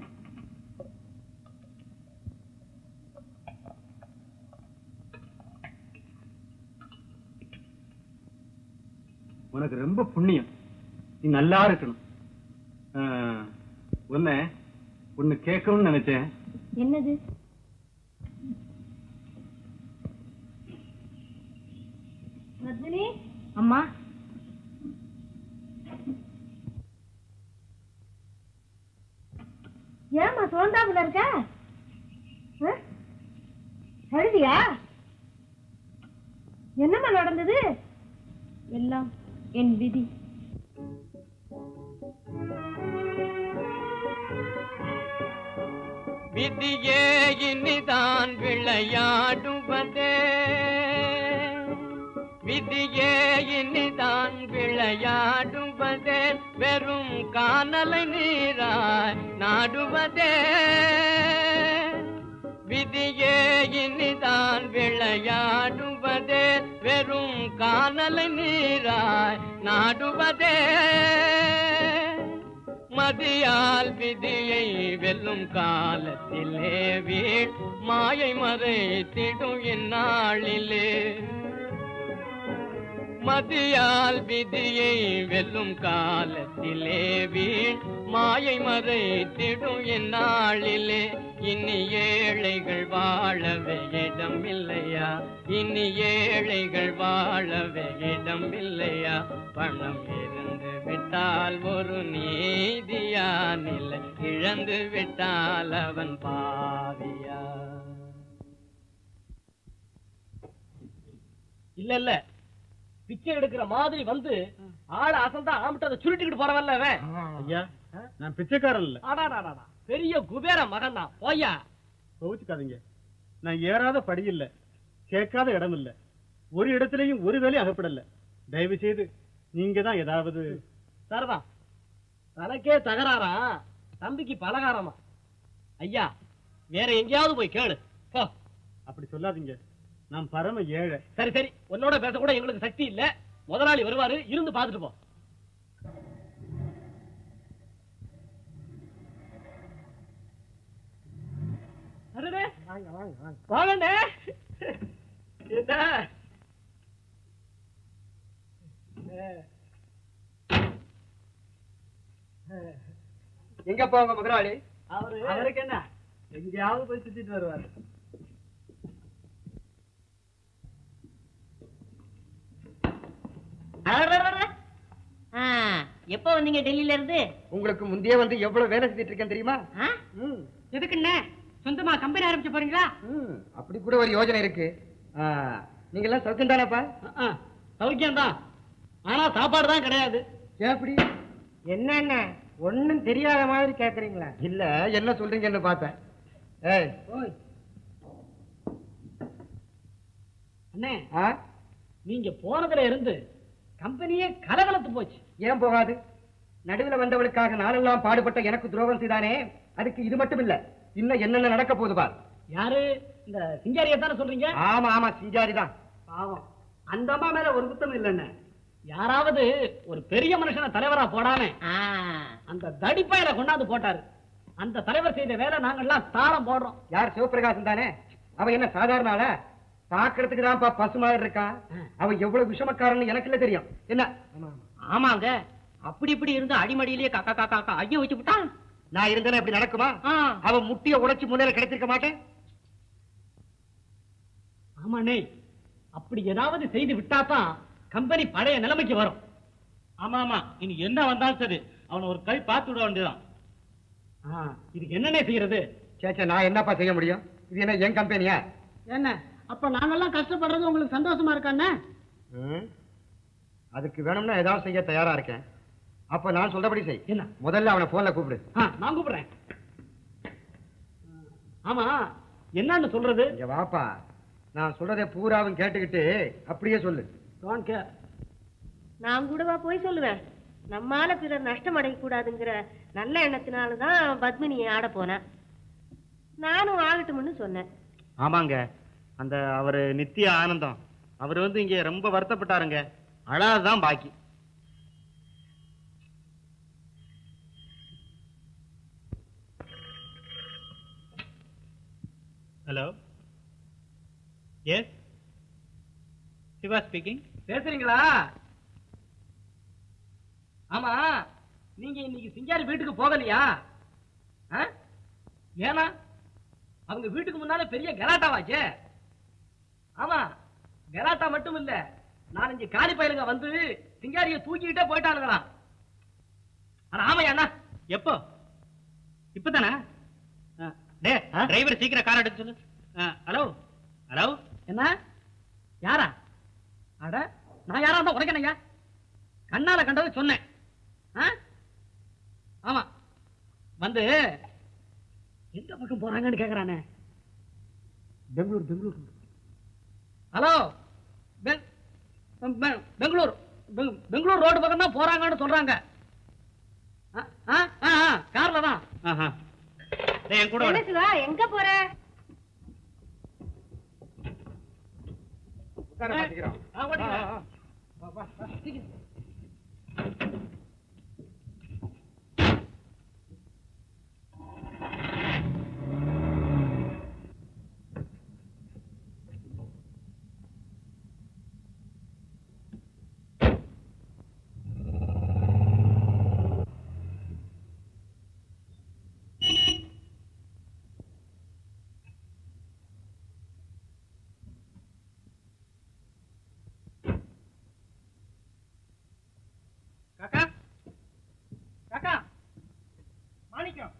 உனக்கு ரொம்ப புண்ணியம் நீ நல்லா இருக்கணும் ஆ, உன்னை ஒன்னு கேட்கணும்னு நினைச்சேன் என்னது ரஜினி அம்மா ஏமா சோந்தாப்புல இருக்க ஆ? அழுதியா என்னம்மா நடந்தது எல்லாம் என் விதி விதியே இனிதான் விளையாடுவதே விதியே இனிதான் விளையாடுவதே வெறும் காணலை நீராய் நாடுவதே விதியே இனிதான் விளையாடுவதே வெறும் காணலை நீராய் நாடுவதே மதியால் விதியை வெல்லும் காலத்திலே வீழ் மாயை மறைத்திடும் இந்நாளிலே மதியால் விதியை வெல்லும் காலத்திலே வீழ் மாயை மறைத்திடும் இந்நாளிலே இனி ஏழைகள் வாழவே இடம் இல்லையா இனி ஏழைகள் வாழவே இடம் இல்லையா பணம் இருந்து விட்டால் ஒரு நீதியா நிலை இழந்து விட்டால் அவன் பாவியா இல்ல இல்ல பிச்சை எடுக்கிற மாதிரி வந்து ஆள அசந்தா ஆமிட்ட சுருட்டிக்கிட்டு போறவல்ல அவன் ஐயா நான் பிச்சைக்காரன் இல்ல அடாடாடாடா பெரிய குபேர மகன் தான் போயா கோவிச்சுக்காதீங்க நான் ஏறாத படி இல்ல கேட்காத இடம் இல்ல ஒரு இடத்துலயும் ஒரு வேலையும் அகப்படல தயவு செய்து நீங்க தான் ஏதாவது சரிதான் தனக்கே தகராறா தம்பிக்கு பலகாரமா ஐயா வேற எங்கேயாவது போய் கேளு போ அப்படி சொல்லாதீங்க நான் பரம ஏழை சரி சரி உன்னோட பேச கூட எங்களுக்கு சக்தி இல்ல முதலாளி வருவாரு இருந்து பாத்துட்டு போ அடடே. வாங்கண்ணே என்ன எங்க போங்க முதலாளி அவரு அவருக்கு என்ன எங்கேயாவது போய் சுத்திட்டு வருவாரு அடடடடட. ஆ, எப்போ வந்தீங்க டெல்லியில இருந்து உங்களுக்கு முந்தைய வந்து எவ்வளவு வேலை செஞ்சுட்டு இருக்கேன் தெரியுமா ஆ? ம், எதுக்குண்ணே சொந்தமா கம்பெனி ஆரம்பிச்சு போறீங்களா ம், அப்படி கூட ஒரு யோசனை இருக்கு ஆ, நீங்க எல்லாம் சௌக்கியம் தானப்பா சௌக்கியம் தான் ஆனா சாப்பாடு தான் கிடையாது எப்படி என்ன ஒண்ணும் தெரியாத மாதிரி கேக்குறீங்களா இல்ல என்ன சொல்றீங்கன்னு பார்த்தேன் ஏய் அண்ணே ஆ? நீங்க போனதுல இருந்து கம்பெனியே கலகலத்து போச்சு ஏன் போகாது நடுவுல வந்தவளுக்காக நாளெல்லாம் பாடுபட்ட எனக்கு துரோகம் செய்தானே அதுக்கு இது மட்டும் இல்ல இன்னும் என்னென்ன நடக்க போகுது பார் யாரு இந்த சிங்காரியை தானே சொல்றீங்க ஆமா ஆமா சிங்காரி தான் பாவம் அந்த அம்மா மேல ஒரு குத்தம் இல்லைன்னு யாராவது ஒரு பெரிய மனுஷனை தலைவரா போடாம அந்த தடிப்பையில கொண்டாந்து போட்டாரு அந்த தலைவர் செய்த வேலை நாங்கெல்லாம் தாளம் போடுறோம் யார் சிவபிரகாசம் தானே அவன் என்ன சாதாரண ஆளா பாக்குறதுக்கு தான் பசு மாதிரி இருக்கான் அவன் எவ்வளவு விஷமக்காரன்னு எனக்கு இல்ல தெரியும் என்ன ஆமாங்க அப்படி இப்படி இருந்து அடிமடியிலேயே காக்கா காக்கா காக்கா ஐயோ வச்சு விட்டான் நான் இருந்தேன்னா இப்படி நடக்குமா அவன் முட்டிய உடைச்சு முன்னேற கிடைச்சிருக்க மாட்டேன் ஆமாண்ணே அப்படி ஏதாவது செய்து விட்டாதான் கம்பெனி பழைய நிலைமைக்கு வரும் ஆமா ஆமா இனி என்ன வந்தாலும் சரி அவனை ஒரு கை பார்த்து விட வேண்டியதான் ஆ, இதுக்கு என்னண்ணே செய்யறது சேச்சா நான் என்னப்பா செய்ய முடியும் இது என்ன என் கம்பெனியா என்ன அப்ப நாங்கெல்லாம் கஷ்டப்படுறது உங்களுக்கு சந்தோஷமா இருக்காண்ணே ம்? அதுக்கு வேணும்னா ஏதாவது செய்ய தயாரா இருக்கேன் அப்ப நான் சொல்றபடி செய் என்ன முதல்ல அவனை போன்ல கூப்பிடு ஆ, நான் கூப்பிடுறேன் ஆமா என்னன்னு சொல்றது இங்க வாப்பா நான் சொல்றதை பூராவும் கேட்டுக்கிட்டு அப்படியே சொல்லு டோன்ட் கேர் நான் கூடவா போய் சொல்லுவேன் நம்மால பிறர் நஷ்டம் அடையக்கூடாதுங்கிற நல்ல எண்ணத்தினால தான் பத்மினி ஆட போனேன் நானும் ஆகட்டும்னு சொன்னேன் ஆமாங்க அந்த அவரு நித்திய ஆனந்தம் அவர் வந்து இங்க ரொம்ப வருத்தப்பட்டாருங்க அழாதுதான் பாக்கி ஹலோ எஸ் சிவா ஸ்பீக்கிங் பேசுறீங்களா ஆமா நீங்க இன்னைக்கு சிங்காரி வீட்டுக்கு போகலையா ஆ? ஏனா அவங்க வீட்டுக்கு முன்னால பெரிய கலாட்டாவாச்சே ஆமா கலாட்டா மட்டும் இல்ல நாலஞ்சு காலி பயலுங்க வந்து சிங்காரிய தூக்கிக்கிட்டே போயிட்டானுங்களாம் ஆனா ஆமையா அண்ணா எப்போ இப்பதானே டே டிரைவர் சீக்கிரம் கார் எடுத்து சொல்லு ஹலோ ஹலோ என்ன யாரா அட நான் யாரா இருந்தா உடைக்கணையா கண்ணால கண்டதை சொன்னேன் ஆ? ஆமா வந்து எந்த பக்கம் போறாங்கன்னு கேக்குறானே பெங்களூர் பெங்களூர் ஹலோ பெ- பெ- பெங்களூர் பெ- பெங்களூர் ரோடு பக்கம் தான் போறாங்கன்னு சொல்றாங்க ஆ, ஆ, ஆ, ஆ, கார்ல தான் ஆஹா டேய், என் கூட என்ன வர சிவா எங்க போற உட்கார மாட்டேங்கிறான் ஆ, ஓடிக்கிறேன். ஆ, ஆ. வா, வா, வா. காக்கா காக்கா மாணிக்கம்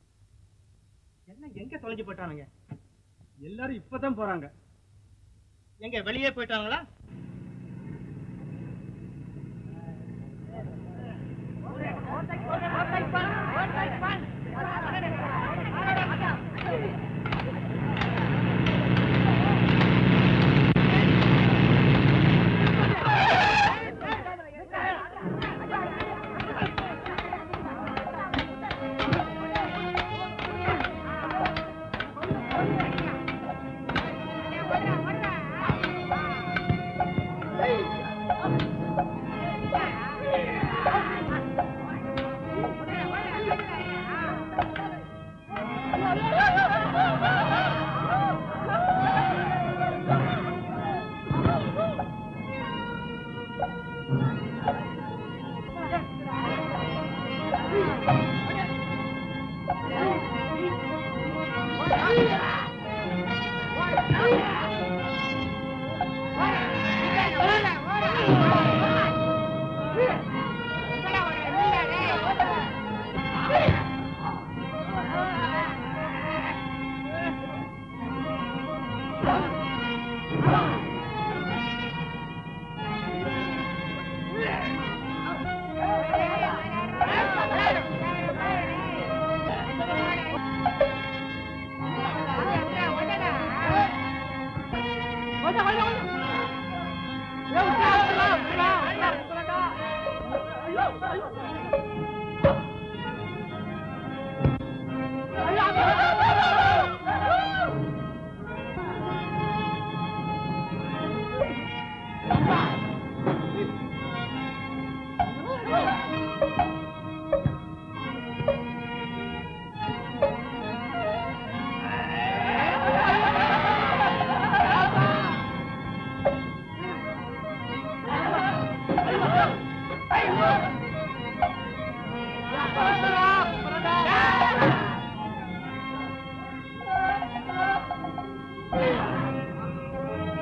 என்ன எங்க தொலைஞ்சு போயிட்டானுங்க எல்லாரும் இப்பதான் போறாங்க எங்க வெளியே போயிட்டாங்களா ஆ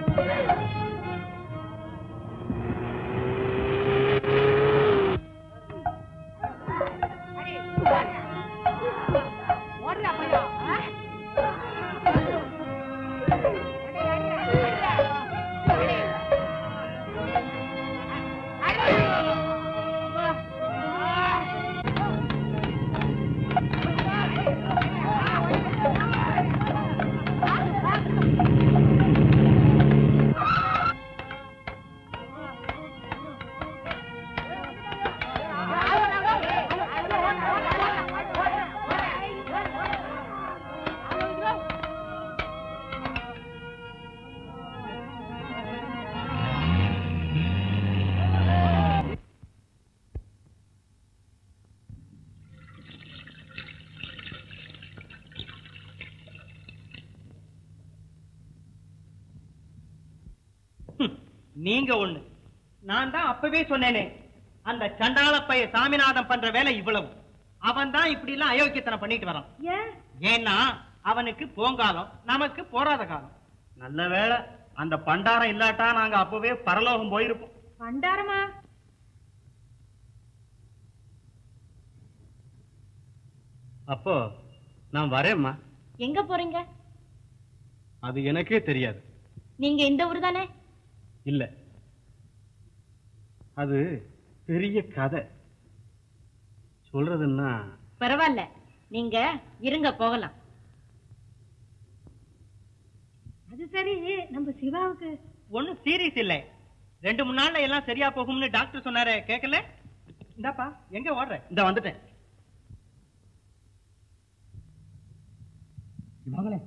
நீங்க ஒண்ணு நான் தான் அப்பவே சொன்னேனே அந்த சண்டாள பைய சாமிநாதன் பண்ற வேலை இவ்வளவு அவன் தான் இப்படி எல்லாம் அயோக்கியத்தனம் பண்ணிட்டு வரான் ஏன் ஏன்னா அவனுக்கு போங்காலம் நமக்கு போராத காலம் நல்ல வேளை அந்த பண்டாரம் இல்லாட்டா நாங்க அப்பவே பரலோகம் போயிருப்போம் பண்டாரமா அப்போ நான் வரேம்மா எங்க போறீங்க அது எனக்கே தெரியாது நீங்க இந்த ஊர் தானே இல்ல அது பெரிய கதை சொல்றதுன்னா பரவாயில்ல நீங்க இருங்க போகலாம் அது சரி நம்ம சிவாவுக்கு ஒண்ணும் சீரியஸ் இல்லை ரெண்டு மூணு நாள்ல எல்லாம் சரியா போகும்னு டாக்டர் சொன்னாரே கேட்கல இந்தாப்பா எங்க ஓடுற இந்த வந்துட்டேன் மகளே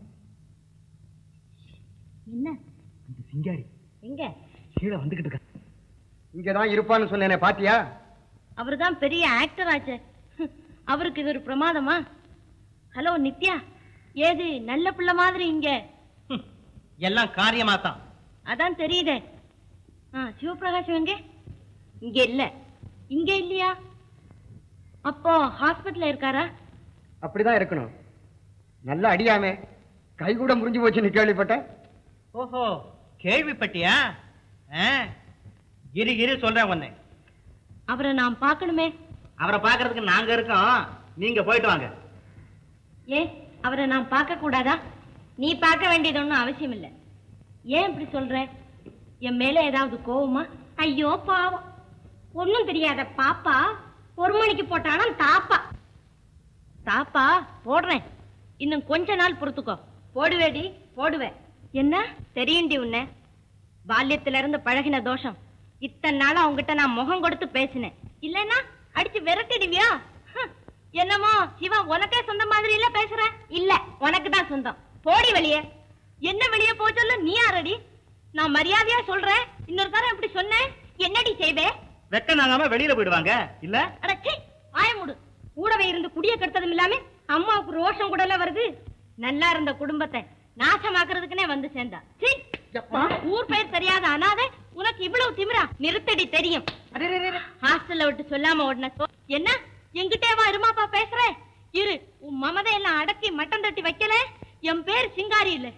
என்ன அந்த சிங்காரி எங்க கீழே வந்துகிட்டு இருக்க இங்கதான் இருப்பான்னு சொன்னேனே பாத்தியா அவர்தான் பெரிய ஆக்டர் ஆச்சே அவருக்கு இது ஒரு பிரமாதமா ஹலோ நித்யா ஏது நல்ல பிள்ளை மாதிரி இங்க எல்லாம் காரியமா தான் அதான் தெரியுதே ஆ சிவபிரகாஷம் எங்க இங்க இல்ல இங்க இல்லையா அப்போ ஹாஸ்பிட்டல்ல இருக்காரா அப்படிதான் இருக்கணும் நல்லா அடியாமே கை கூட முறிஞ்சு போச்சுன்னு கேள்விப்பட்டேன் ஓஹோ கேள்விப்பட்டியா ஆ, இரு இரு சொல்றேன் உன்னை அவரை நான் பார்க்கணுமே அவரை பாக்குறதுக்கு நாங்க இருக்கோம் நீங்க போயிட்டு வாங்க ஏன் அவரை நான் பார்க்க கூடாதா நீ பார்க்க வேண்டியது ஒன்றும் அவசியம் இல்லை ஏன் இப்படி சொல்ற என் மேல ஏதாவது கோவமா ஐயோ பாவம் ஒன்றும் தெரியாத பாப்பா ஒரு மணிக்கு போட்டாலும் தாப்பா தாப்பா போடுறேன் இன்னும் கொஞ்ச நாள் பொறுத்துக்கோ போடுவேடி போடுவேன் என்ன தெரியுண்டி உன்ன பால்யத்துல இருந்து பழகின தோஷம் இத்தனை நாளா உங்ககிட்ட நான் முகம் கொடுத்து பேசினேன் இல்லைன்னா அடிச்சு விரட்டிடுவியா ஹம், என்னமோ சிவா உனக்கே சொந்த மாதிரி இல்ல பேசுற இல்ல உனக்கு தான் சொந்தம் போடி வெளியே என்ன வெளியே போ சொல்ல நீ யாரடி நான் மரியாதையா சொல்றேன் இன்னொரு தரம் இப்படி சொன்னேன் என்னடி செய்வே வெக்க நாங்காம வெளியில போயிடுவாங்க இல்ல அடச்சி ஆய மூடு கூடவே இருந்து குடிய கெடுத்ததும் இல்லாம அம்மாவுக்கு ரோஷம் கூட எல்லாம் வருது நல்லா இருந்த குடும்பத்தை நாசமாக்குறதுக்குனே வந்து சேர்ந்தா சீ, உனக்கு ஊர் பெயர் தெரியாத அனாதை உனக்கு இவ்வளவு திமிரா நிறுத்தடி தெரியும் ஹாஸ்டல்ல விட்டு சொல்லாம ஓடுன சோ- என்ன எங்கிட்டே வா இருமாப்பா பேசுற இரு உன் மமதை எல்லாம் அடக்கி மட்டம் தட்டி வைக்கல என் பேர் சிங்காரி இல்ல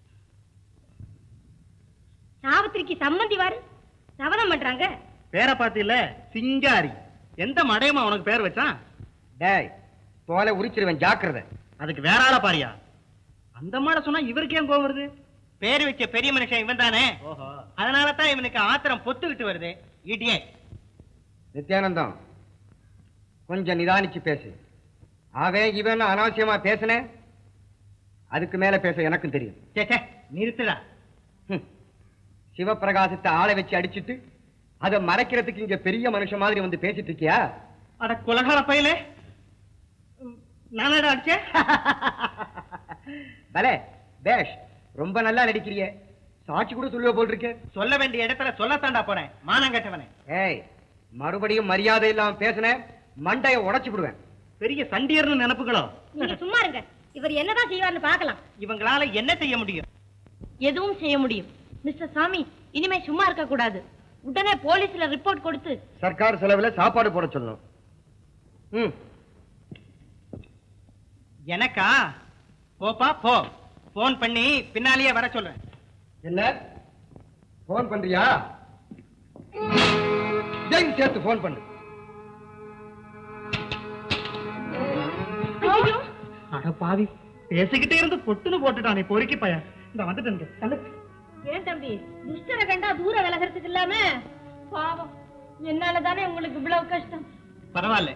சாவித்திரிக்கு சம்மந்தி வாரு சபதம் பண்றாங்க பேரை பாத்தில சிங்காரி எந்த மடையமா உனக்கு பேர் வச்சான் டேய் தோலை உரிச்சிருவேன் ஜாக்கிரதை அதுக்கு வேற ஆளா பாரியா அந்த மாட சொன்னா இவருக்கு ஏன் கோவம் வருது பேர் வச்ச பெரிய மனுஷன் இவன் தானே அதனால தான் இவனுக்கு ஆத்திரம் பொத்துக்கிட்டு வருது இடியே நித்யானந்தம் கொஞ்சம் நிதானிச்சு பேசு அவன் இவன் அனாவசியமா பேசுனேன் அதுக்கு மேல பேச எனக்கும் தெரியும் சே சே, நிறுத்துடா ஹம். சிவப்பிரகாசத்தை ஆளை வச்சு அடிச்சிட்டு அதை மறைக்கிறதுக்கு இங்க பெரிய மனுஷன் மாதிரி வந்து பேசிட்டு இருக்கியா அட குலகார பையலே நானடா அடிச்சேன் பலே பேஷ் ரொம்ப நல்லா நடிக்கிறியே சாட்சி கூட சொல்லுவ போல் இருக்கே சொல்ல வேண்டிய இடத்துல சொல்லத்தாண்டா போறேன் மானம் கட்டவனே ஏய் மறுபடியும் மரியாதை இல்லாம பேசுன மண்டைய உடைச்சு விடுவேன் பெரிய சண்டியர்னு நினைப்புகளோ நீங்க சும்மா இருங்க இவர் என்னதான் செய்வார்னு பார்க்கலாம் இவங்களால என்ன செய்ய முடியும் எதுவும் செய்ய முடியும் மிஸ்டர் சாமி இனிமே சும்மா இருக்க கூடாது உடனே போலீஸ்ல ரிப்போர்ட் கொடுத்து சர்க்கார் செலவுல சாப்பாடு போட சொல்லணும் ம் எனக்கா போப்பா போ போன் பண்ணி பின்னாலேயே வர சொல்றேன் என்ன போன் பண்றியா ஜெயின் சேர்த்து போன் பண்ணு அட பாவி பேசிக்கிட்டே இருந்து பொட்டுன்னு போட்டுட்டானே பொறுக்கி பையன் இந்த வந்துட்டேன் தள்ளு. ஏன் தம்பி துஷ்டரை கண்டா தூர விலகிறதுக்கு இல்லாம பாவம் என்னால தானே உங்களுக்கு இவ்வளவு கஷ்டம் பரவாயில்ல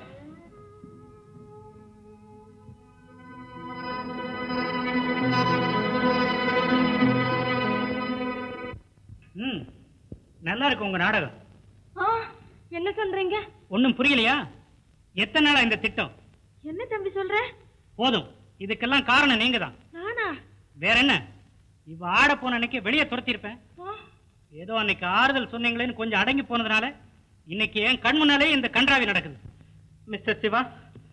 ம் நல்லா இருக்கு உங்க நாடகம் ஆ, என்ன சொல்றீங்க ஒண்ணும் புரியலையா எத்தனை நாளா இந்த திட்டம் என்ன தம்பி சொல்ற போதும் இதுக்கெல்லாம் காரணம் நீங்க தான் நானா வேற என்ன இவ ஆட போன அன்னைக்கு வெளியே துரத்திருப்பேன் ஆ, ஏதோ அன்னைக்கு ஆறுதல் சொன்னீங்களேன்னு கொஞ்சம் அடங்கி போனதுனால இன்னைக்கு என் கண் முன்னாலே இந்த கன்றாவி நடக்குது மிஸ்டர் சிவா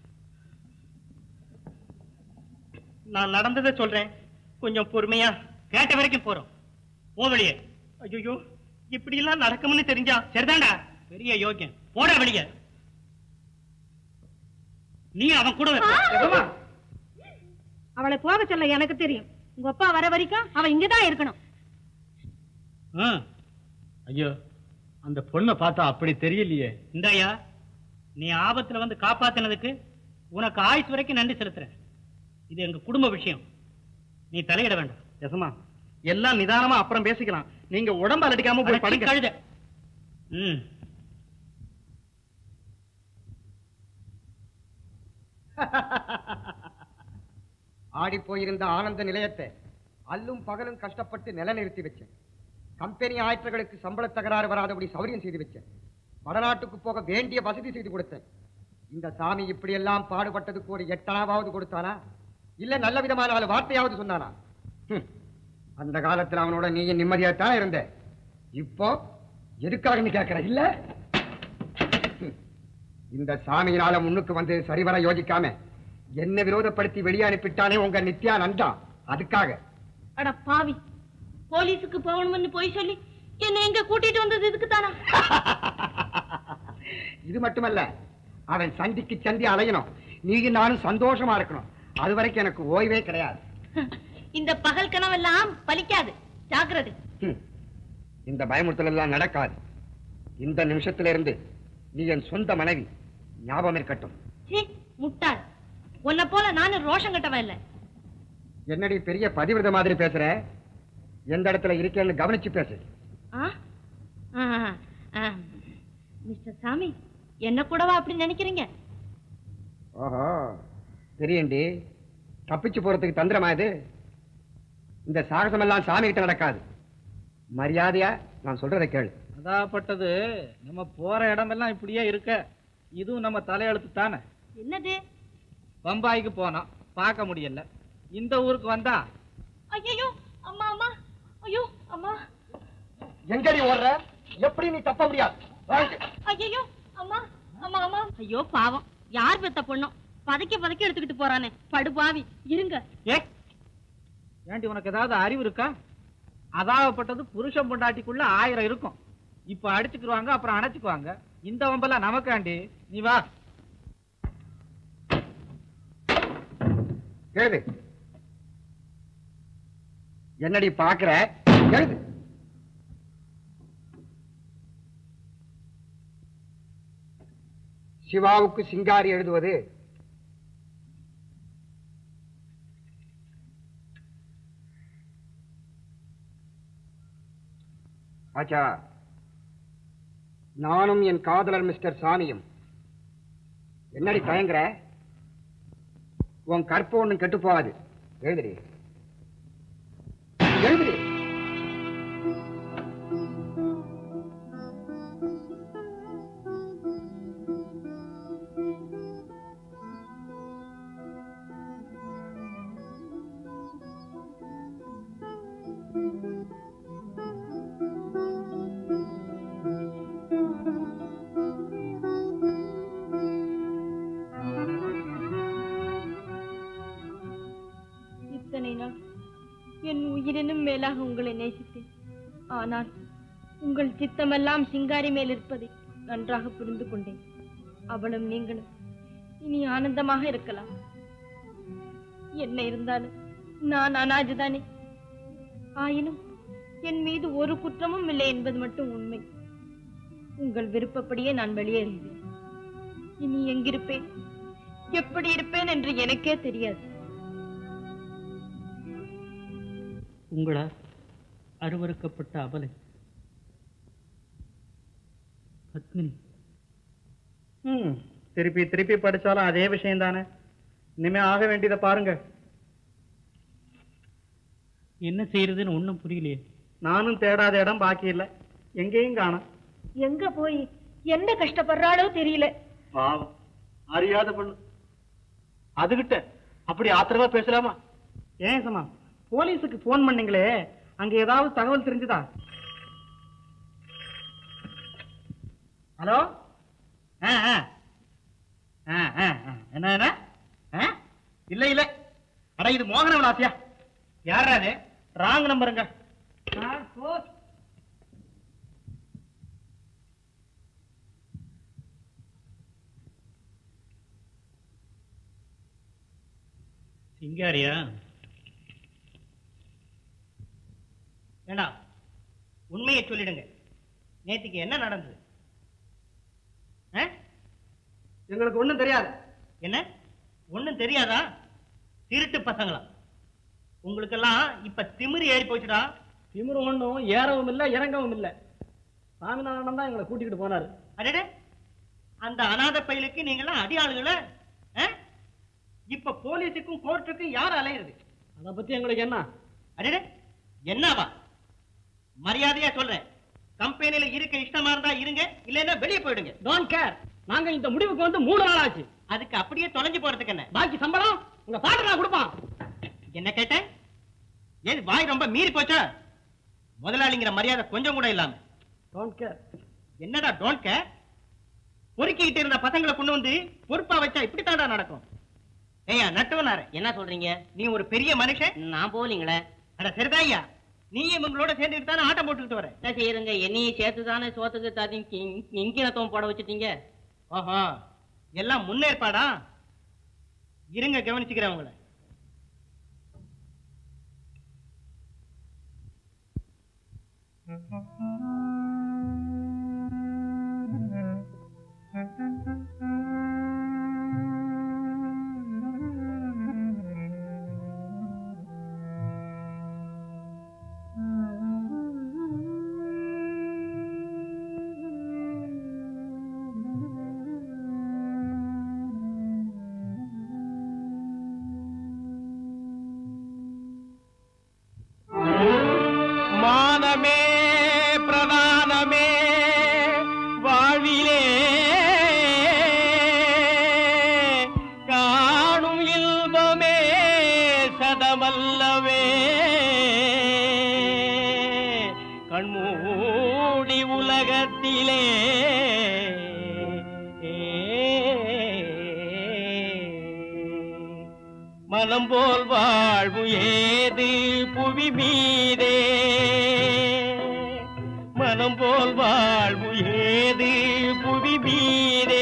நான் நடந்ததை சொல்றேன் கொஞ்சம் பொறுமையா கேட்ட வரைக்கும் போறோம் போ வெளியே ஐயோ இப்படி எல்லாம் நடக்கும்னு தெரிஞ்சா சரிதான்டா பெரிய யோக்கியம் போடா வெளியே நீ அவன் கூட வா. எவ்வளவா? அவளை போக சொல்ல எனக்கு தெரியும் உங்க அப்பா வர வரைக்கும் அவ இங்கதான் இருக்கணும் ஆ, ஐயோ அந்த பொண்ணை பார்த்தா அப்படி தெரியலையே இந்தாயா நீ ஆபத்துல வந்து காப்பாத்தினதுக்கு உனக்கு ஆயுஸ் வரைக்கும் நன்றி செலுத்துறேன் இது எங்க குடும்ப விஷயம் நீ தலையிட வேண்டாம் யசமா எல்லாம் நிதானமா அப்புறம் பேசிக்கலாம் நீங்க உடம்ப அலட்டிக்காம போய் அடச்சி படுங்க கழுத ம் ஆடி போயிருந்த ஆனந்த நிலையத்தை அல்லும் பகலும் கஷ்டப்பட்டு நிலைநிறுத்தி வச்சேன் கம்பெனி ஆயத்தர்களுக்கு சம்பள தகராறு வராதபடி சௌரியம் செய்து வச்சேன் வடநாட்டுக்கு போக வேண்டிய வசதி செய்து கொடுத்தேன் இந்த சாமி இப்படியெல்லாம் பாடுபட்டதுக்கு ஒரு எட்டனாவது கொடுத்தானா இல்ல நல்ல விதமான நாலு வார்த்தையாவது சொன்னானா ஹம். அந்த காலத்துல அவனோட நீயும் நிம்மதியாத்தான் இருந்த இப்போ எதுக்காகன்னு கேட்கிற இல்ல ஹம். இந்த சாமியினால முன்னுக்கு வந்து சரிவர யோசிக்காம என்ன விரோதப்படுத்தி வெளியே அனுப்பிட்டானே உங்க நித்யானந்தா அதுக்காக அட பாவி போலீஸுக்கு போகணும்னு போய் சொல்லி என்ன எங்க கூட்டிட்டு வந்தது இதுக்கு தானா இது மட்டுமல்ல அவன் சந்திக்கு சந்தி அலையணும் நீயும் நானும் சந்தோஷமா இருக்கணும் அது வரைக்கும் எனக்கு ஓய்வே கிடையாது இந்த பகல் கனவெல்லாம் பலிக்காது ஜாக்கிரதை ஹம். இந்த பயமுறுத்தல் எல்லாம் நடக்காது இந்த நிமிஷத்துல இருந்து நீ என் சொந்த மனைவி ஞாபகம் இருக்கட்டும் சீ, முட்டாள் உன்னை போல நானும் ரோஷம் கட்டவன் இல்ல என்னடி பெரிய பதிவிரத மாதிரி பேசுற எந்த இடத்துல இருக்கேன்னு கவனிச்சு பேசு ஆ? ஆ, ஆ. மிஸ்டர் சாமி என்ன கூடவா அப்படி நினைக்கிறீங்க ஓஹோ தெரியுண்டி தப்பிச்சு போறதுக்கு தந்திரமா இது இந்த சாகசம் எல்லாம் சாமி கிட்ட நடக்காது மரியாதையா நான் சொல்றதை கேளு அதாப்பட்டது நம்ம போற இடமெல்லாம் இப்படியே இருக்க இதுவும் நம்ம தலையெழுத்து தானே என்னது பம்பாய்க்கு போனோம் பார்க்க முடியல இந்த ஊருக்கு வந்தா ஐயோ அம்மா அம்மா ஐயோ அம்மா எங்கடி ஓடுற எப்படி நீ தப்ப முடியாது வாங்க. ஐயோ அம்மா அம்மா அம்மா ஐயோ பாவம் யார் பெத்த பொண்ணும் பதைக்க பதைக்க எடுத்துக்கிட்டு போறானே படுபாவி இருங்க ஏ ஏண்டி உனக்கு ஏதாவது அறிவு இருக்கா அதாவப்பட்டது புருஷன் பொண்டாட்டிக்குள்ள ஆயிரம் இருக்கும் இப்ப அடிச்சுக்குருவாங்க அப்புறம் அணைச்சுக்குவாங்க இந்த வம்பெல்லாம் நமக்காண்டி நீ வா எழுது என்னடி பாக்குற எழுது சிவாவுக்கு சிங்காரி எழுதுவது ஆச்சா நானும் என் காதலர் மிஸ்டர் சாமியும் என்னடி தயங்குற உன் கற்பு ஒண்ணும் கெட்டு போகாது எழுதுடி எழுதுடி இத்தனை நாள் என் உயிரினும் மேலாக உங்களை நேசித்தேன் ஆனால் உங்கள் சித்தமெல்லாம் சிங்காரி மேல் இருப்பதை நன்றாக புரிந்து கொண்டேன் அவளும் நீங்களும் இனி ஆனந்தமாக இருக்கலாம் என்ன இருந்தாலும் நான் அனாஜதானே ஆயினும் என் மீது ஒரு குற்றமும் இல்லை என்பது மட்டும் உண்மை உங்கள் விருப்பப்படியே நான் வெளியேறுகிறேன் இனி எங்கிருப்பேன் எப்படி இருப்பேன் என்று எனக்கே தெரியாது உங்களால் அருவருக்கப்பட்ட அபலை பத்மினி ம் திருப்பி திருப்பி படிச்சாலும் அதே விஷயம் தானே இனிமே ஆக வேண்டியதை பாருங்க என்ன செய்யறதுன்னு ஒன்றும் புரியலையே நானும் தேடாத இடம் பாக்கி இல்லை எங்கேயும் காணோம் எங்க போய் என்ன கஷ்டப்படுறாளோ தெரியல பாவம் அறியாத பொண்ணு அதுகிட்ட அப்படி ஆத்திரமா பேசலாமா ஏன் சமா போலீஸுக்கு போன் பண்ணீங்களே அங்க ஏதாவது தகவல் தெரிஞ்சுதா ஹலோ ஆ ஆ ஆ ஆ ஆ. என்ன என்ன ஆ? இல்ல இல்ல அட இது மோகன விலாசியா யாரா அது ராங் நம்பருங்க சிங்காரியா வேண்டாம் உண்மையை சொல்லிடுங்க நேத்துக்கு என்ன நடந்தது ஆ? எங்களுக்கு ஒண்ணும் தெரியாது என்ன ஒண்ணும் தெரியாதா திருட்டு பசங்களா உங்களுக்கெல்லாம் இப்ப திமிரு ஏறி போச்சுடா திமிரு ஒண்ணும் ஏறவும் இல்ல இறங்கவும் இல்ல சாமிநாதன் தான் எங்களை கூட்டிக்கிட்டு போனாரு அடடே அந்த அநாத பையலுக்கு நீங்களாம் அடி ஆளுங்கள இப்ப போலீஸுக்கும் கோர்ட்டுக்கும் யார் அலையிறது அத பத்தி எங்களுக்கு என்ன அடடே என்னவா மரியாதையா சொல்றேன் கம்பெனில இருக்க இஷ்டமா இருந்தா இருங்க இல்லைன்னா வெளியே போயிடுங்க டோன்ட் கேர் நாங்க இந்த முடிவுக்கு வந்து மூணு நாள் ஆச்சு அதுக்கு அப்படியே தொலைஞ்சு போறதுக்கு என்ன பாக்கி சம்பளம் உங்க பாட்டு நான் கொடுப்பான் என்ன கேட்டேன் ஏது வாய் ரொம்ப மீறி போச்சா முதலாளிங்கிற மரியாதை கொஞ்சம் கூட இல்லாம டோன்ட் கேர் என்னடா டோன்ட் கேர் பொறுக்கிக்கிட்டு இருந்த பசங்களை கொண்டு வந்து பொறுப்பா வச்சா இப்படித்தான்டா நடக்கும் ஏய்யா நட்டவனார என்ன சொல்றீங்க நீ ஒரு பெரிய மனுஷன் நான் போலீங்களே அட சரிதாய்யா நீ இவங்களோட சேர்ந்துட்டு தானே ஆட்டம் போட்டுக்கிட்டு வர என்ன செய்யறங்க என்னையும் சேர்த்து தானே சோத்துக்கு ததி இங்கினத்துவம் போட வச்சுட்டீங்க ஓஹோ எல்லாம் முன்னேற்பாடா இருங்க கவனிச்சுக்கிறேன் உங்களை மானமே பிரதானமே வாழ்விலே காணும் இல்பமே சதமல்லவே கண்மூடி உலகத்திலே மனம் போல் வாழ்வு ஏது புவி மீதே மனம் போல் வாழ்வு ஏது புவி மீதே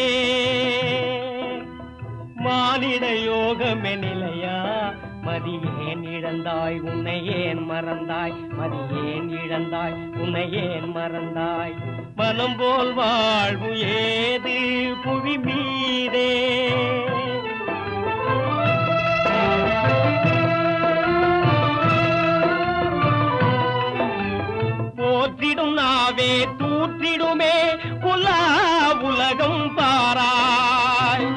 மானிட யோகமே நிலையா மதி ஏன் இழந்தாய் உன்னை ஏன் மறந்தாய் மதி ஏன் இழந்தாய் உன்னை ஏன் மறந்தாய் மனம் போல் வாழ்வு ஏது புவி மீதே போற்றிடும் நாவே தூற்றிடுமே புலா உலகம் பாராய்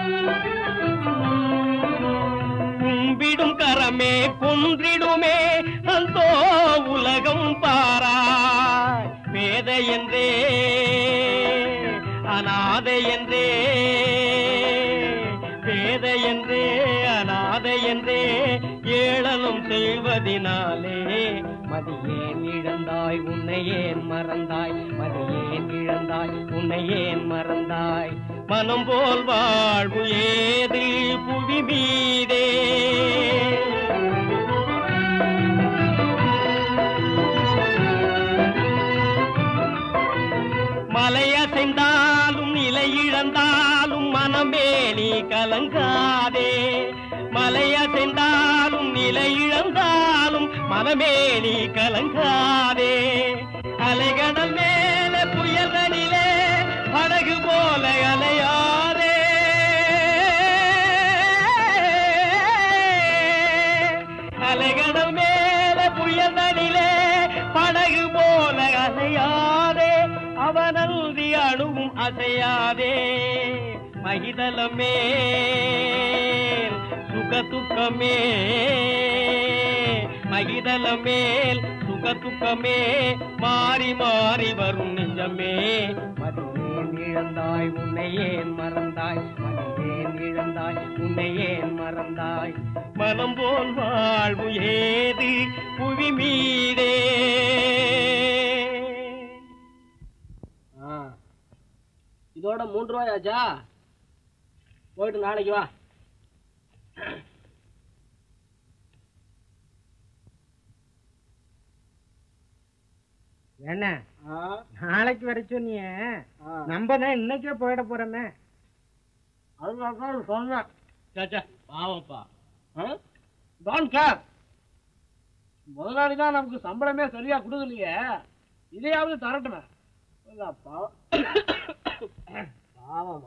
கும்பிடும் கரமே கொன்றிடுமே அந்தோ உலகம் பாராய் வேத என்றே அநாதை என்றே வேத என்றே அநாதை என்றே ஏளனம் செய்வதினாலே மதியேன் இழந்தாய் உன்னை ஏன் மறந்தாய் மதியேன் இழந்தாய் உன்னை ஏன் மறந்தாய் மனம் போல் வாழ்வு ஏது புவி மீதே மலையசைந்தாலும் நிலை இழந்தாலும் மனமே நீ கலங்காதே மலையசைந்தாலும் நிலை இழந்தாலும் மனமே நீ கலங்காதே அலைகடல் மேல புயலனிலே படகு போல அலையாதே அலைகடல் மேல புயலனிலே படகு போல அலையாதே அவனல்தி அணுவும் அசையாதே மகிதலமே சுக துக்கமே மகிதலமேல் சுக துக்கமே மாறி மாறி வரும் நெஞ்சமே மதியேன் இழந்தாய் உன்னை ஏன் மறந்தாய் மதியேன் இழந்தாய் உன்னை ஏன் மறந்தாய் மனம் போல் வாழ்வு ஏது புவி மீதே இதோட மூன்று ரூபாய் ஆச்சா போயிட்டு நாளைக்கு வா என்ன நாளைக்கு வர சொன்னிய நம்ம தான் இன்னைக்கே போயிட போறோமே அதனால சொன்னேன் சேச்சே பாவப்பா டோன்ட் கேர் முதலாளி தான் நமக்கு சம்பளமே சரியா கொடுக்கலையே இதையாவது தரட்டுமே இல்ல, பாவம் பாவமா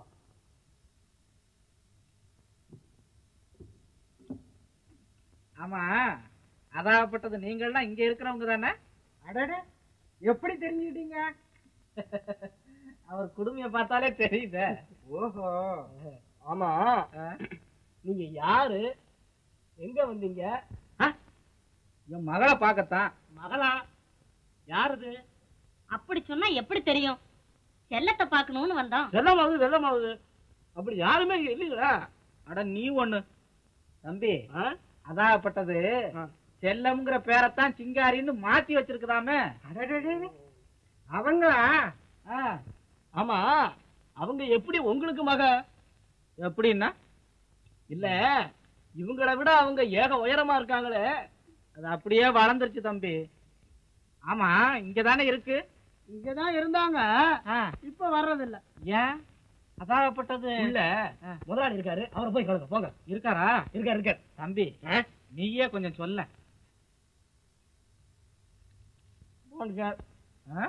ஆமா அதாகப்பட்டது நீங்கள்லாம் இங்க இருக்கிறவங்க தானே அடடே எப்படி தெரிஞ்சுக்கிட்டீங்க அவர் குடுமைய பார்த்தாலே தெரியுதே ஓஹோ ஆமா நீங்க யாரு எங்க வந்தீங்க என் மகளை பார்க்கத்தான் மகளா யாருது அப்படி சொன்னா எப்படி தெரியும் செல்லத்தை பார்க்கணும்னு வந்தோம் வெள்ளமாகுது வெள்ளமாகுது அப்படி யாருமே இங்க இல்லைங்களா அட நீ ஒண்ணு தம்பி அதாகப்பட்டது செல்லம்ங்கிற பேரைத்தான் சிங்காரின்னு மாத்தி வச்சிருக்கதாமே அடடடடே. அவங்களா ஆ, ஆமா அவங்க எப்படி உங்களுக்கு மக எப்படின்னா இல்ல இவங்கள விட அவங்க ஏக உயரமா இருக்காங்களே அது அப்படியே வளர்ந்துருச்சு தம்பி ஆமா இங்க தானே இருக்கு இங்கதான் இருந்தாங்க ஆ, இப்ப வர்றதில்ல ஏன் அதாகப்பட்டது இல்ல முதலாளி இருக்காரு அவரை போய் கலக்க போங்க இருக்காரா இருக்காரு இருக்காரு தம்பி நீயே கொஞ்சம் சொல்ல போங்க சார். ஆ?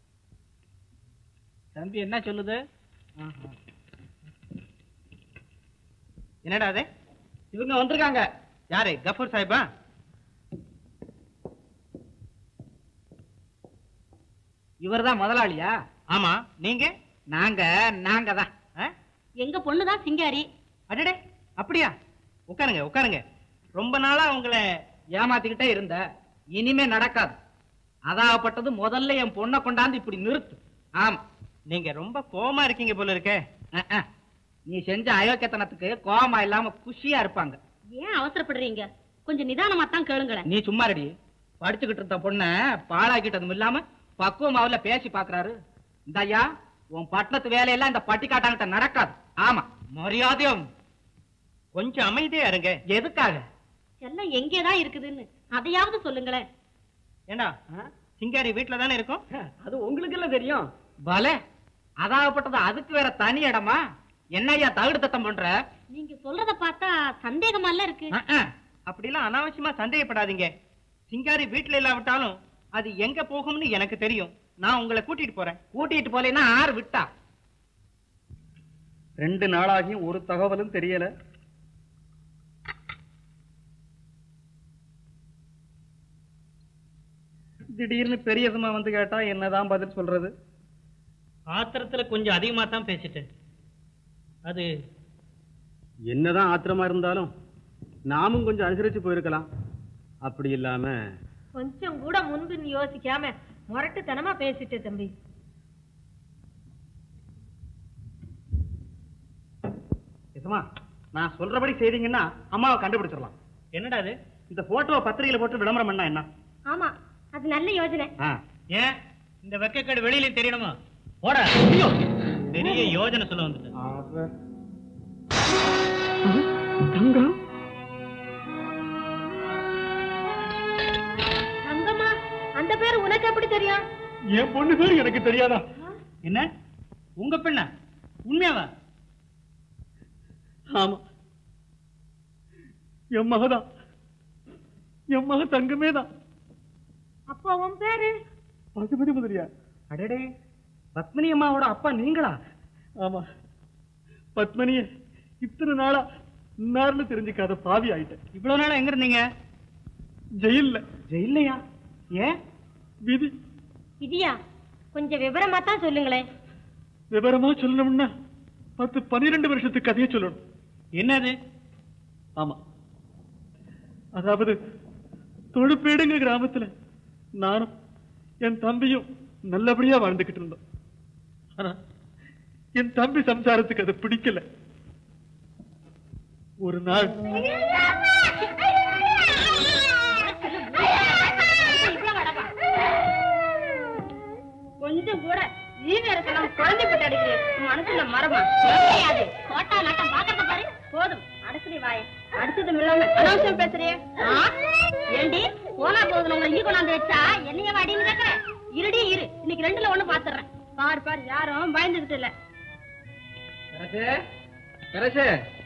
தம்பி என்ன சொல்லுது என்னடா அது இவங்க வந்திருக்காங்க யாரு கஃபூர் சாஹிபா இவர்தான் முதலாளியா ஆமா நீங்க நாங்க நாங்க தான் ஆ? எங்க பொண்ணுதான் சிங்காரி அடடே அப்படியா உட்காருங்க உட்காருங்க ரொம்ப நாளா உங்களை ஏமாத்திக்கிட்டே இருந்த இனிமே நடக்காது அதாகப்பட்டது முதல்ல என் பொண்ணை கொண்டாந்து இப்படி நிறுத்து ஆமா நீங்க ரொம்ப கோவமா இருக்கீங்க போல இருக்கே அஹ், அஹ். நீ செஞ்ச அயோக்கியத்தனத்துக்கு கோவமா இல்லாம குஷியா இருப்பாங்க ஏன் அவசரப்படுறீங்க கொஞ்சம் நிதானமா தான் கேளுங்களேன் நீ சும்மா ரெடி படிச்சுக்கிட்டு இருந்த பொண்ண பாழாக்கிட்டதும் இல்லாம பக்குவமாவில பேசி பாக்குறாரு இந்த ஐயா உன் பட்டணத்து வேலையெல்லாம் இந்த பட்டிக்காட்டாங்கிட்ட நடக்காது ஆமா மரியாதையும் கொஞ்சம் அமைதியா இருங்க எதுக்காக செல்லம் எங்கேதான் இருக்குதுன்னு அதையாவது சொல்லுங்களேன் ஏண்டா சிங்காரி வீட்டுல தானே இருக்கும் அது உங்களுக்கு எல்லாம் தெரியும் பலே அதாகப்பட்டது அதுக்கு வேற தனி இடமா என்ன ஐயா தகுடு தத்தம் பண்ற நீங்க சொல்றத பார்த்தா சந்தேகமால இருக்கு அஹ், அஹ். அப்படிலாம் அனாவசியமா சந்தேகப்படாதீங்க சிங்காரி வீட்டுல இல்லாவிட்டாலும் அது எங்க போகும்னு எனக்கு தெரியும் நான் உங்களை கூட்டிட்டு போறேன் கூட்டிட்டு போலேன்னா ஆறு விட்டா ரெண்டு நாளாகியும் ஒரு தகவலும் தெரியல திடீர்னு பெரியதுமா வந்து கேட்டா என்னதான் பதில் சொல்றது ஆத்திரத்துல கொஞ்சம் அதிகமா தான் பேசிட்டேன் அது என்னதான் ஆத்திரமா இருந்தாலும் நாமும் கொஞ்சம் அனுசரிச்சு போயிருக்கலாம் அப்படி இல்லாம கொஞ்சம் கூட முன்பின் யோசிக்காம முரட்டுத்தனமா பேசிட்டு தம்பி எசமா நான் சொல்றபடி செய்தீங்கன்னா அம்மாவை கண்டுபிடிச்சிடலாம் என்னடா அது இந்த போட்டோவை பத்திரிகையில போட்டு விளம்பரம் பண்ணா என்ன ஆமா அது நல்ல யோசனை ஆ. ஏன் இந்த வெக்கக்கேடு வெளியில தெரியணுமா போடா பெரிய யோஜனை சொல்ல வந்துட்டேன் தங்கம்மா அந்த பேர் உனக்கு எப்படி தெரியும் என் பொண்ணு பேர் எனக்கு தெரியாதா என்ன உங்க பெண்ணா உண்மையாவா ஆமா என் மகதான் என் மக தங்கமே தான் அப்போ உன் பேரு பசுபதி முதலியா அடடே பத்மினி அம்மாவோட அப்பா நீங்களா ஆமா பத்மனிய இத்தனை நாளா இன்னார்னு தெரிஞ்சுக்காத பாவி ஆயிட்டேன் இவ்வளவு நாளா எங்க இருந்தீங்க ஜெயில்ல ஜெயில்லையா ஏன் விதி விதியா கொஞ்சம் விவரமா தான் சொல்லுங்களேன் விவரமா சொல்லணும்னா பத்து பன்னிரெண்டு வருஷத்துக்கு கதையை சொல்லணும் என்னது ஆமா அதாவது தொழுப்பேடுங்கிற கிராமத்துல நானும் என் தம்பியும் நல்லபடியா வாழ்ந்துகிட்டு இருந்தோம் ஆனா என் தம்பி சம்சாரத்துக்கு அது பிடிக்கல ஒரு நாள் கொஞ்சம் கூட ஈவேரத்தெல்லாம் குழந்தை போட்டு அடிக்கிறேன் மனசுல மரமா கிடையாது கோட்டா நட்டம் பாக்கிறத பாரு போதும் அடிச்சுடி வாய அடிச்சதும் இல்லாம அனாவசியம் பேசுறியே ஆ? ஏண்டி போனா போதும் உங்களை இங்க கொண்டாந்து வச்சா என்னைய வாடின்னு கேக்குற இருடி இரு இன்னைக்கு ரெண்டுல ஒண்ணு பாத்துறேன் பாரு பாரு யாரும் பயந்துகிட்டு இல்ல பெரசு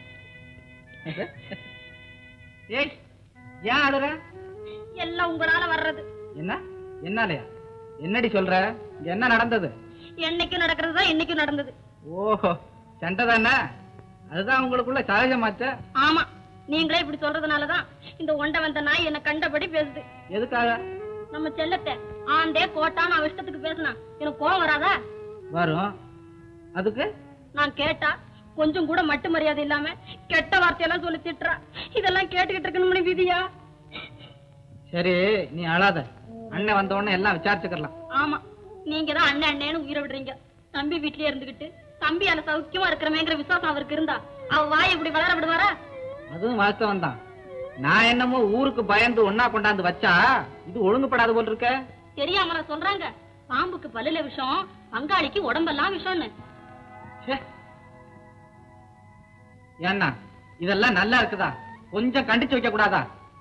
ஏய் ஏன் அழுற எல்லாம் உங்களால வர்றது என்ன என்னாலயா என்னடி சொல்ற இங்க என்ன நடந்தது என்னைக்கும் நடக்கிறது தான் இன்னைக்கும் நடந்தது ஓஹோ சண்டை தானே அதுதான் உங்களுக்குள்ள சகஜமாச்ச ஆமா நீங்களே இப்படி சொல்றதுனாலதான் இந்த ஒண்ட வந்த நாய் என்ன கண்டபடி பேசுது எதுக்காக நம்ம செல்லத்தை ஆண்டே கோட்டான்னு அவ இஷ்டத்துக்கு பேசுனா எனக்கு கோவம் வராதா வரும் அதுக்கு நான் கேட்டா கொஞ்சம் கூட மட்டு மரியாதை இல்லாம கெட்ட வார்த்தையெல்லாம் சொல்லி திட்டுறா இதெல்லாம் கேட்டுக்கிட்டு இருக்கணும்னு விதியா சரி நீ அழாத அண்ணன் வந்த உடனே எல்லாம் விசாரிச்சுக்கலாம் ஆமா நீங்க தான் அண்ணன் அண்ணேன்னு உயிரை விடுறீங்க தம்பி வீட்லயே இருந்துகிட்டு தம்பி அந்த சௌக்கியமா இருக்கிறமேங்கிற விசுவாசம் அவருக்கு இருந்தா அவ வாய் இப்படி வளர விடுவாரா அதுவும் வாஸ்தவம் தான் நான் என்னமோ ஊருக்கு பயந்து ஒன்னா கொண்டாந்து வச்சா இது ஒழுங்குபடாது போல் இருக்க தெரியாமல சொல்றாங்க பாம்புக்கு பல்லுல விஷம் பங்காளிக்கு உடம்பெல்லாம் விஷம்னு ச்சே. ஏன்னா இதெல்லாம் நல்லா இருக்குதா கொஞ்சம் கண்டிச்சு வைக்க கூடாதா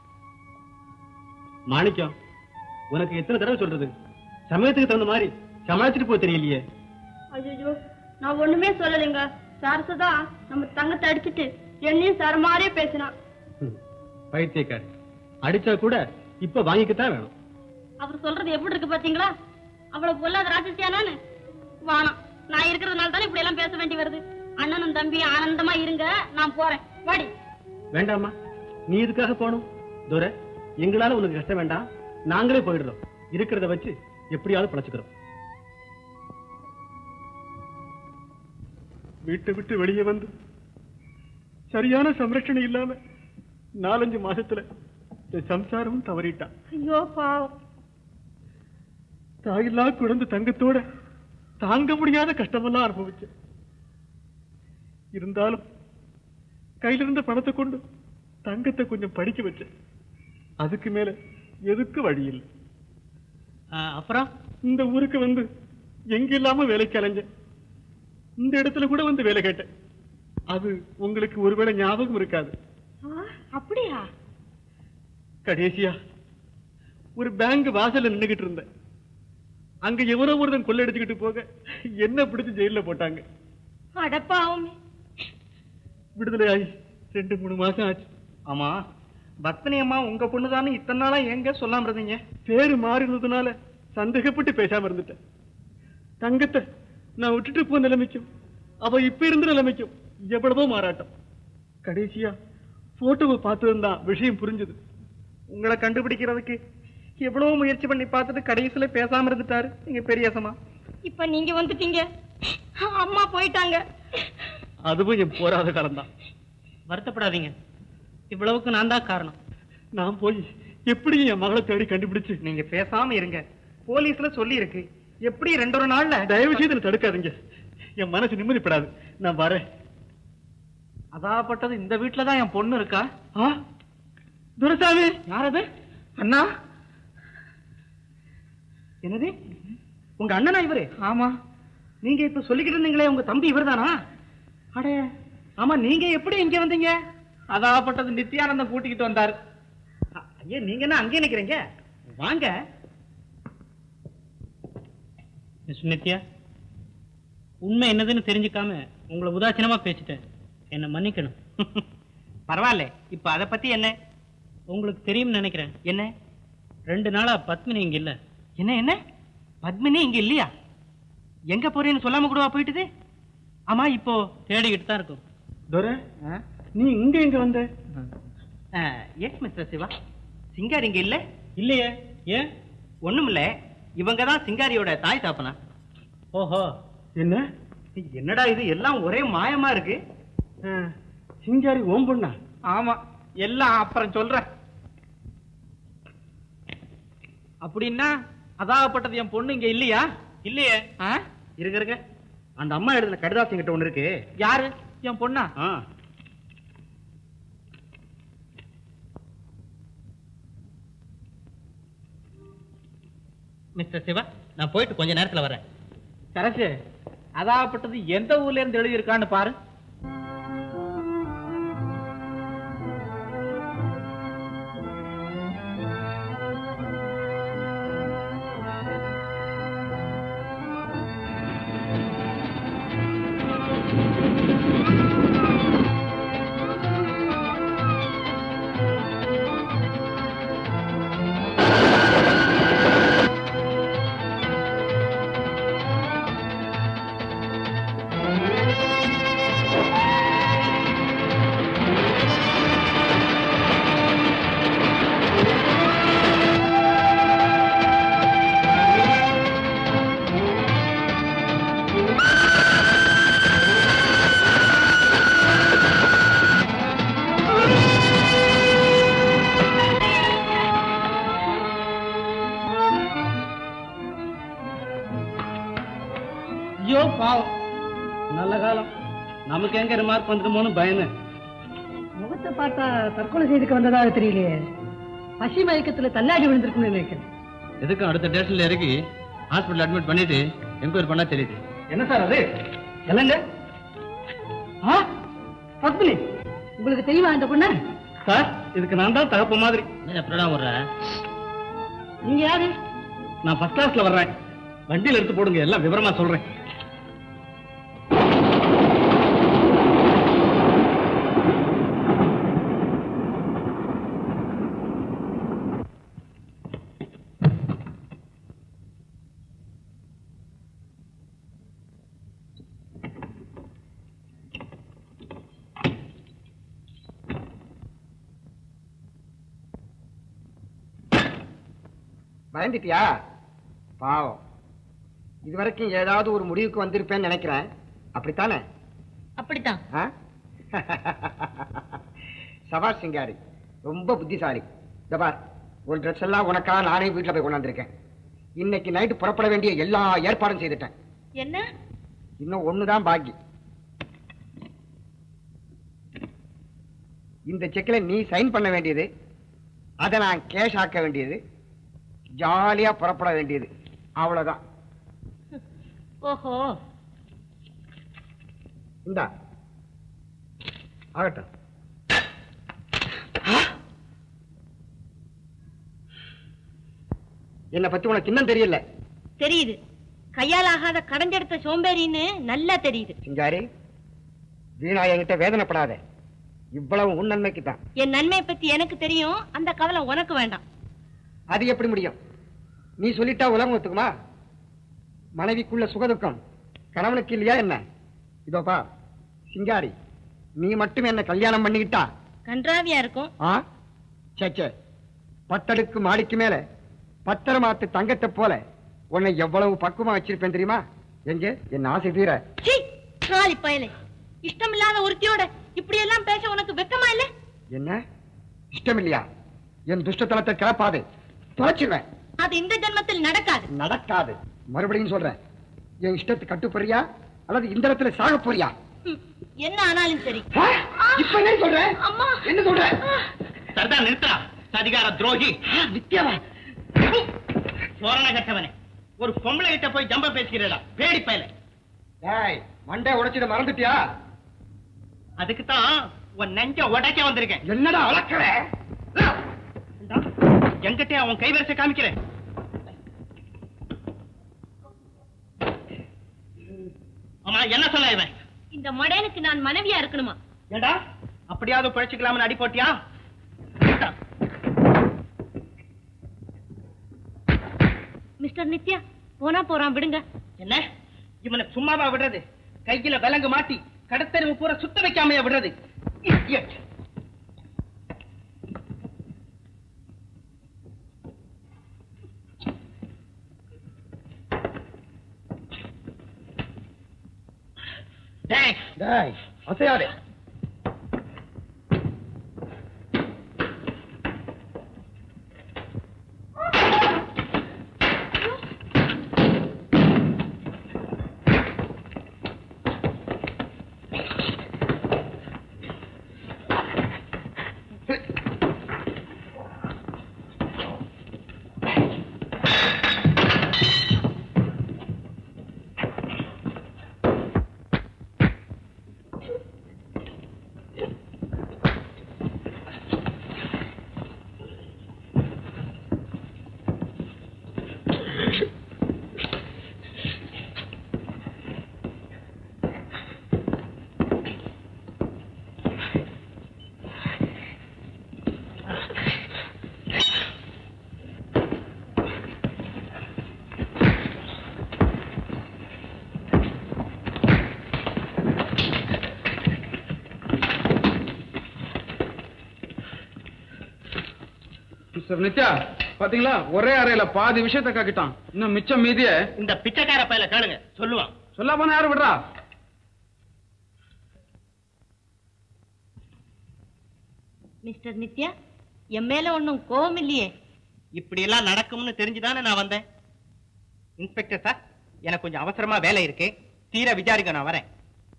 மாணிக்கம் உனக்கு எத்தனை தடவை சொல்றது சமயத்துக்கு தகுந்த மாதிரி சமாளிச்சுட்டு போக தெரியலையே ஐயோ நான் ஒண்ணுமே சொல்லலைங்க சரசுதா நம்ம தங்கத்தை அடிச்சிட்டு என்னையும் சர மாதிரியே பேசினான் ம், பைத்தியக்காரி அடிச்சா கூட இப்ப வாங்கிக்கத்தான் வேணும் அவர் சொல்றது எப்படி இருக்கு பாத்தீங்களா அவ்வளவு பொல்லாத ராட்சசியா நானு வானம் நான் இருக்கிறதுனால தானே இப்படி எல்லாம் பேச வேண்டி வருது அண்ணனும் தம்பி ஆனந்தமா இருங்க நான் போறேன் வாடி வேண்டாமா நீ இதுக்காக போகணும் துரை எங்களால உனக்கு கஷ்டம் வேண்டாம் நாங்களே போயிடுறோம் இருக்கிறத வச்சு எப்படியாவது பழச்சுக்கிறோம் வீட்டை விட்டு வெளியே வந்து சரியான சம்ரட்சணை இல்லாம நாலஞ்சு மாசத்துல என் சம்சாரமும் தவறிட்டான் ஐயோ பாவம் தாயில்லா குழந்தை தங்கத்தோட தாங்க முடியாத கஷ்டமெல்லாம் அனுபவிச்சேன் இருந்தாலும் கையில இருந்த பணத்தை கொண்டு தங்கத்தை கொஞ்சம் படிக்க வச்சேன் அதுக்கு மேல எதுக்கு வழி இல்லை அப்புறம் இந்த ஊருக்கு வந்து எங்க இல்லாம வேலைக்கு அலைஞ்சேன் இந்த இடத்துல கூட வந்து வேலை கேட்டேன் அது உங்களுக்கு ஒருவேளை ஞாபகம் இருக்காது அப்படியா கடைசியா ஒரு பேங்க் வாசல்ல நின்னுகிட்டு இருந்தேன் அங்க எவரோ ஒருத்தன் கொள்ளடிச்சுக்கிட்டு போக என்ன பிடிச்சு ஜெயில போட்டாங்க அடப்பாவும் விடுதலை ஆகி ரெண்டு மூணு மாசம் ஆச்சு ஆமா பத்மினி அம்மா உங்க பொண்ணுதானே இத்தனை நாளா எங்க சொல்லாம இருந்தீங்க பேரு மாறி இருந்ததுனால சந்தேகப்பட்டு பேசாம இருந்துட்டேன் தங்கத்தை நான் விட்டுட்டு போன நிலைமைக்கும் அவ இப்ப இருந்த நிலைமைக்கும் எவ்வளவோ மாறாட்டம் கடைசியா போட்டோவை பார்த்ததுதான் விஷயம் புரிஞ்சது உங்களை கண்டுபிடிக்கிறதுக்கு எவ்வளவு முயற்சி பண்ணி பார்த்துட்டு கடைசியில பேசாம இருந்துட்டாரு நீங்க பெரியசமா இப்ப நீங்க வந்துட்டீங்க அம்மா போயிட்டாங்க அதுவும் என் போராத காலம்தான் வருத்தப்படாதீங்க இவ்வளவுக்கு நான் தான் காரணம் நான் போய் எப்படி என் மகளை தேடி கண்டுபிடிச்சு நீங்க பேசாம இருங்க போலீஸ்ல சொல்லி இருக்கு எப்படி ரெண்டு ஒரு நாள்ல தயவு செய்து என்னை தடுக்காதீங்க என் மனசு நிம்மதிப்படாது நான் வரேன் அதாப்பட்டது இந்த வீட்டுல தான் என் பொண்ணு இருக்கா ஆ துரசாமி யாரது அண்ணா என்னது உங்க அண்ணனா இவரு ஆமா நீங்க இப்ப சொல்லிக்கிட்டு இருந்தீங்களே உங்க தம்பி இவர்தானா அடே ஆமா நீங்க எப்படி இங்க வந்தீங்க அதாப்பட்டது நித்யானந்தம் கூட்டிக்கிட்டு வந்தாரு அ- ஐயா நீங்க என்ன அங்கே நிக்கிறீங்க வாங்க மிஸ் நித்யா உண்மை என்னதுன்னு தெரிஞ்சுக்காம உங்களை உதாசீனமா பேசிட்டேன் என்ன மன்னிக்கணும் பரவாயில்ல இப்ப அத பத்தி என்ன உங்களுக்கு தெரியும்னு நினைக்கிறேன் என்ன ரெண்டு நாளா பத்மினி இங்க இல்ல என்ன என்ன பத்மினி இங்க இல்லையா எங்க போறேன்னு சொல்லாம கூடவா போயிட்டுது ஆமா இப்போ தேடிக்கிட்டு தான் இருக்கும் துரை நீ இங்க எங்க வந்த எஸ் மிஸ்டர் சிவா சிங்காரி இங்க இல்ல இல்லையே ஏன் ஒண்ணுமில்ல இவங்க தான் சிங்காரியோட தாய் தாப்பனா ஓஹோ என்ன என்னடா இது எல்லாம் ஒரே மாயமா இருக்கு ஆ, சிங்காரி ஓம் பொண்ணா ஆமா எல்லாம் அப்புறம் சொல்றேன் அப்படின்னா அதாகப்பட்டது என் பொண்ணு இங்க இல்லையா இல்லையே ஆ? இருங்க இருங்க அந்த அம்மா எழுதின கடிதாசம் கிட்ட ஒண்ணு இருக்கு யாரு என் பொண்ணா ஆ மிஸ்டர் சிவா நான் போயிட்டு கொஞ்ச நேரத்துல வரேன் சரசு அதாகப்பட்டது எந்த ஊர்ல இருந்து எழுதியிருக்கான்னு பாரு ஐயோ பாவம் நல்ல காலம் நமக்கு எங்க ரிமார்க் வந்துடுமோன்னு பயந்தேன் முகத்தை பார்த்தா தற்கொலை செய்துக்கு வந்ததாக தெரியலையே பசி மயக்கத்துல தள்ளாடி விழுந்திருக்கும்னு நினைக்கிறேன் எதுக்கும் அடுத்த ஸ்டேஷன்ல இறக்கி ஹாஸ்பிட்டல் அட்மிட் பண்ணிட்டு என்கொயரி பண்ணா தெரியுது என்ன சார் அது என்னங்க ஆ பத்மினி உங்களுக்கு தெரியுமா இந்த பொண்ணு சார் இதுக்கு நான் தான் தகப்பு மாதிரி எப்படா வர்ற நீங்க யாரு நான் ஃபர்ஸ்ட் கிளாஸ்ல வர்றேன் வண்டியில எடுத்து போடுங்க எல்லாம் விவரமா சொல்றேன் பயந்துட்டியா பாவம் இதுவரைக்கும் ஏதாவது ஒரு முடிவுக்கு வந்திருப்பேன்னு நினைக்கிறேன் அப்படித்தானே அப்படித்தான் ஆ? சபாஷ் சிங்காரி ரொம்ப புத்திசாலி இந்த பார் ஒரு ட்ரெஸ் எல்லாம் உனக்கா நானே வீட்டுல போய் கொண்டாந்துருக்கேன் இன்னைக்கு நைட்டு புறப்பட வேண்டிய எல்லா ஏற்பாடும் செய்துட்டேன் என்ன இன்னும் ஒண்ணுதான் பாக்கி இந்த செக்ல நீ சைன் பண்ண வேண்டியது அதை நான் கேஷ் ஆக்க வேண்டியது ஜாலியா புறப்பட வேண்டியது அவ்வளவுதான் ஓஹோ இந்தா ஆகட்டும் என்னை பத்தி உனக்கு இன்னும் தெரியல தெரியுது கையால் ஆகாத கடைஞ்செடுத்த சோம்பேறின்னு நல்லா தெரியுது சிங்காரி வீணா என்கிட்ட வேதனைப்படாத இவ்வளவு உன் நன்மைக்கு தான் என் நன்மையை பத்தி எனக்கு தெரியும் அந்த கவலை உனக்கு வேண்டாம் அது எப்படி முடியும் நீ சொல்லிட்டா உலகம் ஒத்துக்குமா மனைவிக்குள்ள சுகதுக்கம் கணவனுக்கு இல்லையா என்ன இதோப்பா சிங்காரி நீ மட்டும் என்ன கல்யாணம் பண்ணிக்கிட்டா கன்றாவியா இருக்கும் ஆ சேச்சே பத்தடுக்கு மாடிக்கு மேல பத்திரமாத்து தங்கத்தை போல உன்னை எவ்வளவு பக்குவமா வச்சிருப்பேன் தெரியுமா எங்க என் ஆசை தீர சீ, காலி பயலே இஷ்டமில்லாத ஒருத்தியோட இப்படி எல்லாம் பேச உனக்கு வெக்கமா இல்ல என்ன இஷ்டம் இல்லையா என் துஷ்டத்தனத்தை கிளப்பாது தொலைச்சிருவேன் அது இந்த ஜென்மத்தில் நடக்காது நடக்காது மறுபடியும் சொல்றேன் என் இஷ்டத்துக்கு கட்டுப்படுறியா அல்லது இந்த இடத்துல சாக போறியா ம், என்ன ஆனாலும் சரி ஆ? இப்ப என்ன சொல்ற அம்மா என்ன சொல்ற சர்தார் நிறுத்தா அதிகார துரோகி வித்தியாவா சோரண கட்டவனே ஒரு பொம்பளை கிட்ட போய் ஜம்ப பேசுகிறடா பேடி பயல டேய் மண்டை உடைச்சிட மறந்துட்டியா அதுக்கு தான் உன் நெஞ்ச உடைக்க வந்திருக்கேன் என்னடா அளக்கற என்கிட்ட அவன் கைவரிசை காமிக்கிறேன் ஆமா என்ன சொல்ல இவன் இந்த மடனுக்கு நான் மனைவியா இருக்கணுமா ஏடா அப்படியாவது பிழைச்சுக்கலாம்னு அடி போட்டியா மிஸ்டர் நித்யா போனா போறான் விடுங்க என்ன இவனை சும்மாவா விடுறது கையில விலங்கு மாட்டி கடத்தெருவு பூரா சுத்த வைக்காமையா விடுறது Idiot. டேய், டேய் அசையாதே மிஸ்டர் நித்யா பாத்தீங்களா ஒரே அறையில பாதி விஷயத்த காக்கிட்டான் இன்னும் மிச்சம் மீதிய இந்த பிச்சைக்கார பையல கேளுங்க சொல்லுவான் சொல்ல போனா யாரு விடுறா மிஸ்டர் நித்யா என் மேல ஒன்னும் கோவம் இல்லையே இப்படி எல்லாம் நடக்கும்னு தெரிஞ்சுதானே நான் வந்தேன் இன்ஸ்பெக்டர் சார் எனக்கு கொஞ்சம் அவசரமா வேலை இருக்கு தீர விசாரிக்க நான் வரேன்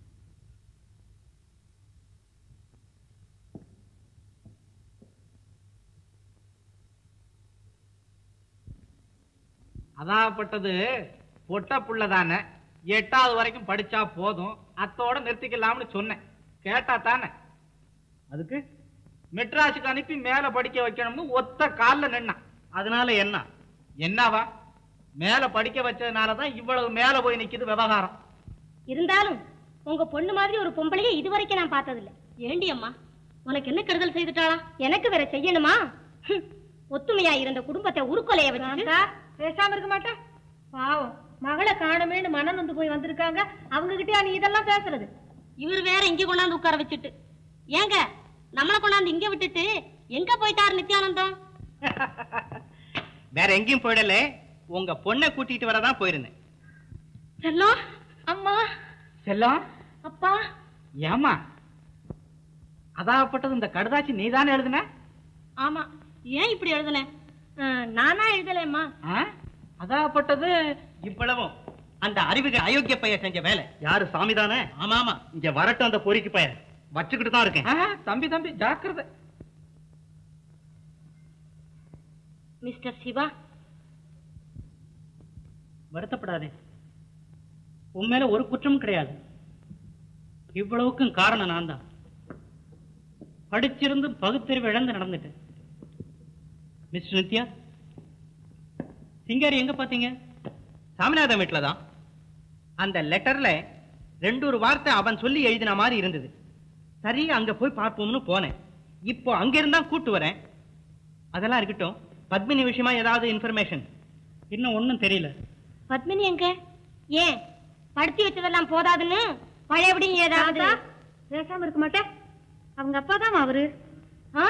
அதாகப்பட்டது பொட்ட புள்ள தானே எட்டாவது வரைக்கும் படிச்சா போதும் அத்தோட நிறுத்திக்கலாம்னு சொன்னேன் கேட்டா தானே அதுக்கு மெட்ராஸுக்கு அனுப்பி மேல படிக்க வைக்கணும்னு ஒத்த கால்ல நின்னான் அதனால என்ன என்னவா மேல படிக்க வச்சதுனாலதான் இவ்வளவு மேல போய் நிக்குது விவகாரம் இருந்தாலும் உங்க பொண்ணு மாதிரி ஒரு பொம்பளைய இதுவரைக்கும் நான் பார்த்ததில்ல ஏண்டி அம்மா உனக்கு என்ன கெடுதல் செய்துட்டாளா எனக்கு வேற செய்யணுமா ஹம், ஒத்துமையா இருந்த குடும்பத்தை உருக்கொலைய வச்சு பேசாம இருக்க மாட்டேன் பாவம் மகளை காணமேன்னு மனம் வந்து போய் வந்திருக்காங்க அவங்க கிட்டயா நீ இதெல்லாம் பேசுறது இவர் வேற இங்க கொண்டாந்து உட்கார வச்சுட்டு ஏங்க நம்மள கொண்டாந்து இங்க விட்டுட்டு எங்க போயிட்டாரு நித்யானந்தம் வேற எங்கேயும் போயிடல உங்க பொண்ணை கூட்டிட்டு வரதான் போயிருந்தேன் செல்லம் அம்மா செல்லம் அப்பா ஏமா அதாகப்பட்டது இந்த கடுதாச்சி நீதானே எழுதுன ஆமா ஏன் இப்படி எழுதுன நானா எழுதலேம்மா அதாகப்பட்டது இவ்வளவும் அந்த அறிவுக அயோக்கிய பையன் செஞ்ச வேலை யாரு சாமி தானே ஆமா ஆமா இங்க வரட்டும் அந்த பொறிக்கு பையன் வச்சுக்கிட்டு தான் இருக்கேன் தம்பி தம்பி ஜாக்கிரதை மிஸ்டர் சிவா வருத்தப்படாதே உன் மேல ஒரு குற்றமும் கிடையாது இவ்வளவுக்கும் காரணம் நான் தான் படிச்சிருந்து பகுத்தறிவு இழந்து நடந்துட்டேன் மிஸ்டர் நித்யா சிங்காரி எங்க பாத்தீங்க சாமிநாதன் வீட்டுல தான் அந்த லெட்டர்ல ரெண்டு ஒரு வார்த்தை அவன் சொல்லி எழுதின மாதிரி இருந்தது சரி அங்க போய் பார்ப்போம்னு போனேன் இப்போ அங்க இருந்தா கூட்டு வரேன் அதெல்லாம் இருக்கட்டும் பத்மினி விஷயமா ஏதாவது இன்ஃபர்மேஷன் இன்னும் ஒண்ணும் தெரியல பத்மினி எங்க ஏன் படுத்தி வச்சதெல்லாம் போதாதுன்னு பழையபடி ஏதாவது பேசாம இருக்க மாட்டேன் அவங்க அப்பா தான் அவரு ஆ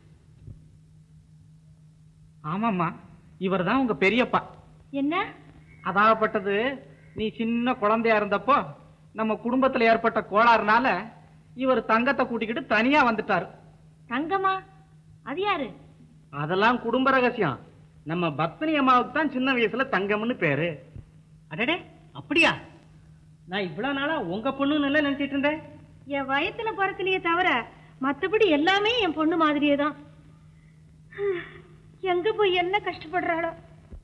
ஆமாம்மா இவர் தான் உங்க பெரியப்பா என்ன அதாகப்பட்டது நீ சின்ன குழந்தையா இருந்தப்போ நம்ம குடும்பத்துல ஏற்பட்ட கோளாறுனால இவர் தங்கத்தை கூட்டிக்கிட்டு தனியா வந்துட்டாரு தங்கம்மா அது யாரு அதெல்லாம் குடும்ப ரகசியம் நம்ம பத்மினி அம்மாவுக்கு தான் சின்ன வயசுல தங்கம்னு பேரு அடடே அப்படியா நான் இவ்வளவு நாளா உங்க பொண்ணுன்னு இல்லை நினைச்சிட்டு இருந்தேன் என் வயத்துல பிறக்கலையே தவிர மத்தபடி எல்லாமே என் பொண்ணு மாதிரியே தான் எங்க போய் என்ன கஷ்டப்படுறாளோ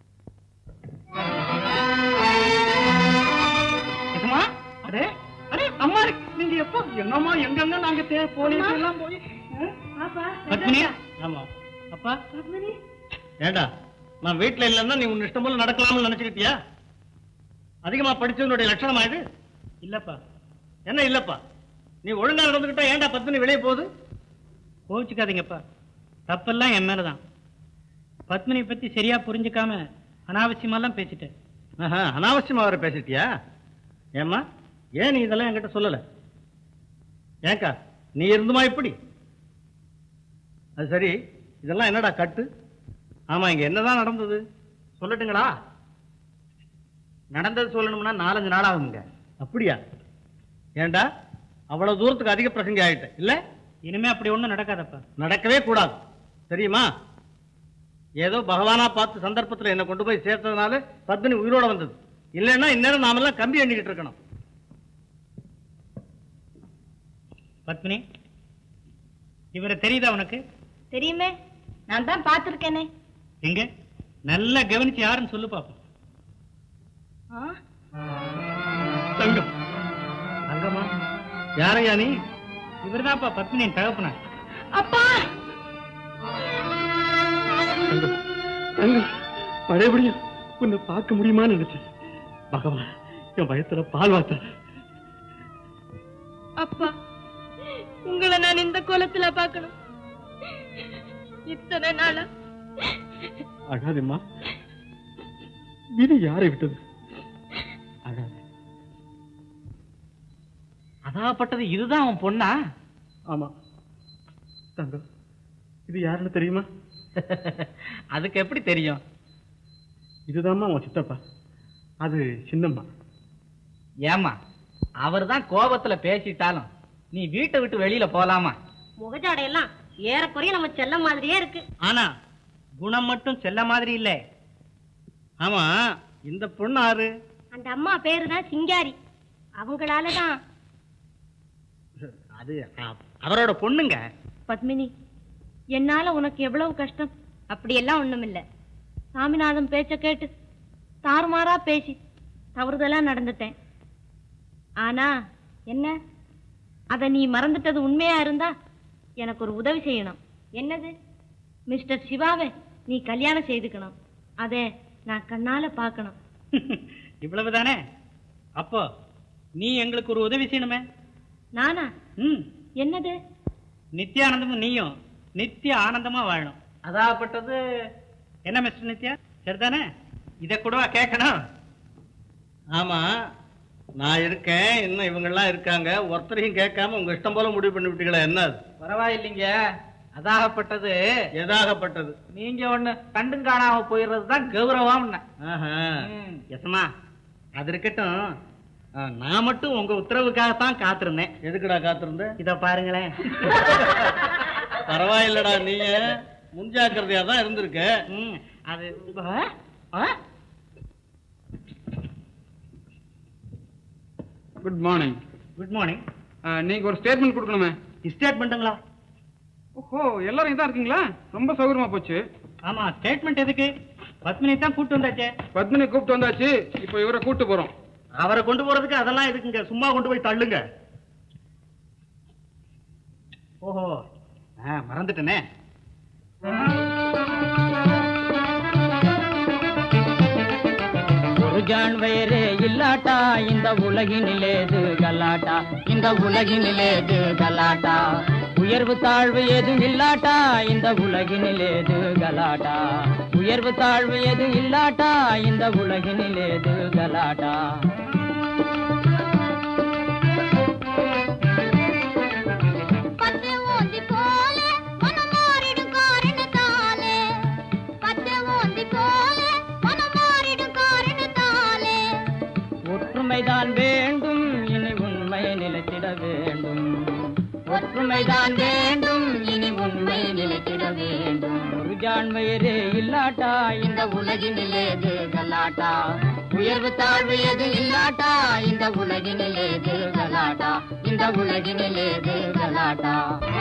என்னம்மா அடே அடே அம்மா நீங்க எப்போ என்னம்மா எங்கெங்க நாங்க தே போலீஸ் எல்லாம் போய் பாப்பா பத்மினி ஆமா அப்பா பத்மினி ஏண்டா நான் வீட்டுல இல்லைன்னா நீ உன் இஷ்டம் போல நடக்கலாம்னு நினைச்சுக்கிட்டியா அதிகமா படிச்சவனுடைய லட்சணமா இது இல்லப்பா என்ன இல்லப்பா நீ ஒழுங்கா நடந்துக்கிட்டா ஏன்டா பத்மினி வெளியே போகுது கோவிச்சுக்காதீங்கப்பா தப்பெல்லாம் என் மேலதான் பத்மினி பத்தி சரியா புரிஞ்சுக்காம அனாவசியமெல்லாம் பேசிட்டேன் ஆஹா, அனாவசியமா வர பேசிட்டியா ஏம்மா ஏன் நீ இதெல்லாம் என்கிட்ட சொல்லல ஏக்கா நீ இருந்துமா இப்படி அது சரி இதெல்லாம் என்னடா கட்டு ஆமா இங்க என்னதான் நடந்தது சொல்லட்டுங்களா நடந்தது சொல்லணும்னா நாலஞ்சு நாள் ஆகுங்க அப்படியா ஏண்டா அவ்வளவு தூரத்துக்கு அதிக பிரசங்கி ஆயிட்ட இல்ல இனிமே அப்படி ஒண்ணும் நடக்காதப்பா நடக்கவே கூடாது தெரியுமா ஏதோ பகவானா பார்த்து சந்தர்ப்பத்துல என்ன கொண்டு போய் சேர்த்ததுனால பத்மினி உயிரோட வந்தது இல்லைன்னா இந்நேரம் நாமெல்லாம் கம்பி எண்ணிக்கிட்டு இருக்கணும் பத்மினி இவரை தெரியுதா உனக்கு தெரியுமே நான் தான் பார்த்துருக்கேனே எங்க நல்லா கவனிச்சு யாருன்னு சொல்லு பாப்போம் ஆ தங்கம் தங்கம்மா யாரையா நீ இவர்தான்ப்பா பத்மினியின் தகப்பனார் அப்பா தங்கம் பழையபடியும் உன்னை பார்க்க முடியுமான்னு நினைச்சேன் பகவான் என் பயத்துல பால் வாத்த அப்பா உங்களை நான் இந்த கோலத்துல பார்க்கணும் இத்தனை நாளா அழாதேம்மா விதி யாரை விட்டது அழாத அதாப்பட்டது இதுதான் அவன் பொண்ணா ஆமா தங்கம் இது யாருன்னு தெரியுமா அதுக்கு எப்படி தெரியும் இதுதாம்மா உன் சித்தப்பா அது சின்னம்மா ஏமா அவர் தான் கோபத்துல பேசிட்டாலும் நீ வீட்டை விட்டு வெளியில போலாமா முகஜாடையெல்லாம் ஏறக்குறைய நம்ம செல்ல மாதிரியே இருக்கு ஆனா குணம் மட்டும் செல்ல மாதிரி இல்ல ஆமா இந்த பொண்ணு ஆறு அந்த அம்மா பேரு தான் சிங்காரி அவங்களால தான் அது அ- அவரோட பொண்ணுங்க பத்மினி என்னால உனக்கு எவ்வளவு கஷ்டம் அப்படியெல்லாம் ஒண்ணுமில்ல சாமிநாதன் பேச்ச கேட்டு தாறுமாறா பேசி தவறுதலா நடந்துட்டேன் ஆனா என்ன அத நீ மறந்துட்டது உண்மையா இருந்தா எனக்கு ஒரு உதவி செய்யணும் என்னது மிஸ்டர் சிவாவை நீ கல்யாணம் செய்துக்கணும் அதை நான் கண்ணால பார்க்கணும் இவ்வளவுதானே அப்போ நீ எங்களுக்கு ஒரு உதவி செய்யணுமே நானா ம் என்னது நித்யானந்தமும் நீயும் நித்திய ஆனந்தமா வாழணும் அதாப்பட்டது என்ன மிஸ்டர் நித்யா சரிதானே இத கூடவா கேட்கணும் ஆமா நான் இருக்கேன் இன்னும் இவங்கெல்லாம் இருக்காங்க ஒருத்தரையும் கேட்காம உங்க இஷ்டம் போல முடிவு பண்ணி விட்டீங்களா என்ன அது பரவாயில்லைங்க அதாகப்பட்டது எதாகப்பட்டது நீங்க ஒண்ணு கண்டும் காணாம போயிடுறது தான் கௌரவம் ஆஹா. எசமா அது இருக்கட்டும் ஆ, நான் மட்டும் உங்க உத்தரவுக்காகத்தான் காத்திருந்தேன் எதுக்குடா காத்திருந்த இத பாருங்களேன் பரவாயில்லடா நீங்க முன்ஜாக்கிரதையா தான் இருந்திருக்க ம், அது குட் மார்னிங் குட் மார்னிங் நீங்க ஒரு ஸ்டேட்மெண்ட் கொடுக்கணுமே ஸ்டேட்மெண்ட்டுங்களா ஓஹோ எல்லாரும் இதான் இருக்கீங்களா ரொம்ப சௌகரியமா போச்சு ஆமா ஸ்டேட்மெண்ட் எதுக்கு பத்மினி தான் கூட்டு வந்தாச்சே பத்மினி கூப்பிட்டு வந்தாச்சு இப்போ இவரை கூட்டு போறோம் அவரை கொண்டு போறதுக்கு அதெல்லாம் எதுக்குங்க சும்மா கொண்டு போய் தள்ளுங்க ஓஹோ ஆ, மறந்துட்டேனே ஒரு ஜான் வயிறு இல்லாட்டா இந்த உலகினிலேது கலாட்டா இந்த உலகினிலேது கலாட்டா உயர்வு தாழ்வு எதுவும் இல்லாட்டா இந்த உலகினிலேது கலாட்டா உயர்வு தாழ்வு எதுவும் இல்லாட்டா இந்த உலகினிலேது கலாட்டா பத்து ஓந்தி போல மனம் மாறிடும் காரணத்தாலே பத்து ஓந்தி போல மனம் மாறிடும் காரணத்தாலே ஒற்றுமைதான் வேண்டும் இனி உண்மை நிலைத்திட வேண்டும் ஒற்றுமைதான் வேண்டும் இனி உண்மை நிலைத்திட வேண்டும் ஒரு ஜான் வயிறு இல்லாட்டா இந்த உலகினிலேது கலாட்டா உயர்வு தாழ்வு எது இல்லாட்டா இந்த உலகினிலேது கலாட்டா இந்த உலகினிலேது கலாட்டா